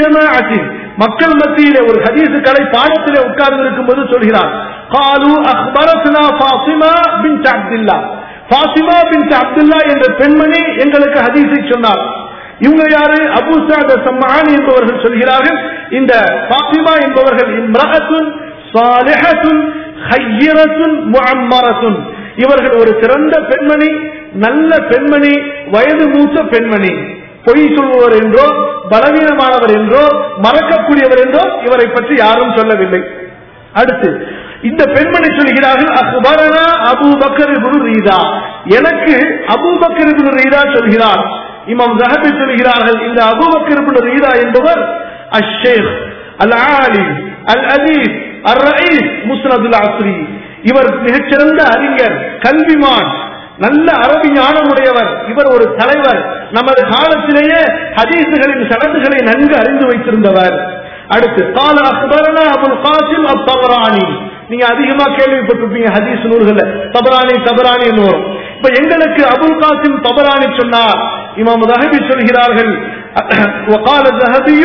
S1: மக்கள் மத்தியிலே ஒரு ஹதீசு கலை பாடத்திலே உட்கார்ந்து இருக்கும் போது சொல்கிறார் காலு அக்பரத்னா ஃபாசிமா பின் அப்துல்லா ஃபாசிமா பின் அப்துல்லா என்ற பெண்மணி எங்களுக்கு ஹதீஸை சொன்னார் இவங்க யாரு அபுசாத் சம்மான் என்பவர்கள் சொல்கிறார்கள் இந்த ஃபாத்திமா என்பவர்கள் இம்ரஹத்துன் சாலிஹத்துன் ஹையரத்துன் முஅம்மரத்துன் இவர்கள் ஒரு சிறந்த பெண்மணி நல்ல பெண்மணி வயது மூத்த பெண்மணி பொய் சொல்பவர் என்றோ பலவீனமானவர் என்றோ மறக்கக்கூடியவர் என்றோ இவரை பற்றி யாரும் சொல்லவில்லை அடுத்து இந்த பெண்மணி சொல்கிறார்கள் அக்பரனா அபு பக்கர் இப்னு ரீதா எனக்கு அபு பக்கர் இப்னு ரீதா சொல்கிறார் இமாம் ஜஹபி சொல்கிறார்கள் இந்த அபு பக்கர் இப்னு ரீதா என்பவர் அஷேக் அல் ஆலிம் அல் அதீஸ் அர் ரயீஸ் முஸ்னதுல் அஸ்ரி இவர் மிகச்சிறந்த அறிஞர் கல்விமான் நல்ல அரபி ஞானமுடையவர் இவர் ஒரு தலைவர் நமது காலத்திலேயே ஹதீசுகளின் சடங்குகளை நன்கு அறிந்து வைத்திருந்தவர் அடுத்து கால அக்பரனா அபுல் காசிம் அப் தபரானி நீங்க அதிகமா கேள்விப்பட்டிருப்பீங்க ஹதீஸ் நூல்கள் தபரானி தபரானி வரும் இப்ப எங்களுக்கு அபுல் காசிம் தபரானி சொன்னார் இமாம் தஹபி சொல்கிறார்கள் وقال الذهبي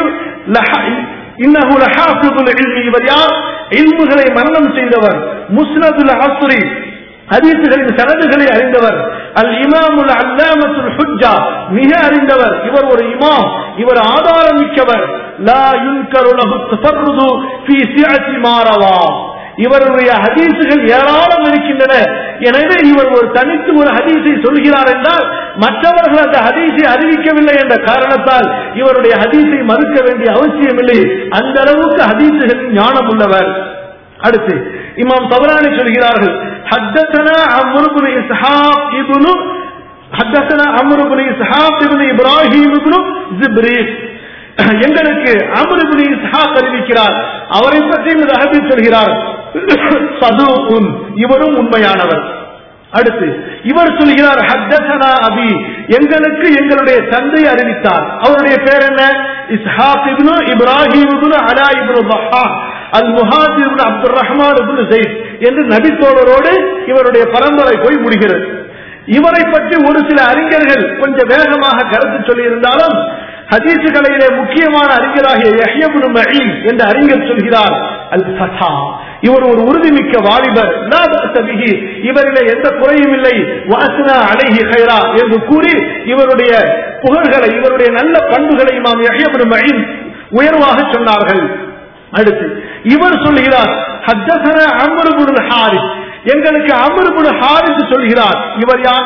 S1: இன்னஹு லஹாஃபிதுல் இல்மி இவர் யார் இல்முகளை மரணம் செய்தவர் முஸ்னதுல் அஸ்ரி ஹதீசுகளின் சனதுகளை அறிந்தவர் அல் இமாமுல் அல்லாமத்துல் ஹுஜ்ஜா மிக அறிந்தவர் இவர் ஒரு இமாம் இவர் ஆதாரம் மிக்கவர் லா யுன்கரு லஹு தஃபர்ருது ஃபீ சிஅத்தி மா ரவா இவருடைய ஹதீசுகள் ஏராளம் இருக்கின்றன எனவே இவர் ஒரு தனித்து ஒரு ஹதீஸை சொல்கிறார் என்றால் மற்றவர்கள் அந்த ஹதீஸை அறிவிக்கவில்லை என்ற காரணத்தால் இவருடைய ஹதீஸை மறுக்க வேண்டிய அவசியமில்லை அந்த அளவுக்கு ஹதீசுகளின் ஞானம் உள்ளவர் அடுத்து இமாம் தவறானி சொல்கிறார்கள் حدثنا عمرو بن اسحاق ابن حدثنا عمرو بن اسحاق ابن ابراهيم ابن زبريق எங்களுக்கு அமருபுரி இஸ்ஹாக் அறிவிக்கிறார் அவரை பற்றி ரஹபி சொல்கிறார் சதுகுன் இவரும் உண்மையானவர் அடுத்து இவர் சொல்கிறார் ஹத்தசனா அபி எங்களுக்கு எங்களுடைய தந்தை அறிவித்தார் அவருடைய பேர் என்ன இஸ்ஹாக் இப்னு இப்ராஹிம் இப்னு அலா இப்னு பஹா al Muhajir ibn Abdul Rahman ibn Zaid என்று நபித்தோழரோடு இவருடைய பரம்பரை போய் முடிகிறது இவரை பற்றி ஒரு சில அறிஞர்கள் கொஞ்சம் வேகமாக கருத்து சொல்லியிருந்தாலும் ஹதீசு கலையிலே முக்கியமான அறிஞராகிய யஹ்யபுன் மஹீன் என்ற அறிஞர் சொல்கிறார் அல் ஃபதா இவர் ஒரு உறுதிமிக்க வாலிபர் லா பஅஸ பிஹி இவரிலே எந்த குறையும் இல்லை வாசனா அலைஹி ஹைரா என்று கூறி இவருடைய புகழ்களை இவருடைய நல்ல பண்புகளை இமாம் யஹ்யபுன் மஹீன் உயர்வாக சொன்னார்கள் அடுத்து இவர் சொல்கிறார் ஹத்தசன அம்ருபுல் ஹாரிஸ் எங்களுக்கு அம்ருபுல் ஹாரிஸ் சொல்கிறார் இவர் யார்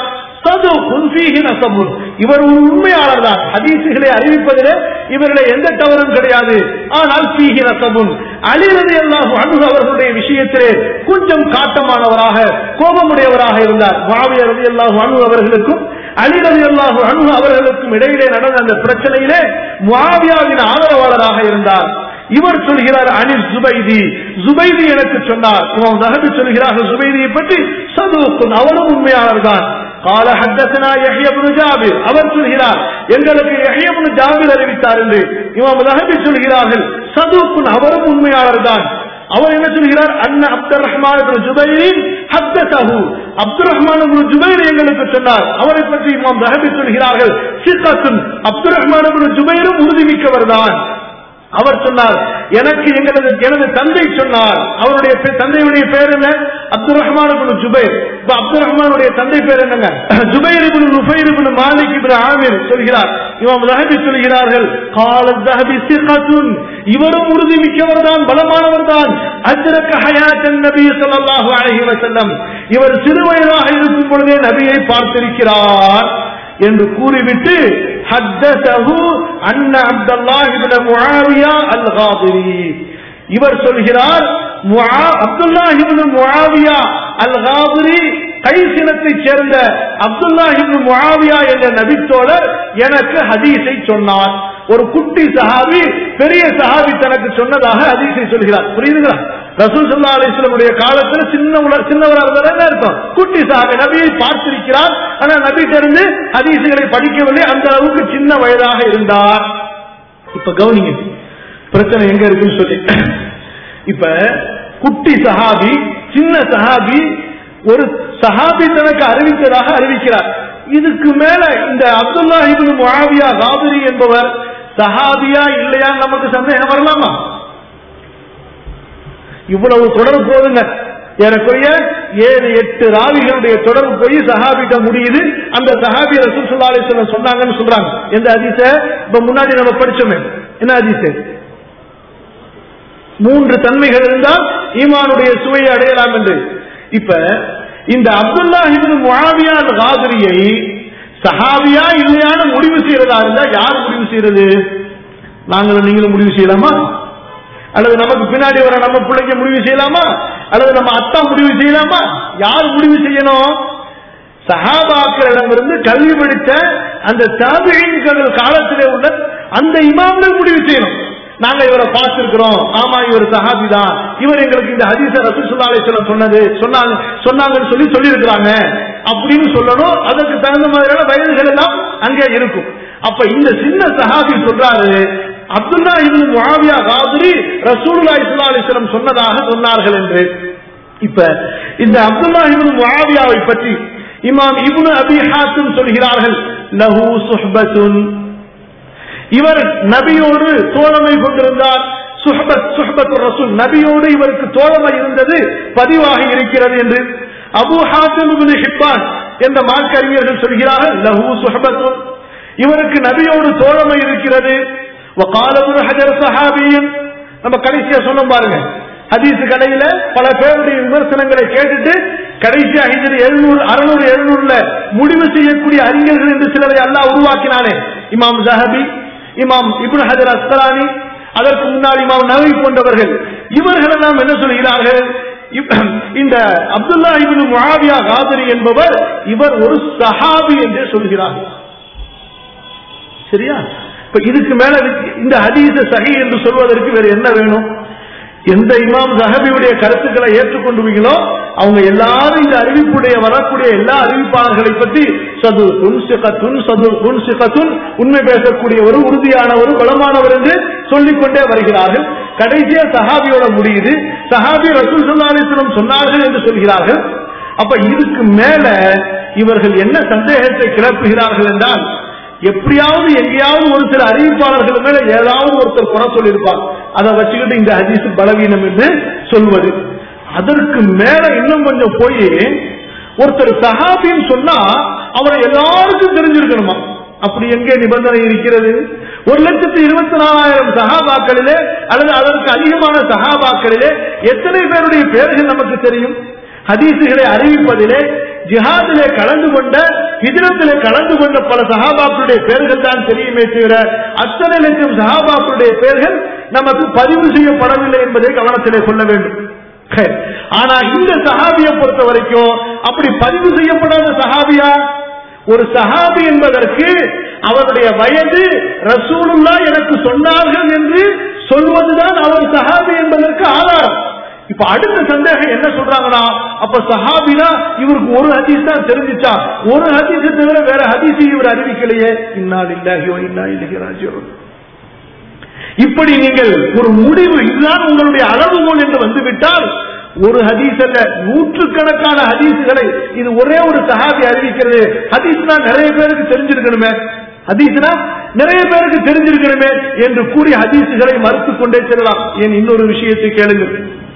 S1: இவர் ஒரு உண்மையாளர் தான் ஹதீசுகளை அறிவிப்பதில் இவரில் எந்த தவறும் கிடையாது ஆனால் பீஹி நசபுன் அலிரதி அல்லாஹு அனு அவர்களுடைய விஷயத்திலே கொஞ்சம் காட்டமானவராக கோபமுடையவராக இருந்தார் மாவிய ரதி அல்லாஹு அனு அவர்களுக்கும் அலி ரதி அல்லாஹு அனு அவர்களுக்கும் இடையிலே நடந்த அந்த பிரச்சனையிலே முவாவியாவின் ஆதரவாளராக இருந்தார் இவர் சொல்கிறார் அனில் ஜுபைதி ஜுபைதி எனக்கு சொன்னார் இவன் நகது சொல்கிறார்கள் ஜுபைதியை பற்றி சதுவுக்கும் அவரும் உண்மையாளர் தான் قال حدثنا يحيى بن جابر அவர் சொல்கிறார் எங்களுக்கு يحيى بن ஜாபிர் அறிவித்தார் என்று இமாம் நஹபி சொல்கிறார்கள் சதுவுக்கும் அவரும் உண்மையாளர் தான் அவர் என்ன சொல்கிறார் அண்ணா அப்துல் ரஹ்மான் ஜுபைரின் ஹத்தசஹு அப்துல் ரஹ்மான் ஜுபைர் எங்களுக்கு சொன்னார் அவரை பற்றி இமாம் நஹபி சொல்கிறார்கள் சித்தத்துன் அப்துல் ரஹ்மான் ஜுபைரும் உறுதிமிக்கவர் தான் அவர் சொன்னார் எனக்கு எங்களது எனது தந்தை சொன்னார் அவருடைய தந்தையுடைய பேர் என்ன அப்துல் ரஹ்மான் ஜுபைர் அப்துல் ரஹ்மானுடைய தந்தை பேர் என்னங்க Jubair ibn Nufair ibn Malik ibn Amir சொல்கிறார் இமாம் ரஹபி சொல்கிறார்கள் கால தஹபி சிகத்துன் இவரும் உறுதி மிக்கவர் தான் பலமானவர் தான் அஜ்ரக ஹயாத்தன் நபி ஸல்லல்லாஹு அலைஹி வஸல்லம் இவர் சிறுவயதாக இருக்கும் பொழுதே நபியை பார்த்திருக்கிறார் என்று கூறிவிட்டு حدثه أن عبد الله بن معاوية الغاضري இவர் சொல்கிறார் அப்துல்லாஹிபின் முஆவியா அல் காதிரி கைசினத்தைச் சேர்ந்த அப்துல்லாஹிபின் முஆவியா என்ற நபித்தோழர் எனக்கு ஹதீஸை சொன்னார் ஒரு குட்டி சஹாபி பெரிய சஹாபி தனக்கு சொன்னதாக ஹதீஸை சொல்கிறார் புரியுதுங்களா ரசூல் சல்லா அலிஸ்லமுடைய காலத்துல சின்ன சின்னவரா இருந்தார் அர்த்தம் குட்டி சஹாபி நபியை பார்த்திருக்கிறார் ஆனா நபி தெரிந்து ஹதீசுகளை படிக்கவில்லை அந்த அளவுக்கு சின்ன வயதாக இருந்தார் இப்ப கவனிங்க பிரச்சனை எங்க இருக்குன்னு சொல்லி இப்ப குட்டி சஹாபி சின்ன சஹாபி ஒரு சஹாபி தனக்கு அறிவித்ததாக அறிவிக்கிறார் இதுக்கு மேல இந்த அப்துல்லா இபின் முஆவியா காபிரி என்பவர் சஹாபியா இல்லையா நமக்கு சந்தேகம் வரலாமா இவ்வளவு தொடர்பு போதுங்க ஏறக்குறைய ஏழு எட்டு ராவிகளுடைய தொடர்பு போய் சஹாபிட்ட முடியுது அந்த சஹாபி ரசூல் சுல்லா அலிஸ்லாம் சொன்னாங்கன்னு சொல்றாங்க எந்த அதிச இப்ப முன்னாடி நம்ம படிச்சோமே என்ன அதிச மூன்று தன்மைகள் இருந்தால் ஈமானுடைய சுவையை அடையலாம் என்று இப்ப இந்த அப்துல்லா இபின் முஆவியா காதிரியை சஹாபியா இல்லையான்னு முடிவு செய்யறதா இருந்தா யார் முடிவு செய்யறது நாங்களும் நீங்களும் முடிவு செய்யலாமா அல்லது நமக்கு பின்னாடி வர நம்ம பிள்ளைங்க முடிவு செய்யலாமா அல்லது நம்ம அத்தா முடிவு செய்யலாமா யார் முடிவு செய்யணும் சஹாபாக்களிடமிருந்து கல்வி படித்த அந்த தாபிகள் காலத்திலே உள்ள அந்த இமாம்கள் முடிவு செய்யணும் நாங்க இவரை பார்த்திருக்கிறோம் ஆமா இவர் சஹாபி தான் இவர் எங்களுக்கு இந்த ஹதீச ரசூலுல்லாஹி அலைஹி வஸல்லம் சொன்னது சொன்னாங்க சொன்னாங்கன்னு சொல்லி சொல்லியிருக்கிறாங்க அப்படின்னு சொல்லணும் அதற்கு தகுந்த மாதிரியான வயதுகள் எல்லாம் அங்கே இருக்கும் அப்ப இந்த சின்ன சஹாபி சொல்றாரு அப்துல்லா இப்னு முஆவியா காதிரி ரசூலுல்லாஹி ஸல்லல்லாஹு அலைஹி வஸல்லம் சொன்னதாக சொன்னார்கள் என்று இப்ப இந்த அப்துல்லா இப்னு முஆவியாவை பற்றி இமாம் இப்னு அபி ஹாத்திம் சொல்கிறார்கள் லஹு சுஹ்பத்துன் இவர் நபியோடு தோழமை கொண்டிருந்தார் சுஹபத் சுஹபத் ரசூல் நபியோடு இவருக்கு தோழமை இருந்தது பதிவாக இருக்கிறது என்று அபு ஹாத்திம் இப்னு ஹிப்பான் என்ற மார்க்க அறிஞர்கள் சொல்கிறார்கள் லஹு சுஹபத்துன் இவருக்கு நபியோடு தோழமை இருக்கிறது وقال ابن حجر صحابي நம்ம கடைசியா சொன்னோம் பாருங்க ஹதீஸ் கடையில பல பேருடைய விமர்சனங்களை கேட்டுட்டு கடைசியா ஹிஜ்ரி எழுநூறு அறுநூறு எழுநூறுல முடிவு செய்யக்கூடிய அறிஞர்கள் என்று சிலரை அல்லாஹ் உருவாக்கினானே இமாம் ஜஹபி இமாம் இப்னு ஹஜர் அஸ்கலானி அதற்கு முன்னால் இமாம் நவி போன்றவர்கள் இவர்கள் எல்லாம் என்ன சொல்கிறார்கள் இப்- இந்த அப்துல்லா இப்னு முஆவியா காதரி என்பவர் இவர் ஒரு சஹாபி என்று சொல்கிறார் சரியா இப்ப இதுக்கு மேல இதுக்கு- இந்த ஹதீஸ சஹி என்று சொல்வதற்கு வேற என்ன வேணும் எந்த இமாம் ஜஹபியுடைய கருத்துக்களை ஏற்றுக்கொண்டுவீங்களோ அவங்க எல்லாரும் இந்த அறிவிப்புடைய வரக்கூடிய எல்லா அறிவிப்பாளர்களை பற்றி சது துன் சிகத்துன் சது துன் சிகத்துன் உண்மை பேசக்கூடியவர் உறுதியானவர் பலமானவர் என்று சொல்லிக்கொண்டே வருகிறார்கள் கடைசியா சஹாபியோட முடியுது சஹாபி ரசூல் ஸல்லல்லாஹு அலைஹி வஸல்லம் சொன்னார்கள் என்று சொல்கிறார்கள் அப்ப இதுக்கு மேல இவர்கள் என்ன சந்தேகத்தை கிளப்புகிறார்கள் என்றால் எப்படியாவது எங்கேயாவது ஒரு சில அறிவிப்பாளர்கள் மேல ஏதாவது ஒருத்தர் குறை சொல்லியிருப்பார் அதை வச்சுக்கிட்டு இந்த ஹதீஸ் பலவீனம் என்று சொல்வது அதற்கு மேல இன்னும் கொஞ்சம் போய் ஒருத்தர் சஹாபின்னு சொன்னா அவரை எல்லாருக்கும் தெரிஞ்சிருக்கணுமா அப்படி எங்கே நிபந்தனை இருக்கிறது ஒரு லட்சத்தி இருபத்தி நாலாயிரம் சஹாபாக்களிலே அல்லது அதற்கு அதிகமான சஹாபாக்களிலே எத்தனை பேருடைய பெயர்கள் நமக்கு தெரியும் ஹதீசுகளை அறிவிப்பதிலே ஜிஹாதிலே கலந்து கொண்ட ஹிஜரத்திலே கலந்து கொண்ட பல சஹாபாக்களுடைய பெயர்கள் தான் தெரியுமே தவிர அத்தனை லட்சம் சஹாபாக்களுடைய பெயர்கள் நமக்கு பதிவு செய்யப்படவில்லை என்பதை கவனத்திலே கொள்ள வேண்டும் ஹே. ஆனா இந்த சஹாபியை பொறுத்த வரைக்கும் அப்படி பதிவு செய்யப்படாத சஹாபியா ஒரு சஹாபி என்பதற்கு அவருடைய வயது ரசூலுல்லா எனக்கு சொன்னார்கள் என்று சொல்வதுதான் அவர் சஹாபி என்பதற்கு ஆதாரம் இப்ப அடுத்த சந்தேகம் என்ன சொல்றாங்கன்னா அப்ப சஹாபினா இவருக்கு ஒரு ஹதீஸ் தான் தெரிஞ்சிச்சா ஒரு ஹதீஸ் தவிர வேற ஹதீஸ் இவர் அறிவிக்கலையே இன்னா இல்லாஹி வ இன்னா இலைஹி ராஜிஊன் இப்படி நீங்கள் ஒரு முடிவு இதுதான் உங்களுடைய அளவுகோல் என்று வந்துவிட்டால் ஒரு ஹதீஸ் அல்ல நூற்றுக்கணக்கான ஹதீஸ்களை இது ஒரே ஒரு சஹாபி அறிவிக்கிறது ஹதீஸ்னா நிறைய பேருக்கு தெரிஞ்சிருக்கணுமே ஹதீஸ்னா நிறைய பேருக்கு தெரிஞ்சிருக்கணுமே என்று கூறி ஹதீஸ்களை மறுத்துக் கொண்டே செல்லலாம் ஏன் இன்னொரு விஷயத்தை கேளுங்கள்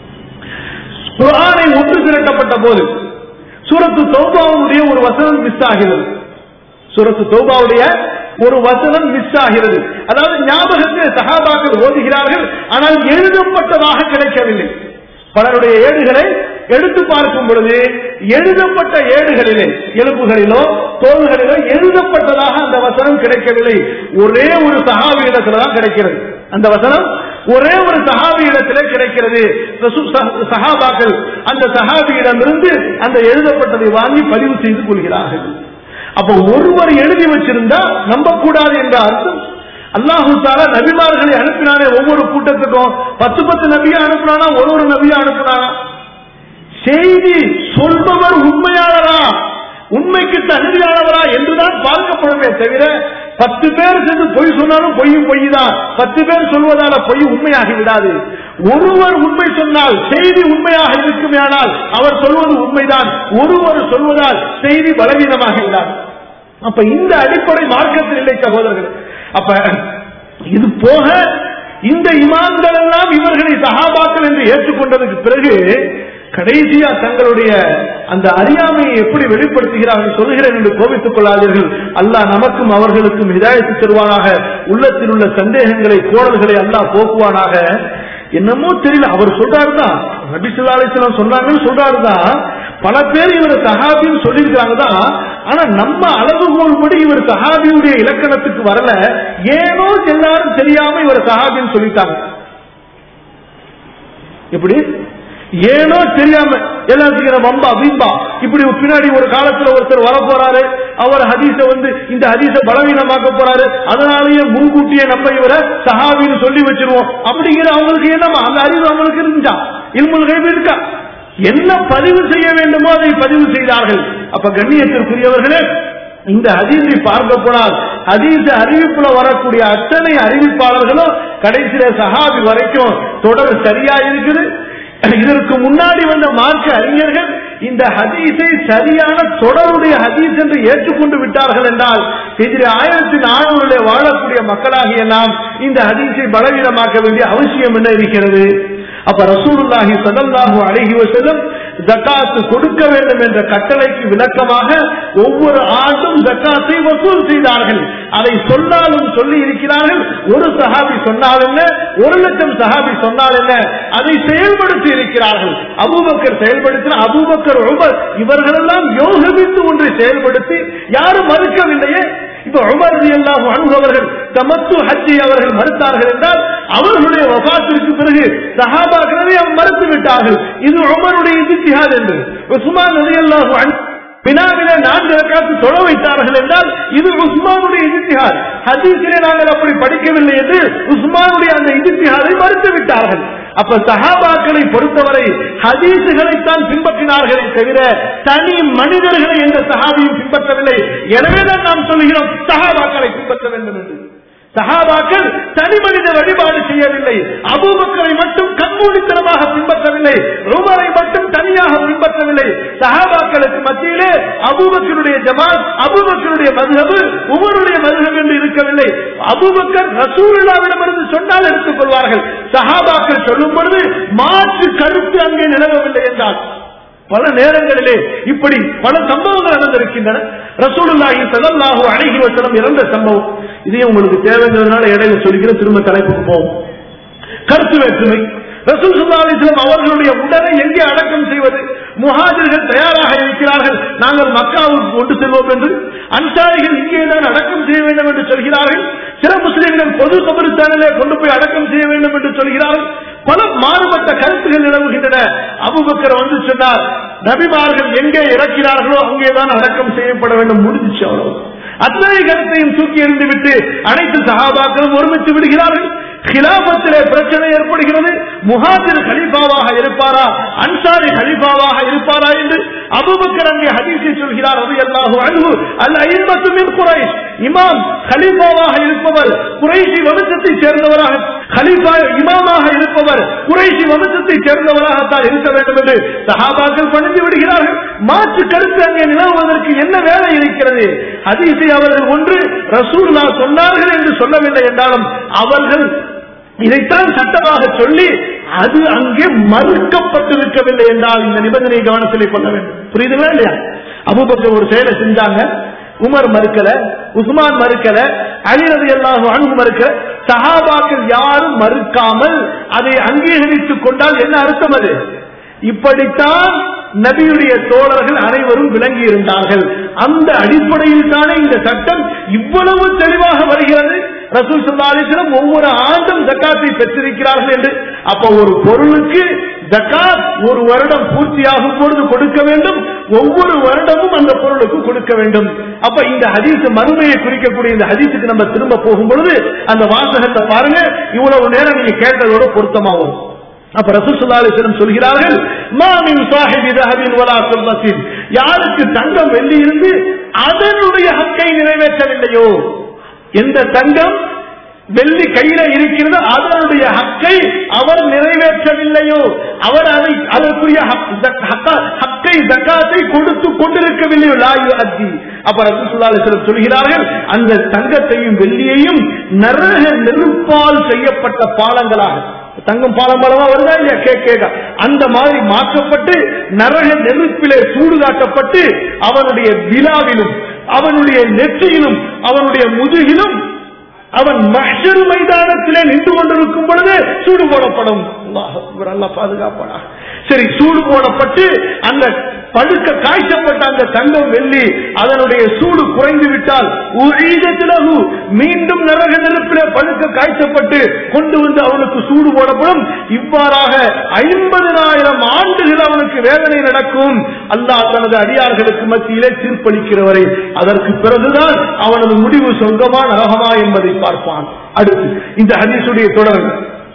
S1: குரானை ஒன்று திரட்டப்பட்ட போது சூரத்து தௌபாவுடைய ஒரு வசனம் மிஸ் ஆகிறது சூரத்து தௌபாவுடைய ஒரு வசனம் மிஸ் ஆகிறது அதாவது ஞாபகத்தில் சகாபாக்கள் ஓதுகிறார்கள் ஆனால் எழுதப்பட்டதாக கிடைக்கவில்லை பலருடைய ஏடுகளை எடுத்து பார்க்கும் பொழுது எழுதப்பட்ட ஏடுகளிலே எலும்புகளிலோ தோள்களிலோ எழுதப்பட்டதாக அந்த வசனம் கிடைக்கவில்லை ஒரே ஒரு சகாவி இடத்துல தான் கிடைக்கிறது அந்த வசனம் ஒரே ஒரு சஹாபி இடத்திலே கிடைக்கிறது ரசூ- சஹ- சஹாபாக்கள் அந்த சஹாபியிடமிருந்து அந்த எழுதப்பட்டதை வாங்கி பதிவு செய்து கொள்கிறார்கள் அப்ப ஒருவர் எழுதி வச்சிருந்தா நம்பக்கூடாது என்ற அர்த்தம் அல்லாஹு தாலா நபிமார்களை அனுப்பினானே ஒவ்வொரு கூட்டத்துக்கும் பத்து பத்து நபியா அனுப்பினானா ஒரு ஒரு நபியா அனுப்பினானா செய்தி சொல்பவர் உண்மையாளரா உண்மைக்கு தகுதியானவரா என்றுதான் பார்க்கப்படுமே தவிர பத்து பேர் சென்று பொய் சொன்னாலும் பொய்யும் பொய் தான் பத்து பேர் சொல்வதால பொய் உண்மையாகி விடாது ஒருவர் உண்மை சொன்னால் செய்தி உண்மையாக இருக்குமேயானால் அவர் சொல்வது உண்மைதான் ஒருவர் சொல்வதால் செய்தி பலவீனமாகி விடாது அப்ப இந்த அடிப்படை மார்க்கத்தில் இல்லை சகோதரர்கள் அப்ப இது போக இந்த இமாம்கள் எல்லாம் இவர்களை சகாபாக்கள் என்று ஏற்றுக்கொண்டதுக்கு பிறகு கடைசியா தங்களுடைய அந்த அறியாமையை எப்படி வெளிப்படுத்துகிறார்கள் சொல்லுகிறேன் என்று கோபித்துக் கொள்ளாதீர்கள் அல்லாஹ் நமக்கும் அவர்களுக்கும் ஹிதாயத்து தருவானாக உள்ளத்தில் உள்ள சந்தேகங்களை கோடல்களை அல்லாஹ் போக்குவானாக என்னமோ தெரியல அவர் சொல்றாருதான் நபி ஸல்லல்லாஹு அலைஹி வஸல்லம் சொன்னாங்கன்னு சொல்றாருதான் பல பேர் இவர் சஹாபின்னு சொல்லியிருக்காங்க தான் ஆனா நம்ம அளவுகோல் படி இவர் சஹாபியுடைய இலக்கணத்துக்கு வரல ஏனோ எல்லாரும் தெரியாம இவர் சஹாபின்னு சொல்லிட்டாங்க எப்படி ஏனோ தெரியாம எல்லாத்துக்கும் வம்பா வீம்பா இப்படி பின்னாடி ஒரு காலத்துல ஒருத்தர் வர போறாரு அவர் ஹதீஸ வந்து இந்த ஹதீஸ பலவீனமாக்க போறாரு அதனாலேயே முன்கூட்டியே நம்ம இவரை சஹாபின்னு சொல்லி வச்சிருவோம் அப்படிங்கிற அவங்களுக்கு என்னமா அந்த அறிவு அவங்களுக்கு இருந்துச்சா இல்முல் கைபு இருக்கா என்ன பதிவு செய்ய வேண்டுமோ அதை பதிவு செய்தார்கள் அப்ப கண்ணியத்திற்குரியவர்களே இந்த ஹதீஸை பார்க்க போனால் ஹதீஸ் அறிவிப்புல வரக்கூடிய அத்தனை அறிவிப்பாளர்களும் கடைசியில சஹாபி வரைக்கும் தொடர் சரியா இருக்குது இதற்கு முன்னாடி வந்த மார்க்க அறிஞர்கள் இந்த ஹதீஸை சரியான தொடருடைய ஹதீஸ் என்று ஏற்றுக்கொண்டு விட்டார்கள் என்றால் எதிரி ஆயிரத்தி நானூறுல வாழக்கூடிய மக்களாகிய நாம் இந்த ஹதீஸை பலவீனமாக்க வேண்டிய அவசியம் என்ன இருக்கிறது அப்ப ரசூலுல்லாஹி ஸல்லல்லாஹு அலைஹி வஸல்லம் ஜகாத்து கொடுக்க வேண்டும் என்ற கட்டளைக்கு விளக்கமாக ஒவ்வொரு ஆண்டும் ஜக்காத்தை வசூல் செய்தார்கள் அதை சொன்னாலும் சொல்லி இருக்கிறார்கள் ஒரு சஹாபி சொன்னால் என்ன ஒரு லட்சம் சஹாபி சொன்னால் என்ன அதை செயல்படுத்தி இருக்கிறார்கள் அபூபக்கர் செயல்படுத்தின அபூபக்கர் உமர் இவர்களெல்லாம் யோகவித்து ஒன்றை செயல்படுத்தி யாரும் மறுக்கவில்லையே இப்ப உமர் எல்லாம் அனுபவர்கள் தமத்து ஹஜ்ஜை அவர்கள் மறுத்தார்கள் என்றால் அவர்களுடைய வபாத்திற்கு பிறகு சஹாபாக்களே மறுத்து விட்டார்கள் இது உமருடைய இத்திஹாத் என்று உஸ்மான் நதியல்லாஹு வினாவில நான்கு ரக்காத்து தொழ வைத்தார்கள் என்றால் இது உஸ்மானுடைய இத்திஹாத் ஹதீஸிலே நாங்கள் அப்படி படிக்கவில்லை என்று உஸ்மானுடைய அந்த இத்திஹாதை மறுத்து விட்டார்கள் அப்ப சஹாபாக்களை பொறுத்தவரை ஹதீசுகளைத்தான் பின்பற்றினார்களே தவிர தனி மனிதர்களை எந்த சஹாபியும் பின்பற்றவில்லை எனவேதான் நாம் சொல்கிறோம் சஹாபாக்களை பின்பற்ற வேண்டும் என்று சஹாபாக்கள் தனி மனித வழிபாடு செய்யவில்லை அபூபக்கரை மட்டும் கண்மூடித்தனமாக பின்பற்றவில்லை ருமரை மட்டும் தனியாக பின்பற்றவில்லை சஹாபாக்களுக்கு மத்தியிலே அபூபக்கருடைய ஜமாத் அபூபக்கருடைய மதுகபு உமருடைய மதுகம் என்று இருக்கவில்லை அபூபக்கர் ரசூல்லாவிடமிருந்து சொன்னால் எடுத்துக் கொள்வார்கள் சஹாபாக்கள் சொல்லும் பொழுது மாற்று கருத்து அங்கே நிலவவில்லை என்றால் பல நேரங்களிலே இப்படி பல சம்பவங்கள் நடந்திருக்கின்றன ரசூலுல்லாஹி ஸல்லல்லாஹு அலைஹி வஸல்லம் இறந்த சம்பவம் இதையும் உங்களுக்கு தேவைங்கிறதுனால இடையில சொல்லிக்கிற திரும்ப தலைப்புக்கு போவோம் கருத்து வேற்றுமை ரசூல் ஸல்லல்லாஹு அலைஹி வஸல்லம் அவர்களுடைய உடலை எங்கே அடக்கம் செய்வது முஹாஜிர்கள் தயாராக இருக்கிறார்கள் நாங்கள் மக்காவுக்கு கொண்டு செல்வோம் என்று அன்சாரிகள் இங்கேதான் அடக்கம் செய்ய வேண்டும் என்று சொல்கிறார்கள் சில முஸ்லிம்கள் பொது கபரிஸ்தானிலே கொண்டு போய் அடக்கம் செய்ய வேண்டும் என்று சொல்கிறார்கள் பல மாறுபட்ட கருத்துகள் நிலவுகின்றன அபுபக்கர் வந்து சொன்னார் நபிமார்கள் எங்கே இறக்கிறார்களோ அங்கேதான் அடக்கம் செய்யப்பட வேண்டும் முடிஞ்சிச்சு அவ்வளவு அத்தனை கருத்தையும் தூக்கி எறிந்து விட்டு அனைத்து சகாபாக்களும் ஒருமித்து விடுகிறார்கள் கிலாபத்திலே பிரச்சனை ஏற்படுகிறது முஹாஜிர் கலீஃபாவாக இருப்பாரா அன்சாரி கலீஃபாவாக இருப்பாரா என்று அபுபக்கர் அங்கே ஹதீஸை சொல்கிறார் அது அல்லாஹு அன்பு அல்ல ஐம்பத்துமின் குறைஷ் இமாம் கலீஃபாவாக இருப்பவர் குறைஷி வம்சத்தை சேர்ந்தவராக கலீஃபா இமாமாக இருப்பவர் குறைஷி வம்சத்தை சேர்ந்தவராகத்தான் இருக்க வேண்டும் என்று சஹாபாக்கள் பணிந்து விடுகிறார்கள் மாற்று கருத்து அங்கே நிலவுவதற்கு என்ன வேலை இருக்கிறது ஹதீஸை அவர்கள் ஒன்று ரசூல்லா சொன்னார்கள் என்று சொல்லவில்லை என்றாலும் அவர்கள் இதைத்தான் சட்டமாக சொல்லி அது அங்கே மறுக்கப்பட்டிருக்கவில்லை என்றால் இந்த நிபந்தனையை கவனத்திலே கொள்ள வேண்டும் புரியுதுங்களா இல்லையா அபுபக்கர் ஒரு செயலை செஞ்சாங்க உமர் மறுக்கல உஸ்மான் மறுக்கல அலிரது எல்லாம் அணுகு மறுக்கல சஹாபாக்கள் யாரும் மறுக்காமல் அதை அங்கீகரித்துக் கொண்டால் என்ன அர்த்தம் அது இப்படித்தான் நபியுடைய தோழர்கள் அனைவரும் விளங்கி இருந்தார்கள் அந்த அடிப்படையில் தானே இந்த சட்டம் இவ்வளவு தெளிவாக வருகிறது ரசூல் சல்லாலிசிடம் ஒவ்வொரு ஆண்டும் ஜக்காத்தை பெற்றிருக்கிறார்கள் என்று அப்ப ஒரு பொருளுக்கு ஜக்காத் ஒரு வருடம் பூர்த்தியாகும் பொழுது கொடுக்க வேண்டும் ஒவ்வொரு வருடமும் அந்த பொருளுக்கு கொடுக்க வேண்டும் அப்ப இந்த ஹதீஸ் மறுமையை குறிக்கக்கூடிய இந்த ஹதீஸுக்கு நம்ம திரும்ப போகும் பொழுது அந்த வாசகத்தை பாருங்க இவ்வளவு நேரம் நீங்க கேட்டதோட பொருத்தமாகும் அப்ப ரசூசுல்லாலிசனம் சொல்கிறார்கள் மாமின் சாஹிபி தஹபின் வலா சொல்வசின் யாருக்கு தங்கம் வெள்ளி இருந்து அதனுடைய ஹக்கை நிறைவேற்றவில்லையோ எந்த தங்கம் வெள்ளி கையில இருக்கிறது அதனுடைய ஹக்கை அவர் நிறைவேற்றவில்லையோ அவர் அதை அதற்குரிய ஹக்கை ஜக்காத்தை கொடுத்து கொண்டிருக்கவில்லையோ லாயு அத்தி அப்ப ரசூசுல்லாலிசனம் சொல்கிறார்கள் அந்த தங்கத்தையும் வெள்ளியையும் நரக நெருப்பால் செய்யப்பட்ட பாலங்களாக தங்கம் பாலம் பாலமா வருதா இல்லையா கேட்க கேட்க அந்த மாதிரி மாற்றப்பட்டு நரக நெருப்பிலே சூடு காட்டப்பட்டு அவனுடைய விழாவிலும் அவனுடைய நெற்றியிலும் அவனுடைய முதுகிலும் அவன் மஷர் மைதானத்திலே நின்று கொண்டிருக்கும் பொழுது சூடு போடப்படும் அல்லாஹ் அக்பர், அல்லாஹ் பாதுகாப்பானா சரி சூடு போடப்பட்டு அந்த பழுக்க காய்ச்சப்பட்ட அந்த தங்கம் வெள்ளி அதனுடைய சூடு குறைந்து விட்டால் உஈதத்திலகு மீண்டும் நரக நெருப்பிலே பழுக்க காய்ச்சப்பட்டு கொண்டு வந்து அவனுக்கு சூடு போடப்படும் இவ்வாறாக ஐம்பதனாயிரம் ஆண்டுகள் அவனுக்கு வேதனை நடக்கும் அல்லாஹ் தனது அடியார்களுக்கு மத்தியிலே தீர்ப்பளிக்கிறவரை அதற்கு பிறகுதான் அவனது முடிவு சொந்தமா நரகமா என்பதை பார்ப்பான் அடுத்து இந்த ஹதீஸுடைய தொடர்பு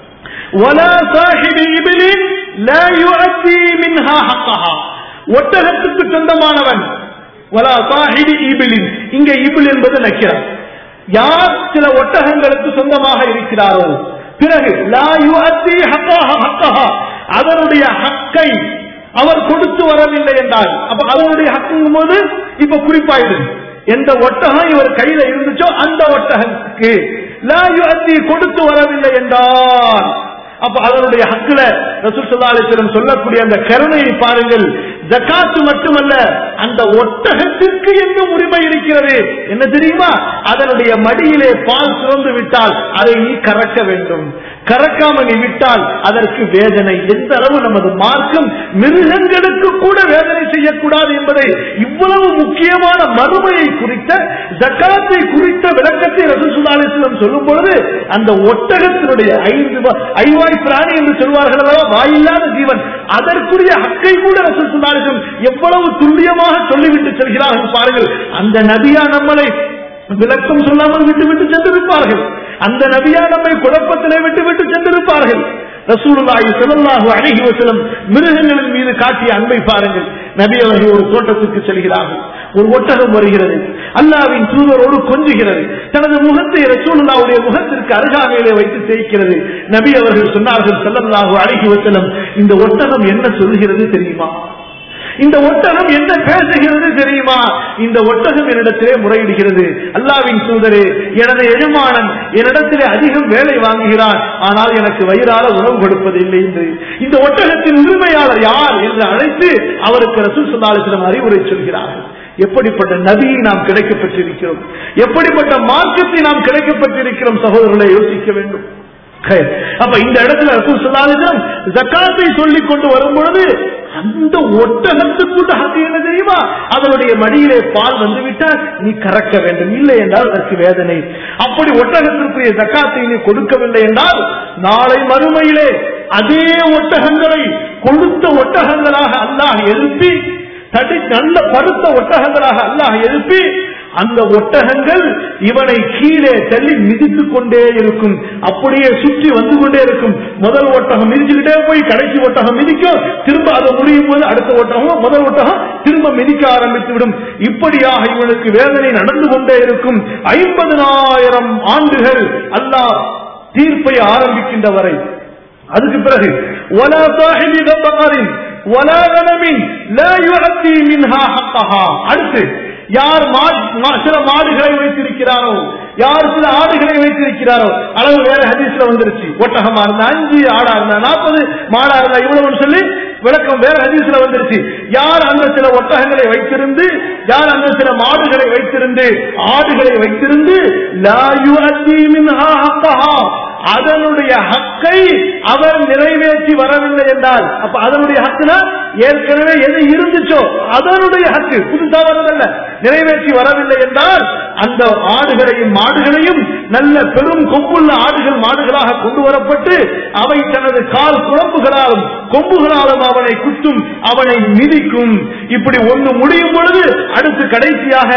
S1: ولا صاحب إبل لا يؤدي منها حقها ஒட்டகத்துக்கு சொந்தமானவன் வலா சாஹிபி ஈபிலின் இங்க ஈபில் என்பது நக்கிறார் யார் சில ஒட்டகங்களுக்கு சொந்தமாக இருக்கிறாரோ பிறகு லா யுஅத்தி ஹக்கஹா ஹக்கஹா அதனுடைய ஹக்கை அவர் கொடுத்து வரவில்லை என்றால் அப்ப அதனுடைய ஹக்குங்கும் போது இப்ப குறிப்பாயிடுது எந்த ஒட்டகம் இவர் கையில இருந்துச்சோ அந்த ஒட்டகத்துக்கு லா யுஅத்தி கொடுத்து வரவில்லை என்றால் அப்ப அதனுடைய ஹக்குல ரசூல் ஸல்லல்லாஹு அலைஹி வஸல்லம் சொல்லக்கூடிய அந்த கருணையை பாருங்கள் ஜகாத்து மட்டுமல்ல அந்த ஒட்டகத்திற்கு என்ன உரிமை இருக்கிறது என்ன தெரியுமா அதனுடைய மடியிலே பால் சுரந்து விட்டால் அதை நீ கறக்க வேண்டும் கறக்காம நீ விட்டால் அதற்கு வேதனை எந்த அளவு நமது மார்க்கம் மிருகங்களுக்கு கூட வேதனை செய்யக்கூடாது என்பதை இவ்வளவு முக்கியமான மறுமையை குறித்த ஜக்காத்தை குறித்த விளக்கத்தை ரசூசுல்லாலிஸ்லம் சொல்லும் பொழுது அந்த ஒட்டகத்தினுடைய ஐந்து வ- ஐவாய் பிராணி என்று சொல்வார்கள் அல்லவா வாயில்லாத ஜீவன் அதற்குரிய ஹக்கை கூட ரசூசுல்லாலிஸ்லம் எவ்வளவு துல்லியமாக சொல்லிவிட்டு செல்கிறார்கள் பாருங்கள் அந்த நபியா நம்மளை விளக்கம் சொல்லாமல் விட்டு விட்டு சென்றிருப்பார்கள் அந்த நபியா நம்மை குழப்பத்திலே விட்டு விட்டு சென்றிருப்பார்கள் ரசூலுல்லாஹி ஸல்லல்லாஹு அலைஹி வஸல்லம் மிருகங்களின் மீது காட்டிய அன்பை பாருங்கள் நபி அவர்கள் ஒரு தோட்டத்துக்கு செல்கிறார்கள் ஒரு ஒட்டகம் வருகிறது அல்லாவின் தூதரோடு கொஞ்சுகிறது தனது முகத்தை ரசூலுல்லாவுடைய முகத்திற்கு அருகாமையிலே வைத்து தேய்க்கிறது நபி அவர்கள் சொன்னார்கள் ஸல்லல்லாஹு அலைஹி வஸல்லம் இந்த ஒட்டகம் என்ன சொல்கிறது தெரியுமா இந்த ஒட்டகம் என்ன பேசுகிறது தெரியுமா இந்த ஒட்டகம் என்னிடத்திலே முறையிடுகிறது அல்லாவின் தூதரே எனது எஜமானன் என்னிடத்திலே அதிகம் வேலை வாங்குகிறான் ஆனால் எனக்கு வயிறார உணவு கொடுப்பதில்லை என்று இந்த ஒட்டகத்தின் உரிமையாளர் யார் என்று அழைத்து அவருக்கு ரசூல் சல்லாஹிடம் அறிவுரை சொல்கிறார்கள் எப்படிப்பட்ட நதியை நாம் கிடைக்கப்பட்டிருக்கிறோம் எப்படிப்பட்ட மார்க்கத்தை நாம் கிடைக்கப்பட்டிருக்கிறோம் சகோதரர்களை யோசிக்க வேண்டும் ஹைர். அப்ப இந்த இடத்துல ரசூல் ஸல்லல்லாஹு ஜக்காத்தை சொல்லிக் கொண்டு வரும் பொழுது அந்த ஒட்டகத்துக்குள்ள ஹக்கு என்ன தெரியுமா அதனுடைய மடியிலே பால் வந்து விட்டால் நீ கறக்க வேண்டும் இல்லை என்றால் அதற்கு வேதனை அப்படி ஒட்டகத்திற்குரிய ஜக்காத்தை நீ கொடுக்கவில்லை என்றால் நாளை மறுமையிலே அதே ஒட்டகங்களை கொழுத்த ஒட்டகங்களாக அல்லாஹ் எழுப்பி தடி நல்ல பருத்த ஒட்டகங்களாக அல்லாஹ் எழுப்பி அந்த ஒட்டகங்கள் இவனை கீழே தள்ளி மிதித்துக் கொண்டே இருக்கும் அப்படியே சுற்றி வந்து கொண்டே இருக்கும் முதல் ஒட்டகம் மிதிச்சுக்கிட்டே போய் கடைசி ஒட்டகம் மிதிக்கும் திரும்ப அதை முடியும் போது அடுத்த ஒட்டகம் முதல் ஒட்டகம் திரும்ப மிதிக்க ஆரம்பித்து விடும் இப்படியாக இவனுக்கு வேதனை நடந்து கொண்டே இருக்கும் ஐம்பதனாயிரம் ஆண்டுகள் அல்லாஹ் தீர்ப்பை ஆரம்பிக்கின்ற வரை அதுக்கு பிறகு ولا صاحب ذبر ولا غنم لا يؤدي منها حقها அடுத்து யார் மா- மா- சில மாடுகளை வைத்திருக்கிறாரோ யார் சில ஆடுகளை வைத்திருக்கிறாரோ அளவு வேற ஹதீஸ்ல வந்துருச்சு ஒட்டகமா இருந்தா அஞ்சு ஆடா இருந்தா நாற்பது மாடா இருந்தா இவ்வளவுன்னு சொல்லி விளக்கம் வேற ஹதீஸ்ல வந்துருச்சு யார் அந்த சில ஒட்டகங்களை வைத்திருந்து யார் அந்த சில மாடுகளை வைத்திருந்து ஆடுகளை வைத்திருந்து லா யுஅத்தி மின்ஹா ஹக்கஹா அதனுடைய ஹக்கை அவர் நிறைவேற்றி வரவில்லை என்றால் அப்ப அதனுடைய ஹக்குனா ஏற்கனவே எது இருந்துச்சோ அதனுடைய ஹக்கு புதுசா வரதல்ல நிறைவேற்றி வரவில்லை என்றால் அந்த ஆடுகளையும் மாடுகளையும் நல்ல பெரும் கொம்புள்ள ஆடுகள் மாடுகளாக கொண்டு வரப்பட்டு அவை தனது கால் குழம்புகளாலும் கொம்புகளாலும் அவனை குத்தும் அவனை மிதிக்கும் இப்படி ஒன்று முடியும் பொழுது அடுத்து கடைசியாக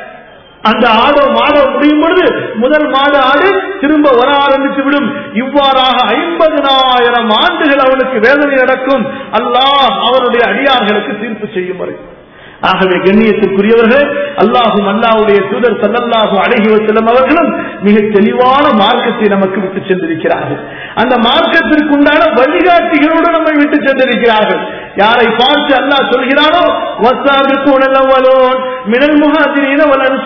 S1: அந்த ஆடோ மாடோ முடியும் பொழுது முதல் மாடு ஆடு திரும்ப வர ஆரம்பித்து விடும் இவ்வாறாக ஐம்பதனாயிரம் ஆண்டுகள் அவனுக்கு வேதனை நடக்கும் அல்லாஹ் அவருடைய அடியார்களுக்கு தீர்ப்பு செய்யும் வரை ஆகவே கண்ணியத்திற்குரியவர்கள் அல்லாஹும் அல்லாஹ்வுடைய தூதர் சல்லல்லாஹு அலைஹி வஸல்லம் அவர்களும் மிக தெளிவான மார்க்கத்தை நமக்கு விட்டு சென்றிருக்கிறார்கள் அந்த மார்க்கத்திற்கு உண்டான வழிகாட்டிகளோடு நம்மை விட்டு சென்றிருக்கிறார்கள் யாரை பார்த்து அல்லாஹ் சொல்கிறானோ வசாபிகூன الأولون من المهاجرين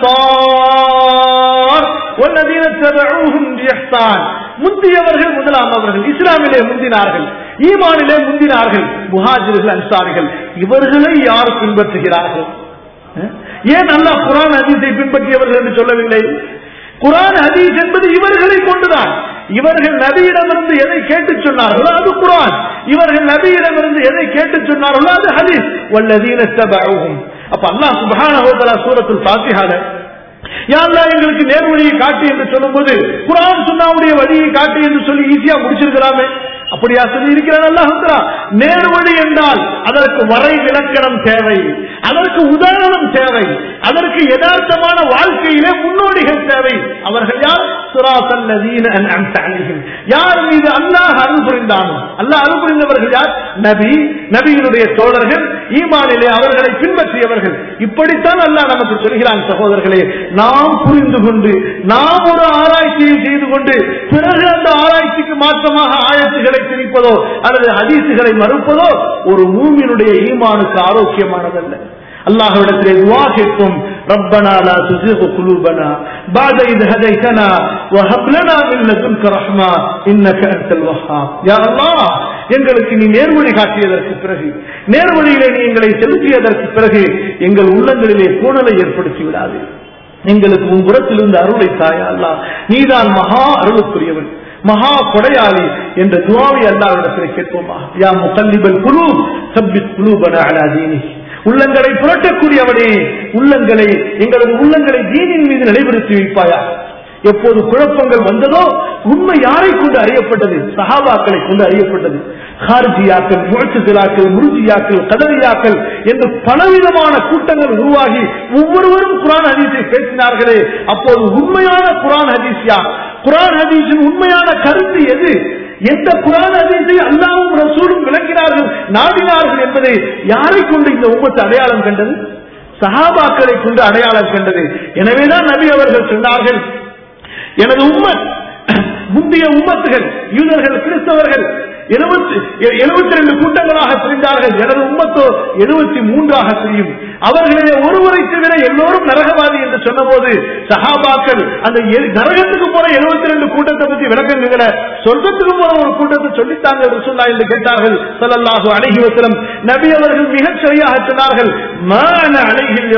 S1: والأنصار والذين اتبعوهم بإحسان முந்தியவர்கள் முதலாம் அவர்கள் இஸ்லாமிலே முந்தினார்கள் ஈமானிலே முந்தினார்கள் முஹாஜிர்கள் அன்சாரிகள் இவர்களை யார் பின்பற்றுகிறார்கள் அஹ்? ஏன் அல்லாஹ் குரான் ஹதீஸை பின்பற்றியவர்கள் என்று சொல்லவில்லை குரான் ஹதீஸ் என்பது இவர்களை கொண்டுதான் இவர்கள் நபியிடமிருந்து எதை கேட்டு சொன்னார்களோ அது குரான் இவர்கள் நபியிடமிருந்து எதை கேட்டு சொன்னார்களோ அது ஹதீஸ் வல்லதீன தபஉஹும் அப்ப அல்லாஹ் சுப்ஹானஹு வ தஆலா சூரத்துல் ஃபாத்திஹால யாழ்லா எங்களுக்கு நேர்வழியை காட்டு என்று சொல்லும்போது குரான் சுன்னாவுடைய வழியை காட்டு என்று சொல்லி ஈஸியா முடிச்சிருக்கலாமே அப்படியா சொல்லி இருக்கிறான் அல்லாஹ் நேர்வழி என்றால் அதற்கு வரை விளக்கணம் தேவை அதற்கு உதாரணம் தேவை அதற்கு யதார்த்தமான வாழ்க்கையிலே முன்னோடிகள் தேவை அவர்கள் யார் சுராசல்லதீன அன்அம்த அலைஹிம் யார் மீது அல்லாஹ் அருள் புரிந்தானோ அல்லாஹ் அருள் புரிந்தவர்கள் யார் நபி நபியினுடைய தோழர்கள் ஈமானிலே அவர்களை பின்பற்றியவர்கள் இப்படித்தான் அல்லாஹ் நமக்கு சொல்கிறான் சகோதரர்களே நாம் புரிந்து கொண்டு நாம் ஒரு ஆராய்ச்சியை செய்து கொண்டு பிறகு அந்த ஆராய்ச்சிக்கு மாற்றமாக ஆயத்துகளை திணிப்பதோ அல்லது ஹதீசுகளை மறுப்பதோ ஒரு மூமியினுடைய ஈமானுக்கு ஆரோக்கியமானதல்ல அல்லாஹ்விடத்திலே துவா கேட்போம் ربنا لا تزغ قلوبنا بعد إذ هديتنا وهب لنا من لدنك رحمة إنك أنت الوهاب يا الله எங்களுக்கு நீ நேர்வழி காட்டியதற்கு பிறகு நேர்வழியிலே நீ எங்களை செலுத்தியதற்கு பிறகு எங்கள் உள்ளங்களிலே கோணலை ஏற்படுத்தி விடாது எங்களுக்கு உன் புறத்திலிருந்து அருளை தாயா அல்லா நீதான் மகா அருளுக்குரியவன் மகா கொடையாளி என்ற துவாவை அல்லாவிடத்தில் கேட்போமா யா முகல்லிபல் குழு சப்பித் குழுபன அலாதீனி உள்ளங்களை புரட்டக்கூடியவனே உள்ளங்களை எங்களது உள்ளங்களை தீனின் மீது நிலைப்படுத்தி வைப்பாயா எப்போது குழப்பங்கள் வந்ததோ உண்மை யாரை கொண்டு அறியப்பட்டது சஹாபாக்களை கொண்டு அறியப்பட்டது ஹார்ஜியாக்கள் முழச்சுலாக்கள் முருஜியாக்கள் கதரியாக்கள் என்று பலவிதமான கூட்டங்கள் உருவாகி ஒவ்வொருவரும் குரான் ஹதீஸை பேசினார்களே அப்போது உண்மையான குரான் ஹதீஸ் யார் குரான் ஹதீஸின் உண்மையான கருத்து எது எந்த குரான் ஹதீஸை அல்லாவும் ரசூலும் விளக்கினார்கள் நாடினார்கள் என்பதை யாரை கொண்டு இந்த உம்மத்து அடையாளம் கண்டது சஹாபாக்களை கொண்டு அடையாளம் கண்டது எனவேதான் நபி அவர்கள் சொன்னார்கள் எனது உம்மத் முந்தைய உம்மத்துகள் யூதர்கள் கிறிஸ்தவர்கள் எழுபத்தி ரெண்டு கூட்டங்களாக பிரிந்தார்கள் எனது உம்மத்தோ எழுபத்தி மூன்றாக பிரியும் அவர்களிலே ஒருவரை தவிர எல்லோரும் நரகவாதி என்று சொன்னபோது சஹாபாக்கள் அந்த நரகத்துக்கு போற எழுபத்தி ரெண்டு கூட்டத்தை பத்தி விளக்கங்களை சொர்க்கத்துக்கு போற ஒரு கூட்டத்தை சொல்லித்தாங்க ரசூல்லா என்று கேட்டார்கள் சொல்லல்லாஹு அழகி வசலம் நபி அவர்கள் மிகச் சரியாக சொன்னார்கள் மான அழகில்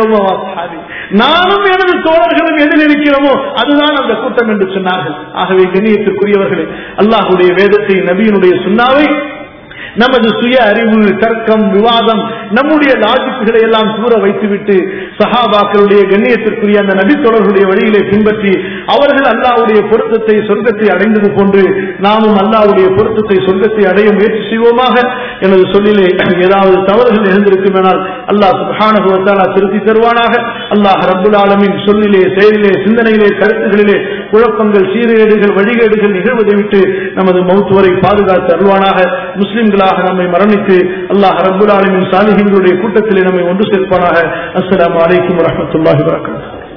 S1: நானும் எனது தோழர்களும் எதில் இருக்கிறோமோ அதுதான் அந்த கூட்டம் என்று சொன்னார்கள் ஆகவே கண்ணியத்திற்குரியவர்களே அல்லாஹுடைய வேதத்தை நபியினுடைய சுண்ணாவை நமது சுய அறிவு தர்க்கம் விவாதம் நம்முடைய லாஜிக்குகளை எல்லாம் தூர வைத்துவிட்டு சஹாபாக்களுடைய கண்ணியத்திற்குரிய அந்த நபித்தொடர்களுடைய வழியிலே பின்பற்றி அவர்கள் அல்லாவுடைய பொருத்தத்தை சொர்க்கத்தை அடைந்தது போன்று நாமும் அல்லாவுடைய பொருத்தத்தை சொர்க்கத்தை அடைய முயற்சி செய்வோமாக எனது சொல்லிலே ஏதாவது தவறுகள் எழுந்திருக்குமானால் அல்லாஹ் சுபானுபவத்தால் திருத்தி தருவானாக அல்லாஹ் ரபுல் ஆலமின் சொல்லிலே செயலிலே சிந்தனையிலே கருத்துகளிலே குழப்பங்கள் சீரேடுகள் வழிகேடுகள் நிகழ்வதை விட்டு நமது மௌத்து வரை பாதுகாத்து அருள்வானாக முஸ்லிம்களாக நம்மை மரணித்து அல்லாஹ் ரபுல் ஆலமின் சாலிஹின்களுடைய கூட்டத்திலே நம்மை ஒன்று சேர்ப்பானாக அஸ்லாம் வலைக்கம் வரமத்துல்லாஹி வரகாத்து